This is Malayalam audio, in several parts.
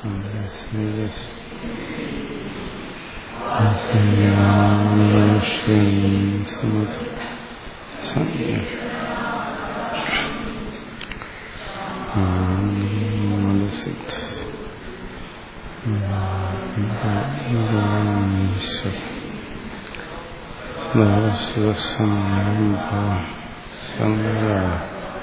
ശങ്കര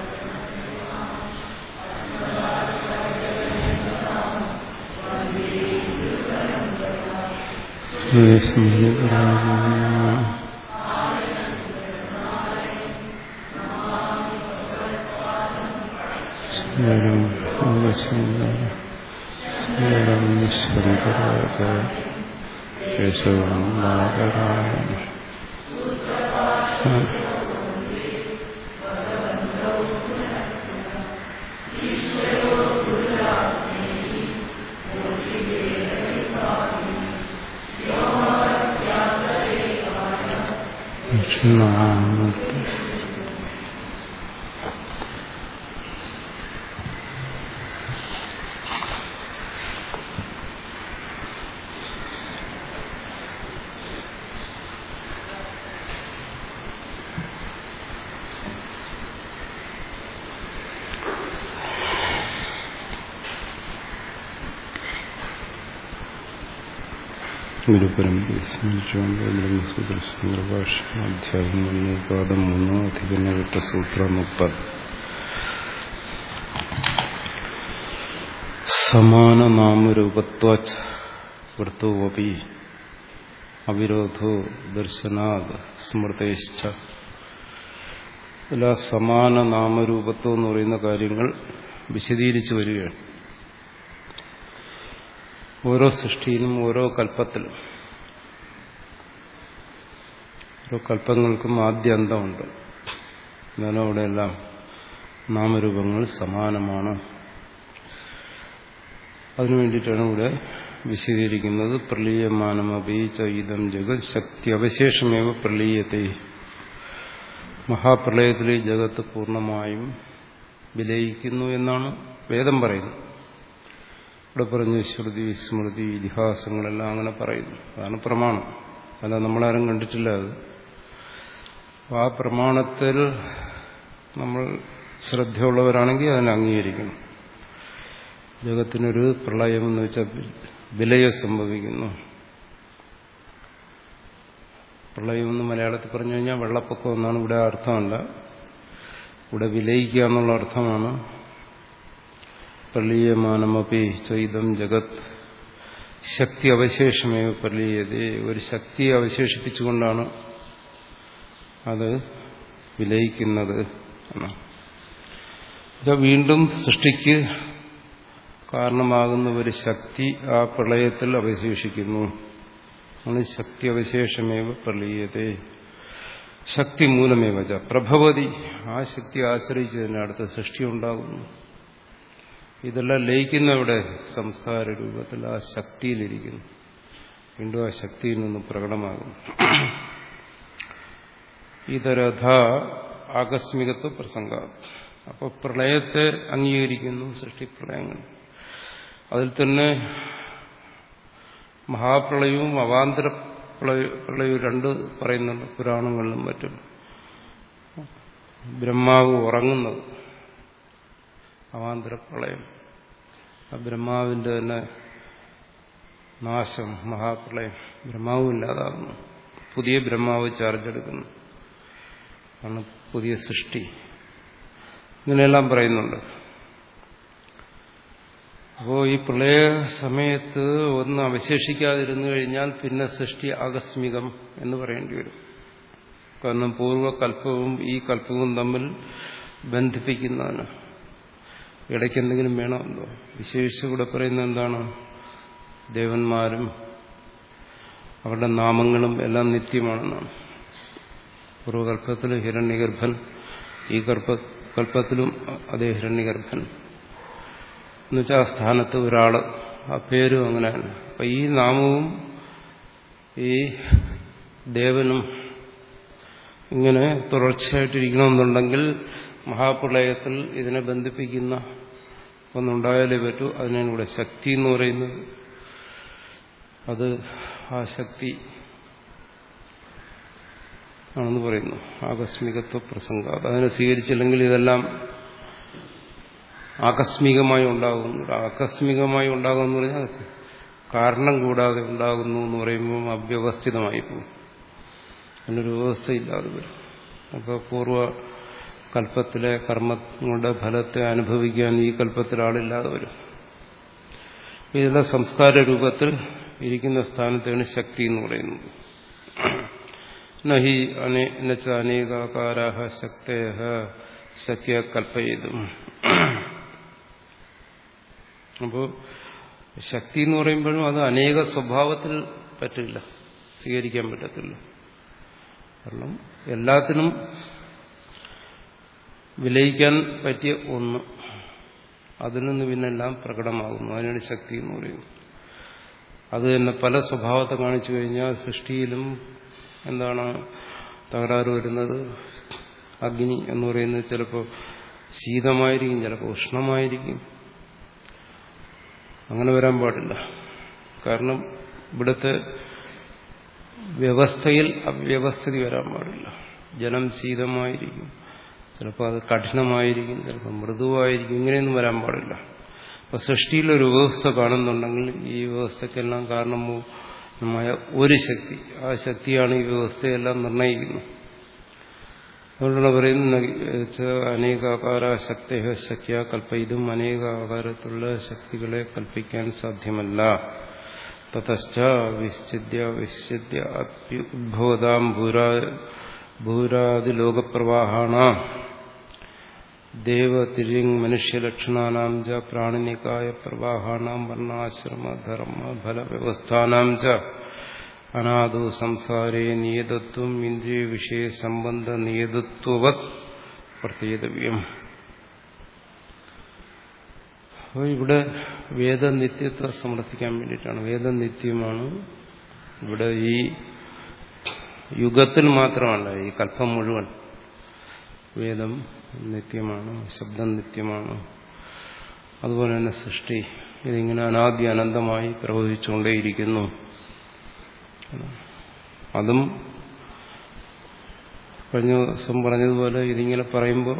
ഗുരുപരമ്പര സ്മരിച്ചുകൊണ്ട് ബ്രഹ്മസൂത്ര ഭാഷ അധ്യായം ഒന്ന് പാഠം മൂന്ന് അധികനവിട്ട സൂത്ര മുപ്പത് സമാന നാമരൂപത്വാച്ച വൃത്തോപി അവിരോധോ ദർശനാത് സ്മൃതേശ്ച ഇതിൽ സമാന നാമരൂപത്വം എന്ന് പറയുന്ന കാര്യങ്ങൾ വിശദീകരിച്ചു വരികയാണ് ഓരോ സൃഷ്ടിയിലും ഓരോ കൽപ്പത്തിലും ഓരോ കൽപ്പങ്ങൾക്കും ആദ്യ അന്തമുണ്ട് എന്നാലും അവിടെയെല്ലാം നാമരൂപങ്ങൾ സമാനമാണ് അതിനു വേണ്ടിയിട്ടാണ് ഇവിടെ വിശദീകരിക്കുന്നത് പ്രളീയമാനമപി ചൈതം ജഗത് ശക്തി അവശേഷമേവ പ്രളീയത്തെ മഹാപ്രളയത്തിൽ ഈ ജഗത്ത് പൂർണ്ണമായും വിലയിക്കുന്നു എന്നാണ് വേദം പറയുന്നത് ഇവിടെ പറഞ്ഞു ശ്രുതി സ്മൃതി ഇതിഹാസങ്ങളെല്ലാം അങ്ങനെ പറയുന്നു അതാണ് പ്രമാണം അല്ല നമ്മളാരും കണ്ടിട്ടില്ല അത് ആ പ്രമാണത്തിൽ നമ്മൾ ശ്രദ്ധയുള്ളവരാണെങ്കിൽ അതിനെ അംഗീകരിക്കണം ജഗത്തിനൊരു പ്രളയം എന്ന് വെച്ചാൽ വിലയം സംഭവിക്കുന്നു പ്രളയം എന്ന് മലയാളത്തിൽ പറഞ്ഞു കഴിഞ്ഞാൽ വെള്ളപ്പൊക്കം എന്നാണ് ഇവിടെ അർത്ഥമല്ല ഇവിടെ വിലയിക്കുക എന്നുള്ള അർത്ഥമാണ് പ്രളീയമാനമപി ചൈതം ജഗത് ശക്തി അവശേഷമേ പ്രളീയത ഒരു ശക്തിയെ അവശേഷിപ്പിച്ചുകൊണ്ടാണ് അത് വിലയിക്കുന്നത് എന്നാണ് വീണ്ടും സൃഷ്ടിക്ക് കാരണമാകുന്ന ഒരു ശക്തി ആ പ്രളയത്തിൽ അവശേഷിക്കുന്നു ആണ് ശക്തി അവശേഷമേവ പ്രളീയതേ ശക്തി മൂലമേവ പ്രഭവതി ആ ശക്തി ആശ്രയിച്ച് തന്നെ അടുത്ത സൃഷ്ടി ഉണ്ടാകുന്നു ഇതെല്ലാം ലയിക്കുന്നവിടെ സംസ്കാര രൂപത്തിൽ ആ ശക്തിയിലിരിക്കുന്നു വീണ്ടും ആ ശക്തിയിൽ നിന്ന് പ്രകടമാകുന്നു ഇതരഥ ആകസ്മികത്വ പ്രസംഗ അപ്പോൾ പ്രളയത്തെ അംഗീകരിക്കുന്നു സൃഷ്ടിപ്രളയങ്ങൾ അതിൽ തന്നെ മഹാപ്രളയവും അവാന്തര പ്രളയവും രണ്ട് പറയുന്നുണ്ട് പുരാണങ്ങളിലും മറ്റും ബ്രഹ്മാവ് ഉറങ്ങുന്നത് അവാന്തര പ്രളയം ആ ബ്രഹ്മാവിന്റെ തന്നെ നാശം മഹാപ്രളയം ബ്രഹ്മാവും ഇല്ലാതാകുന്നു പുതിയ ബ്രഹ്മാവ് ചാർജ് എടുക്കുന്നു ആണ് പുതിയ സൃഷ്ടി ഇങ്ങനെയെല്ലാം പറയുന്നുണ്ട് അപ്പോൾ ഈ പ്രളയ സമയത്ത് ഒന്ന് അവശേഷിക്കാതിരുന്നു കഴിഞ്ഞാൽ പിന്നെ സൃഷ്ടി ആകസ്മികം എന്ന് പറയേണ്ടി വരും കാരണം പൂർവ്വകൽപ്പവും ഈ കൽപ്പവും തമ്മിൽ ബന്ധിപ്പിക്കുന്നതാണ് ഇടയ്ക്ക് എന്തെങ്കിലും വേണമല്ലോ വിശേഷിച്ച് കൂടെ പറയുന്നത് എന്താണ് ദേവന്മാരും അവരുടെ നാമങ്ങളും എല്ലാം നിത്യമാണെന്നാണ് പൂർവ്വകൽപ്പത്തിൽ ഹിരണ്യഗർഭൻ ഈ ഗർഭ കൽപ്പത്തിലും അതേ ഹിരണ്യഗർഭൻ എന്നുവെച്ചാൽ ആ സ്ഥാനത്ത് ഒരാൾ ആ പേരും അങ്ങനെയാണ് അപ്പം ഈ നാമവും ഈ ദേവനും ഇങ്ങനെ തുടർച്ചയായിട്ടിരിക്കണമെന്നുണ്ടെങ്കിൽ മഹാപ്രളയത്തിൽ ഇതിനെ ബന്ധിപ്പിക്കുന്ന ഒന്നുണ്ടായാലേ പറ്റൂ അതിനാണ് ഇവിടെ ശക്തി എന്ന് പറയുന്നത് അത് ആ ശക്തി ആണെന്ന് പറയുന്നു ആകസ്മികത്വ പ്രസംഗം അതിനെ സ്വീകരിച്ചില്ലെങ്കിൽ ഇതെല്ലാം ആകസ്മികമായി ഉണ്ടാകുന്നു ആകസ്മികമായി ഉണ്ടാകുമെന്ന് പറഞ്ഞാൽ കാരണം കൂടാതെ ഉണ്ടാകുന്നു എന്ന് പറയുമ്പോൾ അവ്യവസ്ഥിതമായി പോകും അതിനൊരു വ്യവസ്ഥയില്ലാതെ വരും അപ്പോൾ പൂർവ്വ കൽപ്പത്തിലെ കർമ്മങ്ങളുടെ ഫലത്തെ അനുഭവിക്കാൻ ഈ കൽപ്പത്തിൽ ആളില്ലാതെ വരും ഇതെല്ലാം സംസ്കാര രൂപത്തിൽ ഇരിക്കുന്ന സ്ഥാനത്താണ് ശക്തി എന്ന് പറയുന്നത് നഹി അനച്ച അനേകാകാര ശക്തയ ശക്യ കൽപ്പയതും അപ്പോൾ ശക്തി എന്ന് പറയുമ്പോഴും അത് അനേക സ്വഭാവത്തിൽ പറ്റില്ല സ്വീകരിക്കാൻ പറ്റത്തില്ല കാരണം എല്ലാത്തിനും വിലയിക്കാൻ പറ്റിയ ഒന്ന് അതിൽ നിന്ന് പിന്നെല്ലാം പ്രകടമാകുന്നു അതിനാണ് ശക്തി എന്ന് പറയുന്നത് അത് തന്നെ പല സ്വഭാവത്തെ കാണിച്ചു കഴിഞ്ഞാൽ സൃഷ്ടിയിലും എന്താണ് തകരാറ് വരുന്നത് അഗ്നി എന്ന് പറയുന്നത് ചിലപ്പോൾ ശീതമായിരിക്കും ചിലപ്പോൾ ഉഷ്ണമായിരിക്കും അങ്ങനെ വരാൻ പാടില്ല കാരണം ഇവിടുത്തെ വ്യവസ്ഥയിൽ അവ്യവസ്ഥിതി വരാൻ പാടില്ല ജലം ശീതമായിരിക്കും ചിലപ്പോൾ അത് കഠിനമായിരിക്കും ചിലപ്പോൾ മൃദുവായിരിക്കും ഇങ്ങനെയൊന്നും വരാൻ പാടില്ല അപ്പൊ സൃഷ്ടിയിലൊരു വ്യവസ്ഥ കാണുന്നുണ്ടെങ്കിൽ ഈ വ്യവസ്ഥക്കെല്ലാം കാരണമായ ഒരു ശക്തി ആ ശക്തിയാണ് ഈ വ്യവസ്ഥയെല്ലാം നിർണ്ണയിക്കുന്നത് അതുകൊണ്ടാണ് പറയുന്നത് അനേകാകാര ശക്തി ശക്തിയ കൽപ്പയിതും അനേകാകാരത്തിലുള്ള ശക്തികളെ കൽപ്പിക്കാൻ സാധ്യമല്ല തതശ്ച വിശ്ചിദ്യ വിശ്ചിദ്യ ഉദ്ഭവതാം ഭൂരാ ഭൂരാദിലോകപ്രവാഹാണ ദേവതിരിങ് മനുഷ്യലക്ഷണാനാം ച പ്രാണിനികായ പ്രവാഹാണാം വർണ്ണാശ്രമ ധർമ്മ ഫലവ്യവസ്ഥാനാം ച അനാദോ സംസാരേ നിയതത്വം ഇന്ദ്രിയ വിഷയ സംബന്ധ നിയതത്വവത് പ്രത്യേകവ്യം അപ്പോൾ ഇവിടെ വേദനിത്യത്തെ സമർത്ഥിക്കാൻ വേണ്ടിയിട്ടാണ് വേദനിത്യമാണ് ഇവിടെ ഈ യുഗത്തിൽ മാത്രമല്ല ഈ കൽപ്പം മുഴുവൻ വേദം നിത്യമാണ് ശബ്ദം നിത്യമാണ് അതുപോലെ തന്നെ സൃഷ്ടി ഇതിങ്ങനെ അനാദ്യ അനന്തമായി പ്രവഹിച്ചുകൊണ്ടേയിരിക്കുന്നു അതും കഴിഞ്ഞ ദിവസം പറഞ്ഞതുപോലെ ഇതിങ്ങനെ പറയുമ്പോൾ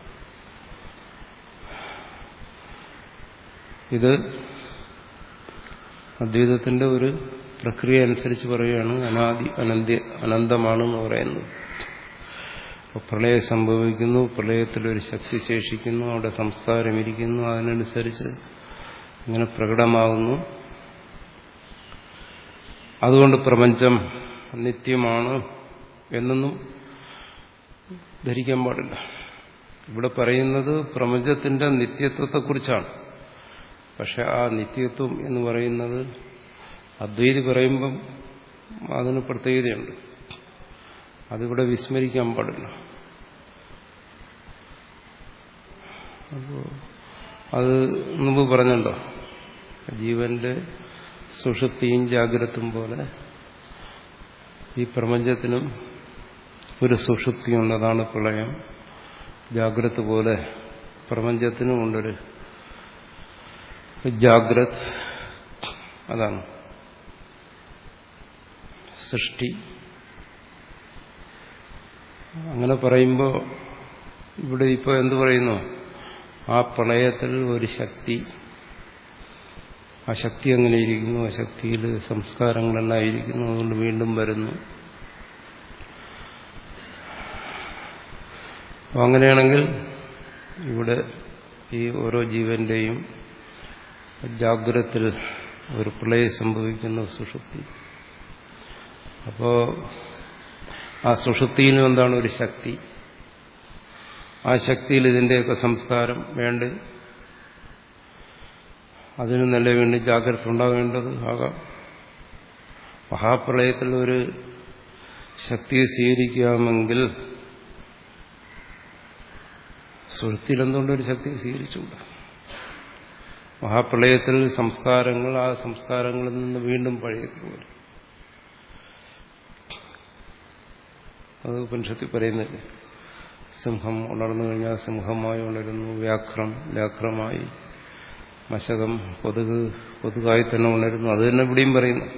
ഇത് അദ്വൈതത്തിന്റെ ഒരു പ്രക്രിയ അനുസരിച്ച് പറയുകയാണ് അനാദി അനന്ത്യ അനന്തമാണെന്ന് പറയുന്നത് അപ്പോൾ പ്രളയം സംഭവിക്കുന്നു പ്രളയത്തിലൊരു ശക്തി ശേഷിക്കുന്നു അവിടെ സംസ്കാരം ഇരിക്കുന്നു അതിനനുസരിച്ച് ഇങ്ങനെ പ്രകടമാകുന്നു അതുകൊണ്ട് പ്രപഞ്ചം നിത്യമാണ് എന്നൊന്നും ധരിക്കാൻ പാടില്ല ഇവിടെ പറയുന്നത് പ്രപഞ്ചത്തിന്റെ നിത്യത്വത്തെക്കുറിച്ചാണ് പക്ഷെ ആ നിത്യത്വം എന്ന് പറയുന്നത് അദ്വൈതി പറയുമ്പം അതിന് പ്രത്യേകതയുണ്ട് അതിവിടെ വിസ്മരിക്കാൻ പാടില്ല അപ്പോൾ അത് മുമ്പ് പറഞ്ഞല്ലോ ജീവന്റെ സുഷുപ്തിയും ജാഗ്രതും പോലെ ഈ പ്രപഞ്ചത്തിനും ഒരു സുഷുപ്തിയുണ്ട് അതാണ് പ്രളയം ജാഗ്രത പോലെ പ്രപഞ്ചത്തിനും ഉണ്ടൊരു ജാഗ്രത് അതാണ് സൃഷ്ടി അങ്ങനെ പറയുമ്പോൾ ഇവിടെ ഇപ്പോൾ എന്ത് പറയുന്നു ആ പ്രളയത്തിൽ ഒരു ശക്തി ആ ശക്തി അങ്ങനെ ഇരിക്കുന്നു ആ ശക്തിയിൽ സംസ്കാരങ്ങളെല്ലാം ഇരിക്കുന്നു അതുകൊണ്ട് വീണ്ടും വരുന്നു അപ്പം അങ്ങനെയാണെങ്കിൽ ഇവിടെ ഈ ഓരോ ജീവന്റെയും ജാഗ്രത്തിൽ ഒരു പ്രളയം സംഭവിക്കുന്ന സുഷുപ്തി അപ്പോ ആ സുഷുപ്തിയിലും എന്താണ് ഒരു ശക്തി ആ ശക്തിയിൽ ഇതിന്റെയൊക്കെ സംസ്കാരം വേണ്ട അതിന് നല്ല വേണ്ടി ജാഗ്രത ഉണ്ടാകേണ്ടത് ആകാം മഹാപ്രളയത്തിൽ ഒരു ശക്തിയെ സ്വീകരിക്കാമെങ്കിൽ സുഹൃത്തിയിൽ എന്തുകൊണ്ടൊരു ശക്തിയെ സ്വീകരിച്ചുകൂടാ മഹാപ്രളയത്തിൽ സംസ്കാരങ്ങൾ ആ സംസ്കാരങ്ങളിൽ നിന്ന് വീണ്ടും പഴയത് വരും അത് ഉപനിഷത്തിൽ പറയുന്നത് സിംഹം ഉണർന്നു കഴിഞ്ഞാൽ സിംഹമായി ഉണരുന്നു വ്യാഘ്രം വ്യാഘ്രമായി മശകം കൊതുക് കൊതുകായി തന്നെ ഉണരുന്നു അത് തന്നെ ഇവിടെയും പറയുന്നു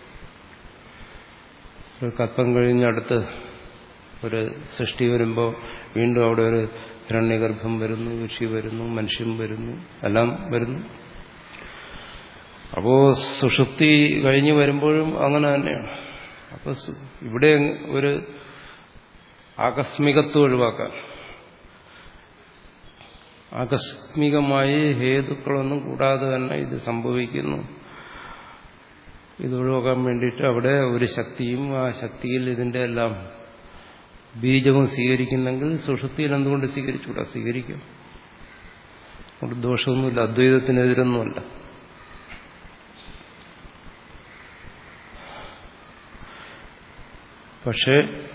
ഒരു കൽപ്പം കഴിഞ്ഞടുത്ത് ഒരു സൃഷ്ടി വരുമ്പോൾ വീണ്ടും അവിടെ ഒരു ഹിരണ്യഗർഭം വരുന്നു ഋഷി വരുന്നു മനുഷ്യൻ വരുന്നു എല്ലാം വരുന്നു അപ്പോ സുഷുപ്തി കഴിഞ്ഞു വരുമ്പോഴും അങ്ങനെ തന്നെയാണ് അപ്പൊ ഇവിടെ ഒരു ആകസ്മികത്വം ഒഴിവാക്കാൻ ആകസ്മികമായി ഹേതുക്കളൊന്നും കൂടാതെ തന്നെ ഇത് സംഭവിക്കുന്നു ഇത് ഒഴിവാക്കാൻ വേണ്ടിയിട്ട് അവിടെ ഒരു ശക്തിയും ആ ശക്തിയിൽ ഇതിന്റെ എല്ലാം ബീജവും സ്വീകരിക്കുന്നെങ്കിൽ സുഷുപ്തിയിൽ എന്തുകൊണ്ട് സ്വീകരിച്ചുകൂടാ സ്വീകരിക്കും അവിടെ ദോഷമൊന്നുമില്ല അദ്വൈതത്തിനെതിരൊന്നുമല്ല പക്ഷേ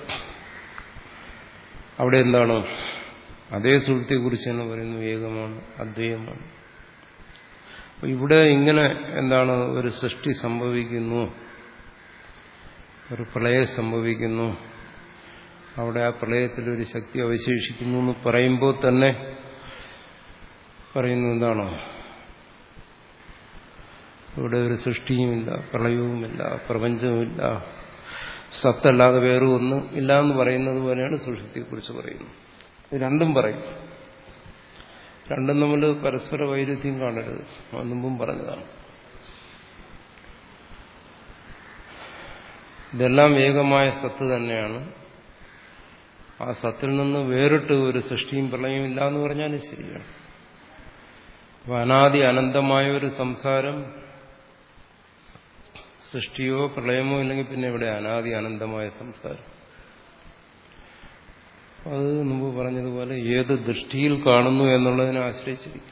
അവിടെ എന്താണ് അതേ സുഹൃത്തെക്കുറിച്ച് തന്നെ പറയുന്നു ഏകമാണ് അദ്വൈതമാണ് അപ്പൊ ഇവിടെ ഇങ്ങനെ എന്താണ് ഒരു സൃഷ്ടി സംഭവിക്കുന്നു ഒരു പ്രളയം സംഭവിക്കുന്നു അവിടെ ആ പ്രളയത്തിൽ ഒരു ശക്തി അവശേഷിക്കുന്നു എന്ന് പറയുമ്പോൾ തന്നെ പറയുന്നു എന്താണോ ഇവിടെ ഒരു സൃഷ്ടിയുമില്ല പ്രളയവുമില്ല പ്രപഞ്ചവുമില്ല സത്തല്ലാതെ വേറെ ഒന്നും ഇല്ല എന്ന് പറയുന്നത് പോലെയാണ് സുഷുപ്തിയെക്കുറിച്ച് പറയുന്നത് ഇത് രണ്ടും പറയും രണ്ടും നമ്മൾ പരസ്പര വൈരുദ്ധ്യം കാണരുത് മുമ്പും പറഞ്ഞതാണ് ഇതെല്ലാം ഏകമായ സത്ത് തന്നെയാണ് ആ സത്തിൽ നിന്ന് വേറിട്ട് ഒരു സൃഷ്ടിയും പ്രളയവും ഇല്ല എന്ന് പറഞ്ഞാലും ശരിയാണ് അപ്പൊ അനാദി അനന്തമായ ഒരു സംസാരം സൃഷ്ടിയോ പ്രളയമോ ഇല്ലെങ്കിൽ പിന്നെ ഇവിടെ അനാദി അനന്തമായ സംസാരം അത് മുമ്പ് പറഞ്ഞതുപോലെ ഏത് ദൃഷ്ടിയിൽ കാണുന്നു എന്നുള്ളതിനെ ആശ്രയിച്ചിരിക്കും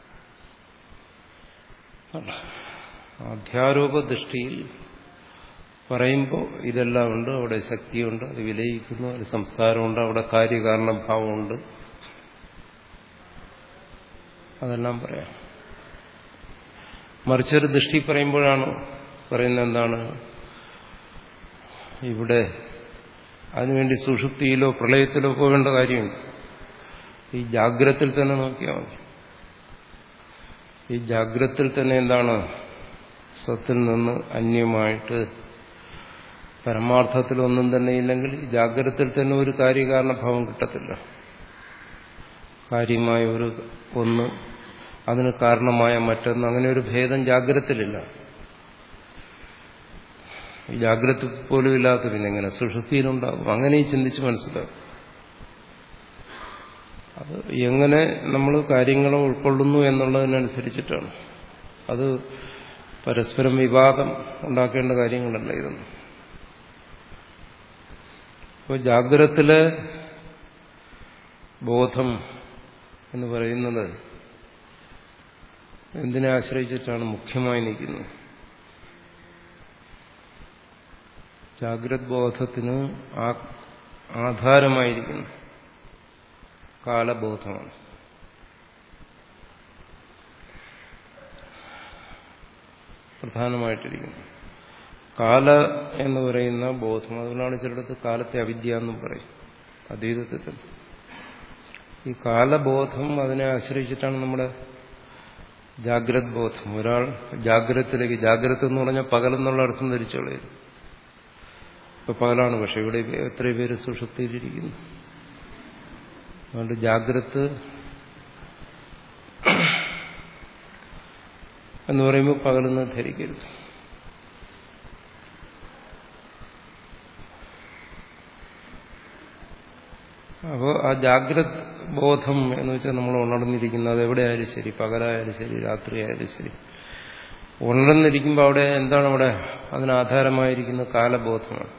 അധ്യാരോപ ദൃഷ്ടിയിൽ പറയുമ്പോൾ ഇതെല്ലാം ഉണ്ട് അവിടെ ശക്തിയുണ്ട് അത് വിലയിക്കുന്നു അത് സംസ്കാരമുണ്ട് അവിടെ കാര്യകാരണഭാവമുണ്ട് അതെല്ലാം പറയാം മറിച്ചൊരു ദൃഷ്ടി പറയുമ്പോഴാണ് പറയുന്നത് എന്താണ് ഇവിടെ അതിനുവേണ്ടി സുഷുപ്തിയിലോ പ്രളയത്തിലോ പോകേണ്ട കാര്യമുണ്ട് ഈ ജാഗ്രത്തിൽ തന്നെ നോക്കിയാൽ മതി ഈ ജാഗ്രത്തിൽ തന്നെ എന്താണ് സത്തിൽ നിന്ന് അന്യമായിട്ട് പരമാർത്ഥത്തിലൊന്നും തന്നെ ഇല്ലെങ്കിൽ ജാഗ്രതത്തിൽ തന്നെ ഒരു കാര്യകാരണഭാവം കിട്ടത്തില്ല കാര്യമായ ഒരു ഒന്ന് അതിന് കാരണമായ മറ്റൊന്ന് അങ്ങനെ ഒരു ഭേദം ജാഗ്രതത്തിലില്ല ഈ ജാഗ്രത പോലും ഇല്ലാത്ത പിന്നെ എങ്ങനെ സുഷുപ്തിയിലുണ്ടാകും അങ്ങനെയും ചിന്തിച്ച് മനസ്സിലാക്കും അത് എങ്ങനെ നമ്മൾ കാര്യങ്ങളെ ഉൾക്കൊള്ളുന്നു എന്നുള്ളതിനനുസരിച്ചിട്ടാണ് അത് പരസ്പരം വിവാദം ഉണ്ടാക്കേണ്ട കാര്യങ്ങളല്ല ഇതൊന്നും ഇപ്പോൾ ജാഗ്രതത്തിലെ ബോധം എന്ന് പറയുന്നത് എന്തിനെ ആശ്രയിച്ചിട്ടാണ് മുഖ്യമായി നിൽക്കുന്നത് ജാഗ്രത് ബോധത്തിന് ആധാരമായിരിക്കുന്നു കാലബോധമാണ് പ്രധാനമായിട്ടിരിക്കുന്നു കാല എന്ന് പറയുന്ന ബോധം അതുകൊണ്ടാണ് ചിലടത്ത് കാലത്തെ അവിദ്യ എന്നും പറയും അദ്വൈതത്തിൽ ഈ കാലബോധം അതിനെ ആശ്രയിച്ചിട്ടാണ് നമ്മുടെ ജാഗ്രത് ബോധം ഒരാൾ ജാഗ്രതത്തിലേക്ക് ജാഗ്രത എന്ന് പറഞ്ഞാൽ പകലെന്നുള്ള അർത്ഥം ധരിച്ചോളയും ഇപ്പൊ പകലാണ് പക്ഷെ ഇവിടെ എത്രയോ പേര് സുഷുപ്തിയിലിരിക്കുന്നു അതുകൊണ്ട് ജാഗ്രത എന്ന് പറയുമ്പോൾ പകലെന്ന് ധരിക്കരുത് അപ്പോൾ ആ ജാഗ്രത് ബോധം എന്ന് വെച്ചാൽ നമ്മൾ ഉണർന്നിരിക്കുന്നത് എവിടെയായാലും ശരി പകലായാലും ശരി രാത്രിയായാലും ശരി ഉണർന്നിരിക്കുമ്പോൾ അവിടെ എന്താണ് അവിടെ അതിനാധാരമായിരിക്കുന്ന കാലബോധമാണ്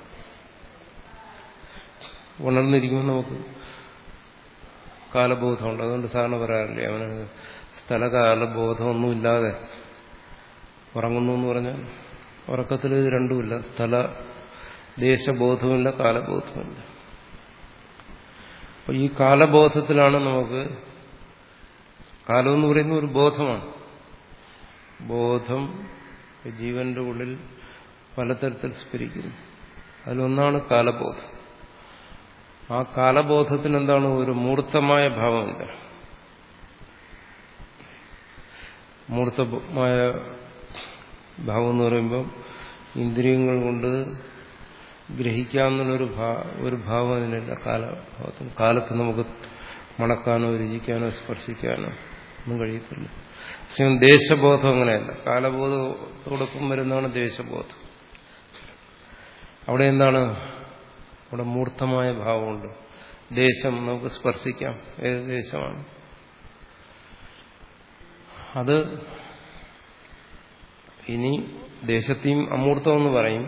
ഉണർന്നിരിക്കുമ്പോൾ നമുക്ക് കാലബോധമുണ്ട് അതുകൊണ്ട് സാറിന് പറയാറില്ലേ അവന് സ്ഥലകാലബോധമൊന്നുമില്ലാതെ ഉറങ്ങുന്നു എന്ന് പറഞ്ഞാൽ ഉറക്കത്തിൽ ഇത് രണ്ടുമില്ല സ്ഥല ദേശബോധവുമില്ല കാലബോധവുമില്ല അപ്പോൾ ഈ കാലബോധത്തിലാണ് നമുക്ക് കാലം എന്ന് പറയുന്ന ഒരു ബോധമാണ് ബോധം ജീവന്റെ ഉള്ളിൽ പലതരത്തിൽ സ്ഫരിക്കുന്നു അതിലൊന്നാണ് കാലബോധം ആ കാലബോധത്തിന് എന്താണ് ഒരു മൂർത്തമായ ഭാവമില്ല മൂർത്തമായ ഭാവം എന്ന് പറയുമ്പോൾ ഇന്ദ്രിയങ്ങൾ കൊണ്ട് ഗ്രഹിക്കാമെന്നുള്ളൊരു ഭാ ഒരു ഭാവം അതിനില്ല കാലഭാവത്തിന് കാലത്ത് നമുക്ക് മണക്കാനോ രുചിക്കാനോ സ്പർശിക്കാനോ ഒന്നും കഴിയത്തില്ല പക്ഷേ ദേശബോധം അങ്ങനെയല്ല കാലബോധത്തോടൊപ്പം വരുന്നതാണ് ദേശബോധം അവിടെ എന്താണ് അവിടെ മൂർത്തമായ ഭാവമുണ്ട് ദേശം നമുക്ക് സ്പർശിക്കാം ഏത് ദേശമാണ് അത് ഇനി ദേശത്തെയും അമൂർത്തമെന്ന് പറയും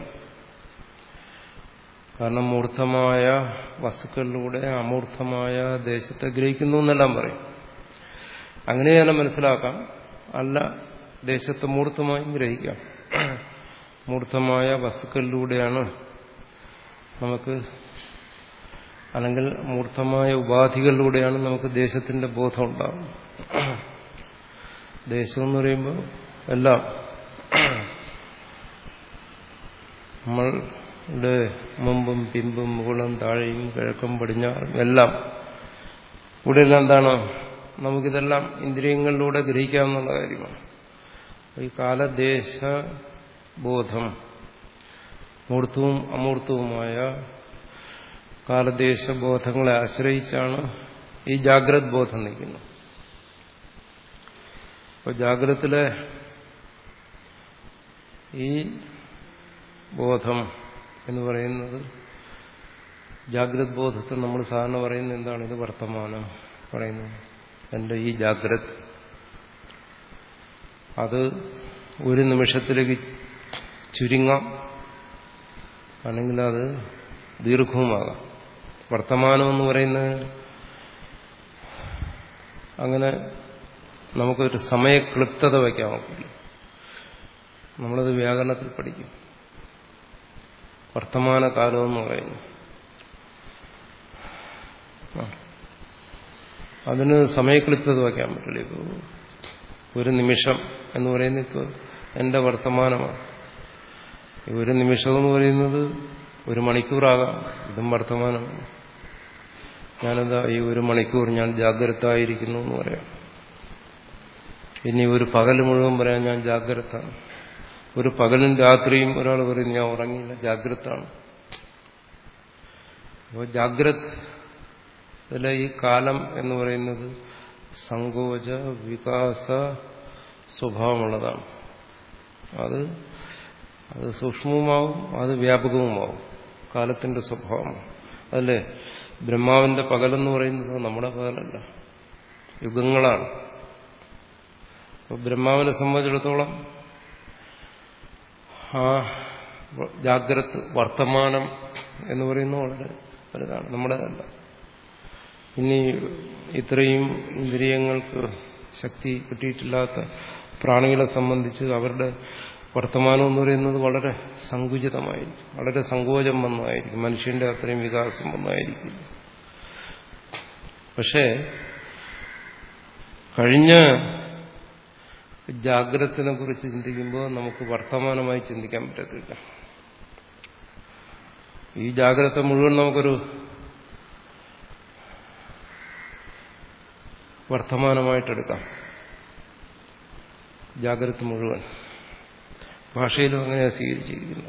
കാരണം മൂർത്തമായ വസ്തുക്കളിലൂടെ അമൂർത്തമായ ദേശത്തെ ഗ്രഹിക്കുന്നു എന്നെല്ലാം പറയും അങ്ങനെ തന്നെ മനസ്സിലാക്കാം അല്ല ദേശത്തെ മൂർത്തമായും ഗ്രഹിക്കാം മൂർത്തമായ വസ്തുക്കളിലൂടെയാണ് നമുക്ക് അല്ലെങ്കിൽ മൂർത്തമായ ഉപാധികളിലൂടെയാണ് നമുക്ക് ദേശത്തിന്റെ ബോധം ഉണ്ടാകുന്നത് ദേശം എന്ന് പറയുമ്പോൾ എല്ലാം നമ്മളുടെ മുമ്പും പിമ്പും മുകളും താഴെയും കിഴക്കും പടിഞ്ഞാറും എല്ലാം ഇവിടെയെല്ലാം എന്താണ് നമുക്കിതെല്ലാം ഇന്ദ്രിയങ്ങളിലൂടെ ഗ്രഹിക്കാവുന്ന കാര്യമാണ് ഈ കാലദേശ ബോധം മൂർത്തവും അമൂർത്തവുമായ കാലദേശബോധങ്ങളെ ആശ്രയിച്ചാണ് ഈ ജാഗ്രത് ബോധം നിൽക്കുന്നത് അപ്പോൾ ജാഗ്രത്തിലെ ഈ ബോധം എന്ന് പറയുന്നത് ജാഗ്രത് ബോധത്തെ നമ്മൾ സാധാരണ പറയുന്നത് എന്താണ് ഇത് വർത്തമാനം പറയുന്നത് എൻ്റെ ഈ ജാഗ്രത് അത് ഒരു നിമിഷത്തിലേക്ക് ചുരുങ്ങാം അല്ലെങ്കിൽ അത് ദീർഘവുമാകാം വർത്തമാനം എന്ന് പറയുന്നത് അങ്ങനെ നമുക്കൊരു സമയക്ലിപ്തത വയ്ക്കാൻ നോക്കില്ല നമ്മളത് വ്യാകരണത്തിൽ പഠിക്കും വർത്തമാനകാലം എന്ന് പറയുന്നു അതിന് സമയക്ലിപ്തത വയ്ക്കാൻ പറ്റില്ല ഇപ്പോൾ ഒരു നിമിഷം എന്ന് പറയുന്നത് ഇപ്പോൾ എൻ്റെ വർത്തമാനമാണ് ഈ ഒരു നിമിഷം എന്ന് പറയുന്നത് ഒരു മണിക്കൂറാകാം ഇതും വർത്തമാനമാണ് ഞാനെന്താ ഈ ഒരു മണിക്കൂർ ഞാൻ ജാഗ്രതായിരിക്കുന്നു എന്ന് പറയാം ഇനി ഒരു പകൽ മുഴുവൻ പറയാൻ ഞാൻ ജാഗ്രതാണ് ഒരു പകലും രാത്രിയും ഒരാൾ പറയും ഞാൻ ഉറങ്ങിയില്ല ജാഗ്രതാണ് അപ്പോൾ ജാഗ്രത് ഇതിലെ ഈ കാലം എന്ന് പറയുന്നത് സങ്കോച വികാസ സ്വഭാവമുള്ളതാണ് അത് അത് സൂക്ഷ്മവുമാവും അത് വ്യാപകവുമാവും കാലത്തിന്റെ സ്വഭാവം അതല്ലേ ബ്രഹ്മാവിന്റെ പകലെന്ന് പറയുന്നത് നമ്മുടെ പകലല്ല യുഗങ്ങളാണ് അപ്പോൾ ബ്രഹ്മാവിനെ സംബന്ധിച്ചിടത്തോളം ആ ജാഗ്രത് വർത്തമാനം എന്ന് പറയുന്നത് വളരെ വലുതാണ് നമ്മുടേതല്ല ഇനി ഇത്രയും ഇന്ദ്രിയങ്ങൾക്ക് ശക്തി കിട്ടിയിട്ടില്ലാത്ത പ്രാണികളെ സംബന്ധിച്ച് അവരുടെ വർത്തമാനം എന്ന് പറയുന്നത് വളരെ സങ്കുചിതമായിരിക്കും വളരെ സങ്കോചം വന്നതായിരിക്കും മനുഷ്യന്റെ അത്രയും വികാസം വന്നതായിരിക്കും പക്ഷേ കഴിഞ്ഞ ജാഗ്രതത്തിനെ കുറിച്ച് ചിന്തിക്കുമ്പോൾ നമുക്ക് വർത്തമാനമായി ചിന്തിക്കാൻ പറ്റത്തില്ല ഈ ജാഗ്രത മുഴുവൻ നമുക്കൊരു വർത്തമാനമായിട്ടെടുക്കാം ജാഗ്രത മുഴുവൻ ഭാഷയിലും അങ്ങനെയാണ് സ്വീകരിച്ചിരിക്കുന്നത്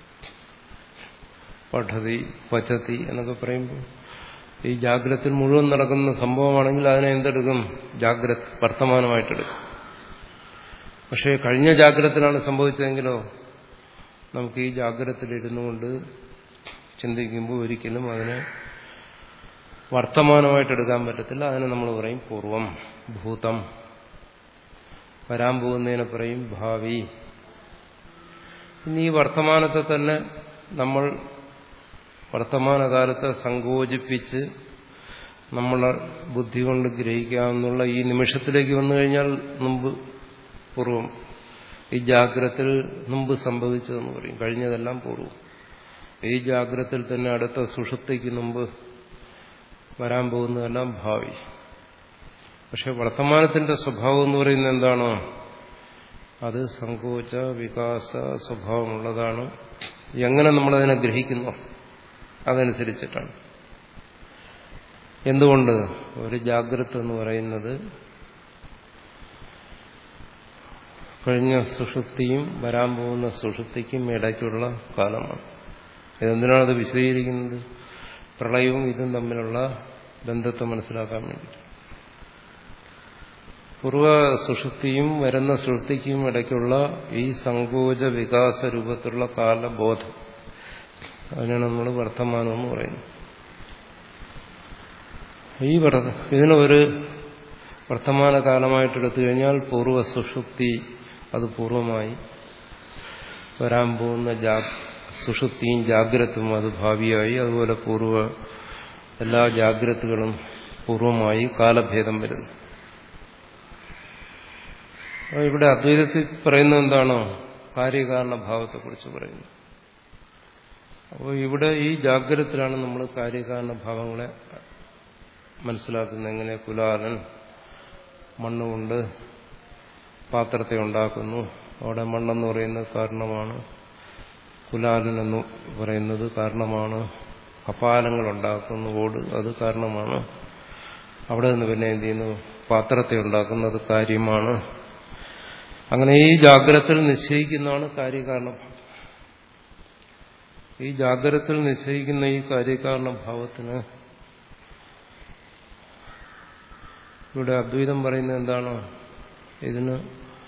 പഠതി പച്ചത്തി എന്നൊക്കെ പറയുമ്പോൾ ഈ ജാഗ്രതത്തിൽ മുഴുവൻ നടക്കുന്ന സംഭവമാണെങ്കിൽ അതിനെ എന്തെടുക്കും ജാഗ്രത വർത്തമാനമായിട്ടെടുക്കും പക്ഷേ കഴിഞ്ഞ ജാഗ്രതത്തിലാണ് സംഭവിച്ചതെങ്കിലോ നമുക്ക് ഈ ജാഗ്രതത്തിലിരുന്നു കൊണ്ട് ചിന്തിക്കുമ്പോൾ ഒരിക്കലും അതിനെ വർത്തമാനമായിട്ടെടുക്കാൻ പറ്റത്തില്ല അതിനെ നമ്മൾ പറയും പൂർവം ഭൂതം വരാൻ പോകുന്നതിനെ പറയും ഭാവി ഇനി ഈ വർത്തമാനത്തെ തന്നെ നമ്മൾ വർത്തമാനകാലത്തെ സങ്കോചിപ്പിച്ച് നമ്മളെ ബുദ്ധി കൊണ്ട് ഗ്രഹിക്കാമെന്നുള്ള ഈ നിമിഷത്തിലേക്ക് വന്നു കഴിഞ്ഞാൽ മുമ്പ് പൂർവം ഈ ജാഗ്രത്തിൽ മുമ്പ് സംഭവിച്ചതെന്ന് പറയും കഴിഞ്ഞതെല്ലാം പൂർവം ഈ ജാഗ്രത്തിൽ തന്നെ അടുത്ത സുഷുപ്തിക്ക് മുമ്പ് വരാൻ പോകുന്നതെല്ലാം ഭാവി പക്ഷെ വർത്തമാനത്തിന്റെ സ്വഭാവം എന്ന് പറയുന്നത് എന്താണോ അത് സങ്കോച വികാസ സ്വഭാവമുള്ളതാണ് എങ്ങനെ നമ്മളതിനെ ഗ്രഹിക്കുന്നു അതനുസരിച്ചിട്ടാണ് എന്തുകൊണ്ട് ഒരു ജാഗ്രത എന്ന് പറയുന്നത് കഴിഞ്ഞ സുഷുപ്തിയും വരാൻ പോകുന്ന സുഷുപ്തിക്കും ഇടയ്ക്കുള്ള കാലമാണ് ഇതെന്തിനാണ് അത് വിശദീകരിക്കുന്നത് പ്രളയവും ഇതും തമ്മിലുള്ള ബന്ധത്തെ മനസ്സിലാക്കാൻ വേണ്ടി പൂർവ സുഷുപ്തിയും വരുന്ന സുഷുപ്തിക്കും ഇടയ്ക്കുള്ള ഈ സങ്കോച വികാസ രൂപത്തിലുള്ള കാലബോധം അതിനാണ് നമ്മൾ വർത്തമാനം എന്ന് പറയുന്നത് ഈ ഇതിനൊരു വർത്തമാന കാലമായിട്ടെടുത്തു കഴിഞ്ഞാൽ പൂർവ്വ സുഷുപ്തി അത് പൂർവമായി വരാൻ പോകുന്ന ജാ സുഷുപ്തിയും ജാഗ്രതും അത് ഭാവിയായി അതുപോലെ പൂർവ്വ എല്ലാ ജാഗ്രതകളും പൂർവമായി കാലഭേദം വരുന്നു ഇവിടെ അദ്വൈതത്തിൽ പറയുന്നത് എന്താണോ കാര്യകാരണ ഭാവത്തെക്കുറിച്ച് പറയുന്നു അപ്പോൾ ഇവിടെ ഈ ജാഗ്രതത്തിലാണ് നമ്മൾ കാര്യകാരണ ഭാവങ്ങളെ മനസ്സിലാക്കുന്നത് എങ്ങനെ കുലാലൻ മണ്ണുകൊണ്ട് പാത്രത്തെ ഉണ്ടാക്കുന്നു അവിടെ മണ്ണെന്ന് പറയുന്നത് കാരണമാണ് കുലാലൻ എന്ന് പറയുന്നത് കാരണമാണ് കപാലങ്ങൾ ഉണ്ടാക്കുന്നു ഓട് അത് കാരണമാണ് അവിടെ നിന്ന് പിന്നെ എന്ത് ചെയ്യുന്നു പാത്രത്തെ ഉണ്ടാക്കുന്നത് കാര്യമാണ് അങ്ങനെ ഈ ജാഗ്രതയിൽ നിശ്ചയിക്കുന്നതാണ് കാര്യകാരണം ഈ ജാഗ്രതയിൽ നിശ്ചയിക്കുന്ന ഈ കാര്യകാരണ ഭാവത്തിന് ഇവിടെ അദ്വൈതം പറയുന്നത് എന്താണ് ഇതിന്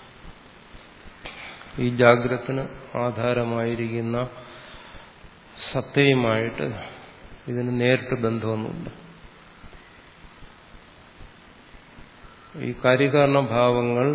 ഈ ജാഗ്രതത്തിന് ആധാരമായിരിക്കുന്ന സത്തയുമായിട്ട് ഇതിന് നേരിട്ട് ബന്ധമൊന്നുമില്ല ഈ കാര്യകാരണ ഭാവങ്ങൾ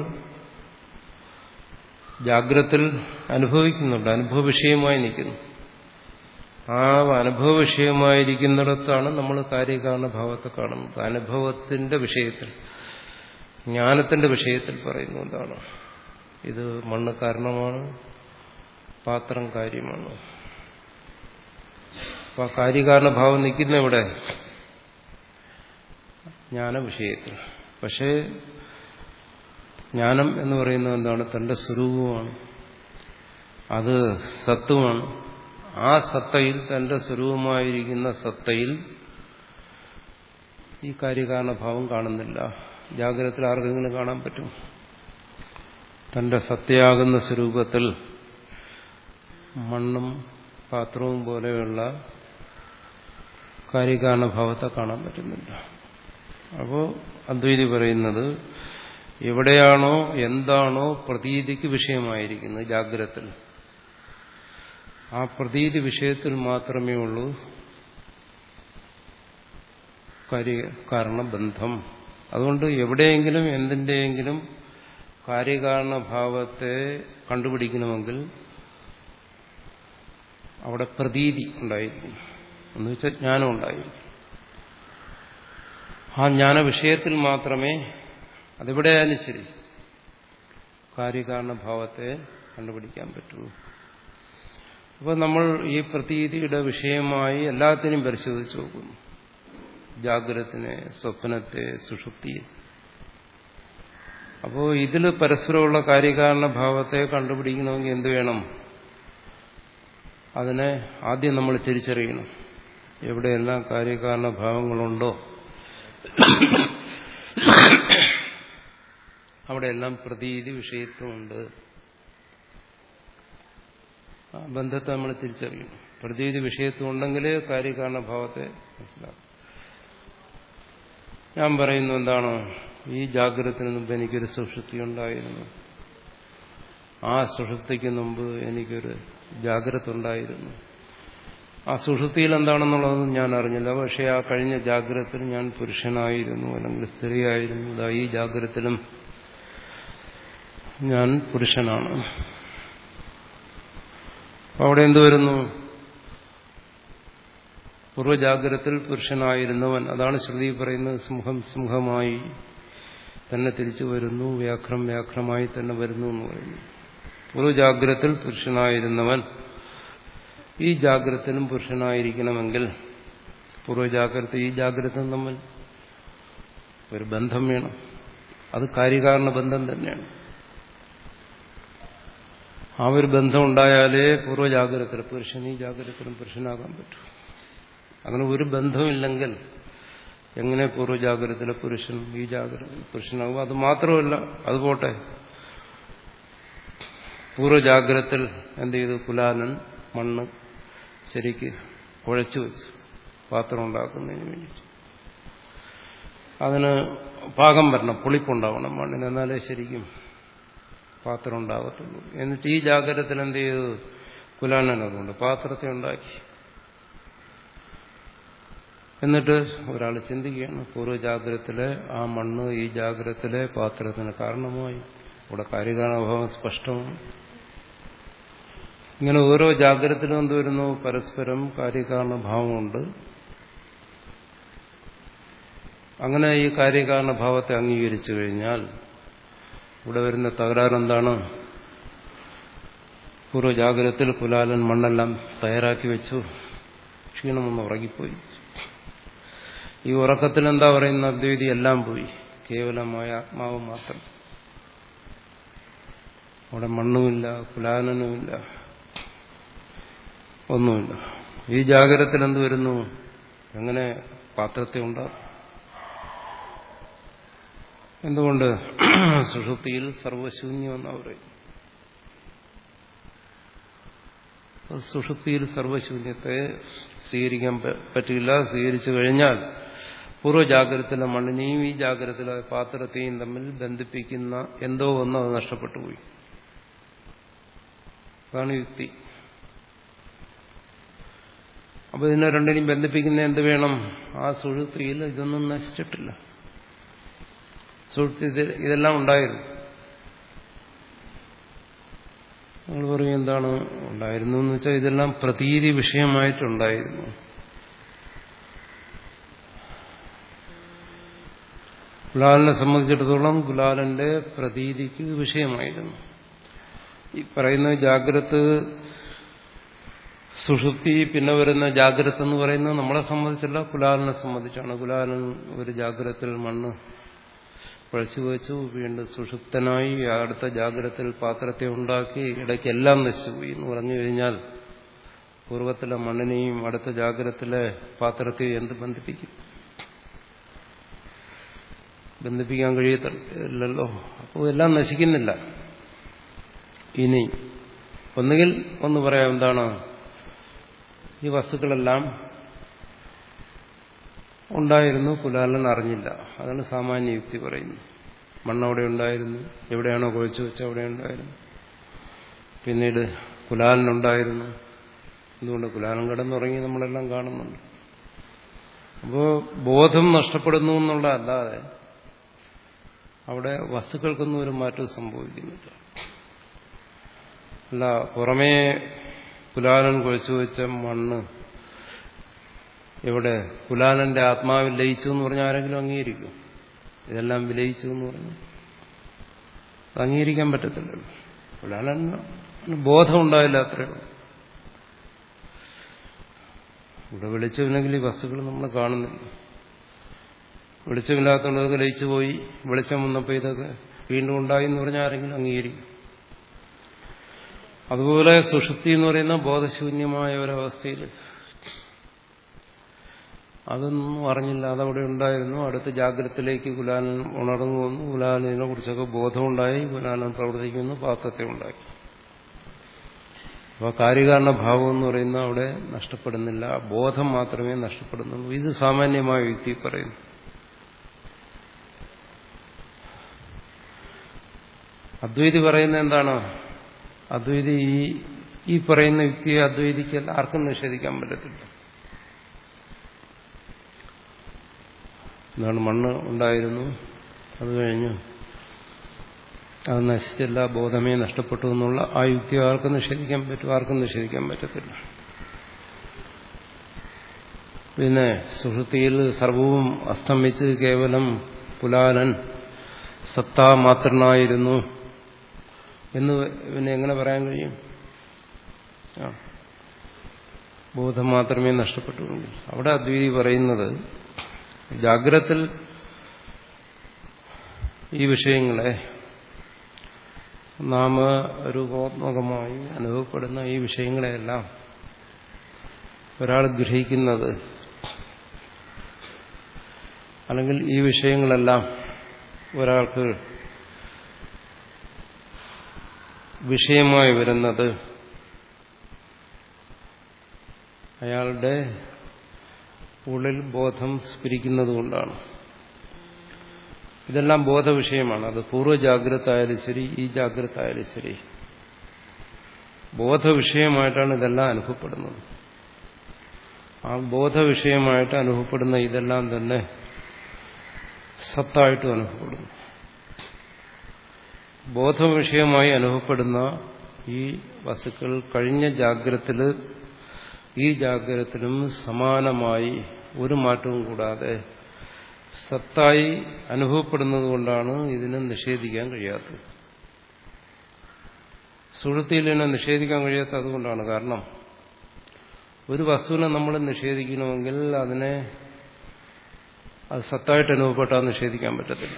ജാഗ്രത്തിൽ അനുഭവിക്കുന്നുണ്ട് അനുഭവ വിഷയമായി നിൽക്കുന്നു ആ അനുഭവ വിഷയമായിരിക്കുന്നിടത്താണ് നമ്മൾ കാര്യകാരണ ഭാവത്തെ കാണുന്നത് അനുഭവത്തിന്റെ വിഷയത്തിൽ ജ്ഞാനത്തിന്റെ വിഷയത്തിൽ പറയുന്നു എന്താണ് ഇത് മണ്ണ് കാരണമാണ് പാത്രം കാര്യമാണ് അപ്പൊ കാര്യകാരണ ഭാവം നിൽക്കുന്ന ഇവിടെ ജ്ഞാന വിഷയത്തിൽ പക്ഷേ ജ്ഞാനം എന്ന് പറയുന്നത് എന്താണ് തന്റെ സ്വരൂപമാണ് അത് സത്വമാണ് ആ സത്തയിൽ തന്റെ സ്വരൂപമായിരിക്കുന്ന സത്തയിൽ ഈ കാര്യകാരണഭാവം കാണുന്നില്ല ജാഗ്രതത്തിൽ ആർക്കെങ്കിലും കാണാൻ പറ്റും തന്റെ സത്തയാകുന്ന സ്വരൂപത്തിൽ മണ്ണും പാത്രവും പോലെയുള്ള കാര്യകാരണഭാവത്തെ കാണാൻ പറ്റുന്നില്ല അപ്പോൾ അദ്വൈതി പറയുന്നത് എവിടെയാണോ എന്താണോ പ്രതീതിക്ക് വിഷയമായിരിക്കുന്നത് ജാഗ്രതത്തിൽ ആ പ്രതീതി വിഷയത്തിൽ മാത്രമേ ഉള്ളൂ കാര്യകാരണബന്ധം അതുകൊണ്ട് എവിടെയെങ്കിലും എന്തിൻ്റെയെങ്കിലും കാര്യകാരണഭാവത്തെ കണ്ടുപിടിക്കണമെങ്കിൽ അവിടെ പ്രതീതി ഉണ്ടായിരിക്കും എന്ന് വെച്ചാൽ ജ്ഞാനം ഉണ്ടായിരിക്കും ആ ജ്ഞാന വിഷയത്തിൽ മാത്രമേ അതെവിടെയായാലും ശരി കാര്യകാരണഭാവത്തെ കണ്ടുപിടിക്കാൻ പറ്റുള്ളൂ അപ്പോൾ നമ്മൾ ഈ പ്രതീതിയുടെ വിഷയമായി എല്ലാത്തിനും പരിശോധിച്ച് നോക്കുന്നു ജാഗ്രതത്തിനെ സ്വപ്നത്തെ സുഷുപ്തിയെ അപ്പോൾ ഇതിൽ പരസ്പരമുള്ള കാര്യകാരണഭാവത്തെ കണ്ടുപിടിക്കണമെങ്കിൽ എന്ത് വേണം അതിനെ ആദ്യം നമ്മൾ തിരിച്ചറിയണം എവിടെയെല്ലാം കാര്യകാരണഭാവങ്ങളുണ്ടോ അവിടെയെല്ലാം പ്രതീതി വിഷയത്വമുണ്ട് ആ ബന്ധത്തെ നമ്മൾ തിരിച്ചറിയണം പ്രതീതി വിഷയത്വം ഉണ്ടെങ്കിലേ കാര്യകാരണഭാവത്തെ മനസ്സിലാക്കും ഞാൻ പറയുന്നു എന്താണ് ഈ ജാഗ്രതത്തിന് മുമ്പ് എനിക്കൊരു സുഷുപ്തി ഉണ്ടായിരുന്നു ആ സുഷുപ്തിക്ക് മുമ്പ് എനിക്കൊരു ജാഗ്രത ഉണ്ടായിരുന്നു ആ സുഷുപ്തിയിൽ എന്താണെന്നുള്ളതൊന്നും ഞാൻ അറിഞ്ഞില്ല പക്ഷേ ആ കഴിഞ്ഞ ജാഗ്രതത്തിൽ ഞാൻ പുരുഷനായിരുന്നു അല്ലെങ്കിൽ സ്ത്രീയായിരുന്നു ഇതാ ഈ ജാഗ്രതത്തിലും ഞാൻ പുരുഷനാണ് അവിടെ എന്തു വരുന്നു പൂർവ്വജാഗ്രതത്തിൽ പുരുഷനായിരുന്നവൻ അതാണ് ശ്രുതി പറയുന്നത് സിംഹം സിംഹമായി തന്നെ തിരിച്ചു വരുന്നു വ്യാഘ്രം വ്യാഘ്രമായി തന്നെ വരുന്നു എന്ന് പറയുന്നു പൂർവ്വജാഗ്രതത്തിൽ പുരുഷനായിരുന്നവൻ ഈ ജാഗ്രതത്തിലും പുരുഷനായിരിക്കണമെങ്കിൽ പൂർവ്വജാഗ്രത ഈ ജാഗ്രത തമ്മിൽ ഒരു ബന്ധം വേണം അത് കാര്യകാരണ ബന്ധം തന്നെയാണ് ആ ഒരു ബന്ധം ഉണ്ടായാലേ പൂർവ്വജാഗ്രതത്തിൽ പുരുഷൻ ഈ ജാഗ്രതത്തിലും പുരുഷനാകാൻ പറ്റൂ അങ്ങനെ ഒരു ബന്ധമില്ലെങ്കിൽ എങ്ങനെ പൂർവ്വജാഗ്രതത്തിലെ പുരുഷൻ ഈ ജാഗ്രത പുരുഷനാകും അത് മാത്രമല്ല അത് പോട്ടെ പൂർവ്വജാഗ്രത്തിൽ എന്ത് ചെയ്തു കുലാലൻ മണ്ണ് ശരിക്ക് കുഴച്ചു വെച്ചു പാത്രം ഉണ്ടാക്കുന്നതിന് വേണ്ടി അതിന് പാകം വരണം പുളിപ്പുണ്ടാവണം മണ്ണിന് എന്നാലേ ശരിക്കും പാത്രം ഉണ്ടാകത്തുള്ളൂ എന്നിട്ട് ഈ ജാഗ്രതത്തിൽ എന്ത് ചെയ്തു കുലാലൻ അതുകൊണ്ട് പാത്രത്തെ ഉണ്ടാക്കി എന്നിട്ട് ഒരാൾ ചിന്തിക്കുകയാണ് പൂർവ്വജാഗ്രത്തിലെ ആ മണ്ണ് ഈ ജാഗ്രത്തിലെ പാത്രത്തിന് കാരണമായി ഇവിടെ കാര്യകാരണഭാവം സ്പഷ്ടമാണ് ഇങ്ങനെ ഓരോ ജാഗ്രതത്തിലും എന്ത് വരുന്നു പരസ്പരം കാര്യകാരണഭാവമുണ്ട് അങ്ങനെ ഈ കാര്യകാരണഭാവത്തെ അംഗീകരിച്ചു കഴിഞ്ഞാൽ ഇവിടെ വരുന്ന തകരാറെന്താണ് പൂർവ്വജാഗ്രതത്തിൽ കുലാലൻ മണ്ണെല്ലാം തയ്യാറാക്കി വെച്ചു ക്ഷീണമൊന്ന് ഉറങ്ങിപ്പോയി ഈ ഉറക്കത്തിൽ എന്താ പറയുന്ന അദ്വൈതി എല്ലാം പോയി കേവലമായ ആത്മാവ് മാത്രം അവിടെ മണ്ണുമില്ല കുലാലനുമില്ല ഒന്നുമില്ല ഈ ജാഗ്രതത്തിൽ എന്ത് വരുന്നു എങ്ങനെ പാത്രത്തെ ഉണ്ടാകും എന്തുകൊണ്ട് സുഷുപ്തിയിൽ സർവശൂന്യം എന്നാ പറയും സുഷുപ്തിയിൽ സർവശൂന്യത്തെ സ്വീകരിക്കാൻ പറ്റില്ല സ്വീകരിച്ചു കഴിഞ്ഞാൽ പൂർവ്വജാഗ്രതത്തിലെ മണ്ണിനെയും ഈ ജാഗ്രതത്തിലെ പാത്രത്തെയും തമ്മിൽ ബന്ധിപ്പിക്കുന്ന എന്തോ ഒന്ന് അത് നഷ്ടപ്പെട്ടു പോയി അതാണ് യുക്തി അപ്പൊ ഇതിനെ രണ്ടിനെയും ബന്ധിപ്പിക്കുന്ന എന്ത് വേണം ആ സുഹൃത്തിയിൽ ഇതൊന്നും നശിച്ചിട്ടില്ല സുഹൃത്ത് ഇതെല്ലാം ഉണ്ടായിരുന്നു നമ്മൾ പറയും എന്താണ് ഉണ്ടായിരുന്നു എന്ന് വെച്ചാൽ ഇതെല്ലാം പ്രതീതി വിഷയമായിട്ടുണ്ടായിരുന്നു ഗുലാലിനെ സംബന്ധിച്ചിടത്തോളം ഗുലാലന്റെ പ്രതീതിക്ക് വിഷയമായിരുന്നു ഈ പറയുന്ന ജാഗ്രത് സുഷുപ്തി പിന്നെ വരുന്ന ജാഗ്രത എന്ന് പറയുന്നത് നമ്മളെ സംബന്ധിച്ചല്ല കുലാലിനെ സംബന്ധിച്ചാണ് കുലാലൻ ഒരു ജാഗ്രതത്തിൽ മണ്ണ് കുഴച്ചു വെച്ചു വീണ്ടും സുഷുപ്തനായി അടുത്ത ജാഗ്രതത്തിൽ പാത്രത്തെ ഉണ്ടാക്കി ഇടയ്ക്ക് എല്ലാം നശിച്ചുപോയി എന്ന് പറഞ്ഞു കഴിഞ്ഞാൽ പൂർവ്വത്തിലെ മണ്ണിനെയും അടുത്ത ജാഗ്രതത്തിലെ പാത്രത്തെയും എന്ത് ബന്ധിപ്പിക്കും ബന്ധിപ്പിക്കാൻ കഴിയത്തില്ലല്ലോ അപ്പോൾ എല്ലാം നശിക്കുന്നില്ല ഇനി ഒന്നുകിൽ ഒന്ന് പറയാം എന്താണ് ഈ വസ്തുക്കളെല്ലാം ഉണ്ടായിരുന്നു കുലാലൻ അറിഞ്ഞില്ല അതാണ് സാമാന്യ യുക്തി പറയുന്നത് മണ്ണവിടെ ഉണ്ടായിരുന്നു എവിടെയാണോ കുഴച്ചു വെച്ച അവിടെ ഉണ്ടായിരുന്നു പിന്നീട് കുലാലനുണ്ടായിരുന്നു എന്തുകൊണ്ട് കുലാലൻ കിടന്നുറങ്ങി നമ്മളെല്ലാം കാണുന്നുണ്ട് അപ്പോൾ ബോധം നഷ്ടപ്പെടുന്നു എന്നുള്ള അല്ലാതെ അവിടെ വസ്തുക്കൾക്കൊന്നും ഒരു മാറ്റവും സംഭവിക്കുന്നില്ല അല്ല പുറമേ കുലാലൻ കുഴച്ചു വെച്ച മണ്ണ് എവിടെ കുലാലന്റെ ആത്മാവിൽ ലയിച്ചു എന്ന് പറഞ്ഞാൽ ആരെങ്കിലും അംഗീകരിക്കും ഇതെല്ലാം വിലയിച്ചു എന്ന് പറഞ്ഞു അംഗീകരിക്കാൻ പറ്റത്തില്ലല്ലോ കുലാലൻ ബോധം ഉണ്ടായില്ല അത്രയേ ഉള്ളൂ ഇവിടെ വെളിച്ചമില്ലെങ്കിൽ ഈ വസ്തുക്കൾ നമ്മൾ കാണുന്നില്ല വെളിച്ചമില്ലാത്തതൊക്കെ ലയിച്ചു പോയി വെളിച്ചം വന്നപ്പോൾ ഇതൊക്കെ വീണ്ടും ഉണ്ടായി എന്ന് പറഞ്ഞാൽ ആരെങ്കിലും അംഗീകരിക്കും അതുപോലെ സുഷുപ്തി എന്ന് പറയുന്ന ബോധശൂന്യമായ ഒരവസ്ഥയിൽ അതൊന്നും അറിഞ്ഞില്ല അതവിടെ ഉണ്ടായിരുന്നു അടുത്ത ജാഗ്രതത്തിലേക്ക് കുലാലൻ ഉണർന്നു വന്നു കുലാലനെ കുറിച്ചൊക്കെ ബോധമുണ്ടായി കുലാലൻ പ്രവർത്തിക്കുന്നു പാത്രത്തെ ഉണ്ടാക്കി അപ്പോൾ കാര്യകാരണ ഭാവം എന്ന് പറയുന്ന അവിടെ നഷ്ടപ്പെടുന്നില്ല ബോധം മാത്രമേ നഷ്ടപ്പെടുന്നുള്ളൂ ഇത് സാമാന്യമായ വ്യക്തി പറയുന്നു അദ്വൈതി പറയുന്ന എന്താണ് അദ്വൈതി ഈ ഈ പറയുന്ന വ്യക്തിയെ അദ്വൈതിക്ക് ആർക്കും നിഷേധിക്കാൻ പറ്റത്തില്ല എന്താണ് മണ്ണ് ഉണ്ടായിരുന്നു അത് കഴിഞ്ഞു അത് നശിച്ചില്ല ബോധമേ നഷ്ടപ്പെട്ടു എന്നുള്ള ആ യുക്തി ആർക്കും നിഷേധിക്കാൻ പറ്റും ആർക്കും നിഷേധിക്കാൻ പറ്റത്തില്ല പിന്നെ സുഹൃത്തിയിൽ സർവവും അസ്തമിച്ച് കേവലം പുലാലൻ സത്താ മാത്രനായിരുന്നു എന്ന് പിന്നെ എങ്ങനെ പറയാൻ കഴിയും ആ ബോധം മാത്രമേ നഷ്ടപ്പെട്ടുള്ളൂ അവിടെ അദ്വൈതി പറയുന്നത് ജാഗ്രത്തിൽ ഈ വിഷയങ്ങളെ നാമരൂപാത്മകമായി അനുഭവപ്പെടുന്ന ഈ വിഷയങ്ങളെയെല്ലാം ഒരാൾ ഗ്രഹിക്കുന്നത് അല്ലെങ്കിൽ ഈ വിഷയങ്ങളെല്ലാം ഒരാൾക്ക് വിഷയമായി വരുന്നത് അയാളുടെ ഉള്ളിൽ ബോധം സ്ഫുരിക്കുന്നത് കൊണ്ടാണ് ഇതെല്ലാം ബോധവിഷയമാണ് അത് പൂർവ്വജാഗ്രത ആയാലും ശരി ഈ ജാഗ്രത ആയാലും ശരി ബോധവിഷയമായിട്ടാണ് ഇതെല്ലാം അനുഭവപ്പെടുന്നത് ആ ബോധവിഷയമായിട്ട് അനുഭവപ്പെടുന്ന ഇതെല്ലാം തന്നെ സത്തായിട്ടും അനുഭവപ്പെടുന്നു ബോധവിഷയമായി അനുഭവപ്പെടുന്ന ഈ വസ്തുക്കൾ കഴിഞ്ഞ ജാഗ്രതത്തില് ഈ ജാഗ്രതത്തിലും സമാനമായി ഒരു മാറ്റവും കൂടാതെ സത്തായി അനുഭവപ്പെടുന്നത് കൊണ്ടാണ് ഇതിനെ നിഷേധിക്കാൻ കഴിയാത്തത് സുഹൃത്തിയിൽ ഇതിനെ നിഷേധിക്കാൻ കഴിയാത്ത അതുകൊണ്ടാണ് കാരണം ഒരു വസ്തുവിനെ നമ്മൾ നിഷേധിക്കണമെങ്കിൽ അതിനെ അത് സത്തായിട്ട് അനുഭവപ്പെട്ടാൽ നിഷേധിക്കാൻ പറ്റത്തില്ല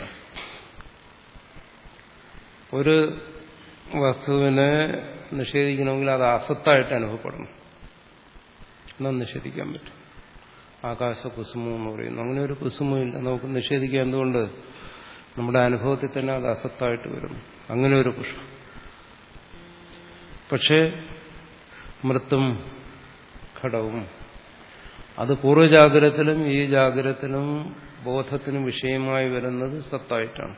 ഒരു വസ്തുവിനെ നിഷേധിക്കണമെങ്കിൽ അത് അസത്തായിട്ട് അനുഭവപ്പെടണം എന്നാൽ നിഷേധിക്കാൻ പറ്റും ആകാശ കുസുമം എന്ന് പറയുന്നു അങ്ങനെ ഒരു കുസുമമില്ല നമുക്ക് നിഷേധിക്കാൻ എന്തുകൊണ്ട് നമ്മുടെ അനുഭവത്തിൽ തന്നെ അത് അസത്തായിട്ട് വരുന്നു അങ്ങനെ ഒരു പുഷ്പം പക്ഷേ മൃത്തും ഘടവും അത് പൂർവ്വജാഗ്രതത്തിലും ഈ ജാഗ്രതത്തിലും ബോധത്തിനും വിഷയമായി വരുന്നത് സത്തായിട്ടാണ്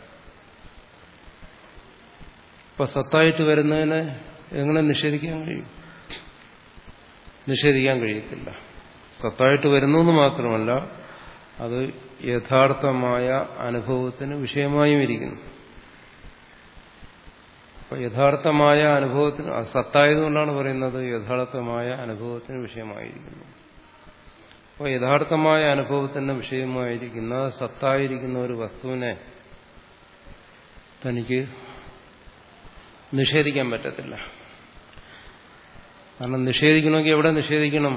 ഇപ്പൊ സത്തായിട്ട് വരുന്നതിനെ എങ്ങനെ നിഷേധിക്കാൻ കഴിയും നിഷേധിക്കാൻ കഴിയത്തില്ല സത്തായിട്ട് വരുന്നു എന്ന് മാത്രമല്ല അത് യഥാർത്ഥമായ അനുഭവത്തിന് വിഷയമായും ഇരിക്കുന്നു അപ്പൊ യഥാർത്ഥമായ അനുഭവത്തിന് സത്തായതുകൊണ്ടാണ് പറയുന്നത് യഥാർത്ഥമായ അനുഭവത്തിന് വിഷയമായിരിക്കുന്നു അപ്പോൾ യഥാർത്ഥമായ അനുഭവത്തിന് വിഷയമായിരിക്കുന്ന സത്തായിരിക്കുന്ന ഒരു വസ്തുവിനെ തനിക്ക് നിഷേധിക്കാൻ പറ്റത്തില്ല കാരണം നിഷേധിക്കണമെങ്കിൽ എവിടെ നിഷേധിക്കണം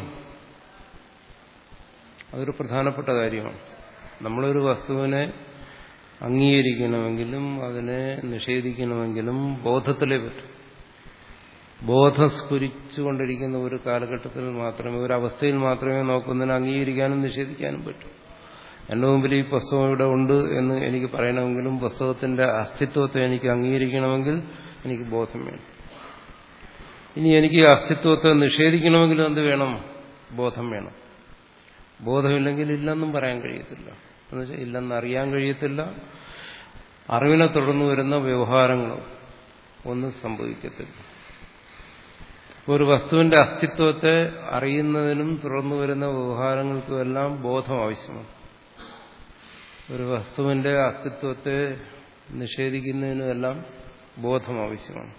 അതൊരു പ്രധാനപ്പെട്ട കാര്യമാണ് നമ്മളൊരു വസ്തുവിനെ അംഗീകരിക്കണമെങ്കിലും അതിനെ നിഷേധിക്കണമെങ്കിലും ബോധത്തിലേ പറ്റും ബോധം സ്ഫുരിച്ചുകൊണ്ടിരിക്കുന്ന ഒരു കാലഘട്ടത്തിൽ മാത്രമേ ഒരു അവസ്ഥയിൽ മാത്രമേ നോക്കുന്നതിന് അംഗീകരിക്കാനും നിഷേധിക്കാനും പറ്റൂ എന്റെ മുമ്പിൽ ഈ പുസ്തകം ഇവിടെ ഉണ്ട് എന്ന് എനിക്ക് പറയണമെങ്കിലും പുസ്തകത്തിന്റെ അസ്തിത്വത്തെ എനിക്ക് അംഗീകരിക്കണമെങ്കിൽ എനിക്ക് ബോധം വേണം ഇനി എനിക്ക് അസ്തിത്വത്തെ നിഷേധിക്കണമെങ്കിൽ എന്ത് വേണം ബോധം വേണം ബോധമില്ലെങ്കിൽ ഇല്ലെന്നും പറയാൻ കഴിയത്തില്ല എന്നുവെച്ചാൽ ഇല്ലെന്ന് അറിയാൻ കഴിയത്തില്ല അറിവിനെ തുടർന്ന് വരുന്ന വ്യവഹാരങ്ങളും ഒന്നും സംഭവിക്കത്തില്ല ഒരു വസ്തുവിന്റെ അസ്തിത്വത്തെ അറിയുന്നതിനും തുടർന്നു വരുന്ന വ്യവഹാരങ്ങൾക്കും എല്ലാം ബോധം ആവശ്യമാണ് ഒരു വസ്തുവിന്റെ അസ്തിത്വത്തെ നിഷേധിക്കുന്നതിനുമെല്ലാം ബോധം ആവശ്യമാണ്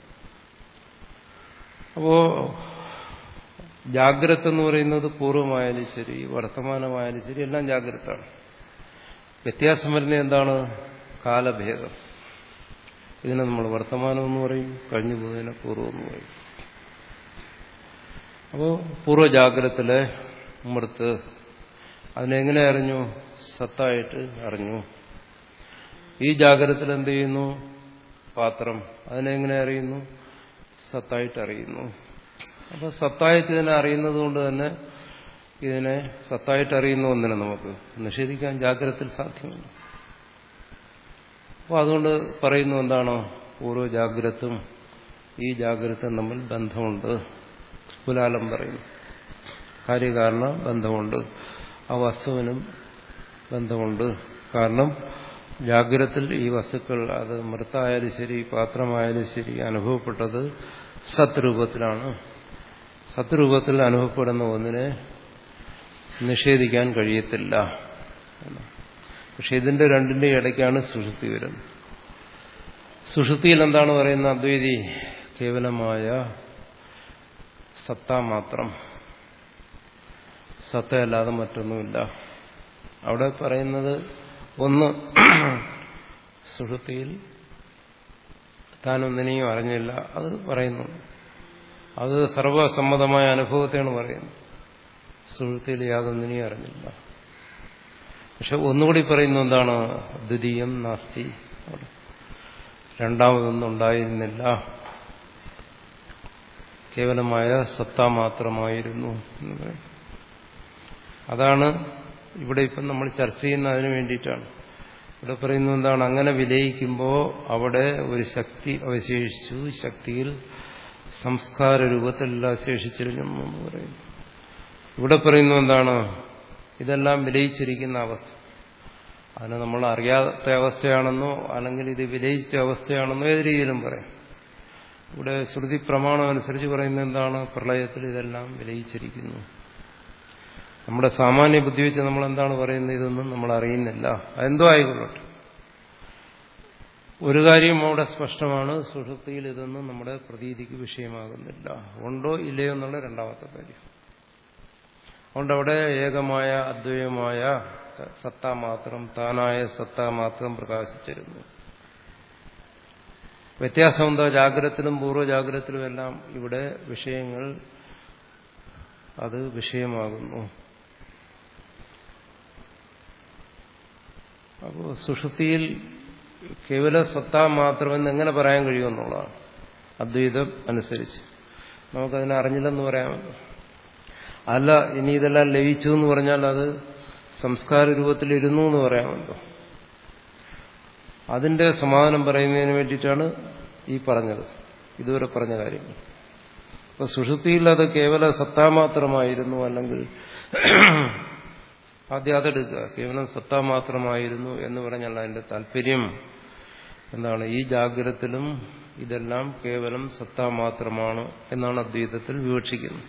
അപ്പോ ജാഗ്രത എന്ന് പറയുന്നത് പൂർവ്വമായാലും ശരി വർത്തമാനമായാലും ശരി എല്ലാം ജാഗ്രതാണ് വ്യത്യാസം വരുന്നത് എന്താണ് കാലഭേദം ഇതിനെ നമ്മൾ വർത്തമാനം എന്ന് പറയും കഴിഞ്ഞു പോകുന്നതിനെ പൂർവ്വം എന്ന് പറയും അപ്പോൾ പൂർവ്വജാഗ്രതത്തിലെ മൃത്ത് അതിനെങ്ങനെ അറിഞ്ഞു സത്തായിട്ട് അറിഞ്ഞു ഈ ജാഗ്രതത്തിൽ എന്ത് ചെയ്യുന്നു പാത്രം അതിനെങ്ങനെ അറിയുന്നു സത്തായിട്ട് അറിയുന്നു അപ്പൊ സത്തായിട്ട് ഇതിനെ അറിയുന്നത് കൊണ്ട് തന്നെ ഇതിനെ സത്തായിട്ട് അറിയുന്ന ഒന്നിനെ നമുക്ക് നിഷേധിക്കാൻ ജാഗ്രതത്തിൽ സാധ്യമല്ല അപ്പോൾ അതുകൊണ്ട് പറയുന്നു എന്താണോ ഓരോ ജാഗ്രതും ഈ ജാഗ്രത തമ്മിൽ ബന്ധമുണ്ട് കുലാലം പറയുന്നു കാര്യകാരണ ബന്ധമുണ്ട് ആ വസ്തുവിനും ബന്ധമുണ്ട് കാരണം ജാഗ്രതത്തിൽ ഈ വസ്തുക്കൾ അത് മൃത്തായാലും ശരി പാത്രമായാലും ശരി അനുഭവപ്പെട്ടത് സത്രൂപത്തിലാണ് സത്രൂപത്തിൽ അനുഭവപ്പെടുന്ന ഒന്നിനെ നിഷേധിക്കാൻ കഴിയത്തില്ല പക്ഷെ ഇതിന്റെ രണ്ടിന്റെ ഇടയ്ക്കാണ് സുഷുപ്തി വരുന്നത് സുഷുപ്തിയിൽ എന്താണ് പറയുന്നത് അദ്വൈതി കേവലമായ സത്ത മാത്രം സത്തയല്ലാതെ മറ്റൊന്നുമില്ല അവിടെ പറയുന്നത് ഒന്ന് സുഷുപ്തിയിൽ താനൊന്നിനെയും അറിഞ്ഞില്ല അത് പറയുന്നു അത് സർവസമ്മതമായ അനുഭവത്തെയാണ് പറയുന്നത് സുഹൃത്തിയിൽ യാതൊന്നിനെയും അറിഞ്ഞില്ല പക്ഷെ ഒന്നുകൂടി പറയുന്ന എന്താണ് ദ്വിതീയം നാസ്തി അവിടെ രണ്ടാമതൊന്നും ഉണ്ടായിരുന്നില്ല കേവലമായ സത്ത മാത്രമായിരുന്നു എന്ന് പറയും അതാണ് ഇവിടെ ഇപ്പം നമ്മൾ ചർച്ച ചെയ്യുന്ന അതിനു വേണ്ടിയിട്ടാണ് ഇവിടെ പറയുന്നത് എന്താണ് അങ്ങനെ വിലയിക്കുമ്പോൾ അവിടെ ഒരു ശക്തി അവശേഷിച്ചു ശക്തിയിൽ സംസ്കാര രൂപത്തിലെല്ലാം ശേഷിച്ചിരിക്കുന്നു എന്ന് പറയുന്നു ഇവിടെ പറയുന്നു എന്താണ് ഇതെല്ലാം വിലയിച്ചിരിക്കുന്ന അവസ്ഥ അതിനെ നമ്മൾ അറിയാത്ത അവസ്ഥയാണെന്നോ അല്ലെങ്കിൽ ഇത് വിലയിച്ച അവസ്ഥയാണെന്നോ ഏത് രീതിയിലും പറയാം ഇവിടെ ശ്രുതി പ്രമാണം അനുസരിച്ച് പറയുന്നത് എന്താണ് പ്രളയത്തിൽ ഇതെല്ലാം വിലയിച്ചിരിക്കുന്നു നമ്മുടെ സാമാന്യ ബുദ്ധി വെച്ച് നമ്മൾ എന്താണ് പറയുന്നത് ഇതൊന്നും നമ്മൾ അറിയുന്നില്ല അതെന്തോ ആയിക്കൊള്ളട്ടെ ഒരു കാര്യം അവിടെ സ്പഷ്ടമാണ് സുഷുപ്തിയിൽ ഇതൊന്നും നമ്മുടെ പ്രതീതിക്ക് വിഷയമാകുന്നില്ല ഉണ്ടോ ഇല്ലയോ എന്നുള്ള രണ്ടാമത്തെ കാര്യം അതുകൊണ്ട് അവിടെ ഏകമായ അദ്വൈതമായ സത്ത മാത്രം താനായ സത്ത മാത്രം പ്രകാശിച്ചിരുന്നു വ്യത്യാസം എന്താ ജാഗ്രതത്തിലും പൂർവ്വജാഗ്രതത്തിലും എല്ലാം ഇവിടെ വിഷയങ്ങൾ അത് വിഷയമാകുന്നു അപ്പോൾ സുഷുതിയിൽ കേവല സത്ത മാത്രമെന്ന് എങ്ങനെ പറയാൻ കഴിയുമെന്നുള്ളതാണ് അദ്വൈതം അനുസരിച്ച് നമുക്കതിനെ അറിഞ്ഞില്ലെന്ന് പറയാമല്ലോ അല്ല ഇനി ഇതെല്ലാം ലയിച്ചു എന്ന് പറഞ്ഞാൽ അത് സംസ്കാര രൂപത്തിലിരുന്നു എന്ന് പറയാമല്ലോ അതിന്റെ സമാധാനം പറയുന്നതിന് വേണ്ടിയിട്ടാണ് ഈ പറഞ്ഞത് ഇതുവരെ പറഞ്ഞ കാര്യങ്ങൾ അപ്പൊ സുഷുതിയിൽ അത് കേവല സത്താ മാത്രമായിരുന്നു അല്ലെങ്കിൽ ആദ്യം അതെടുക്കുക കേവലം സത്താ മാത്രമായിരുന്നു എന്ന് പറഞ്ഞാൽ അതിന്റെ താല്പര്യം എന്താണ് ഈ ജാഗ്രതത്തിലും ഇതെല്ലാം കേവലം സത്താ മാത്രമാണ് എന്നാണ് അദ്വൈതത്തിൽ വിവക്ഷിക്കുന്നത്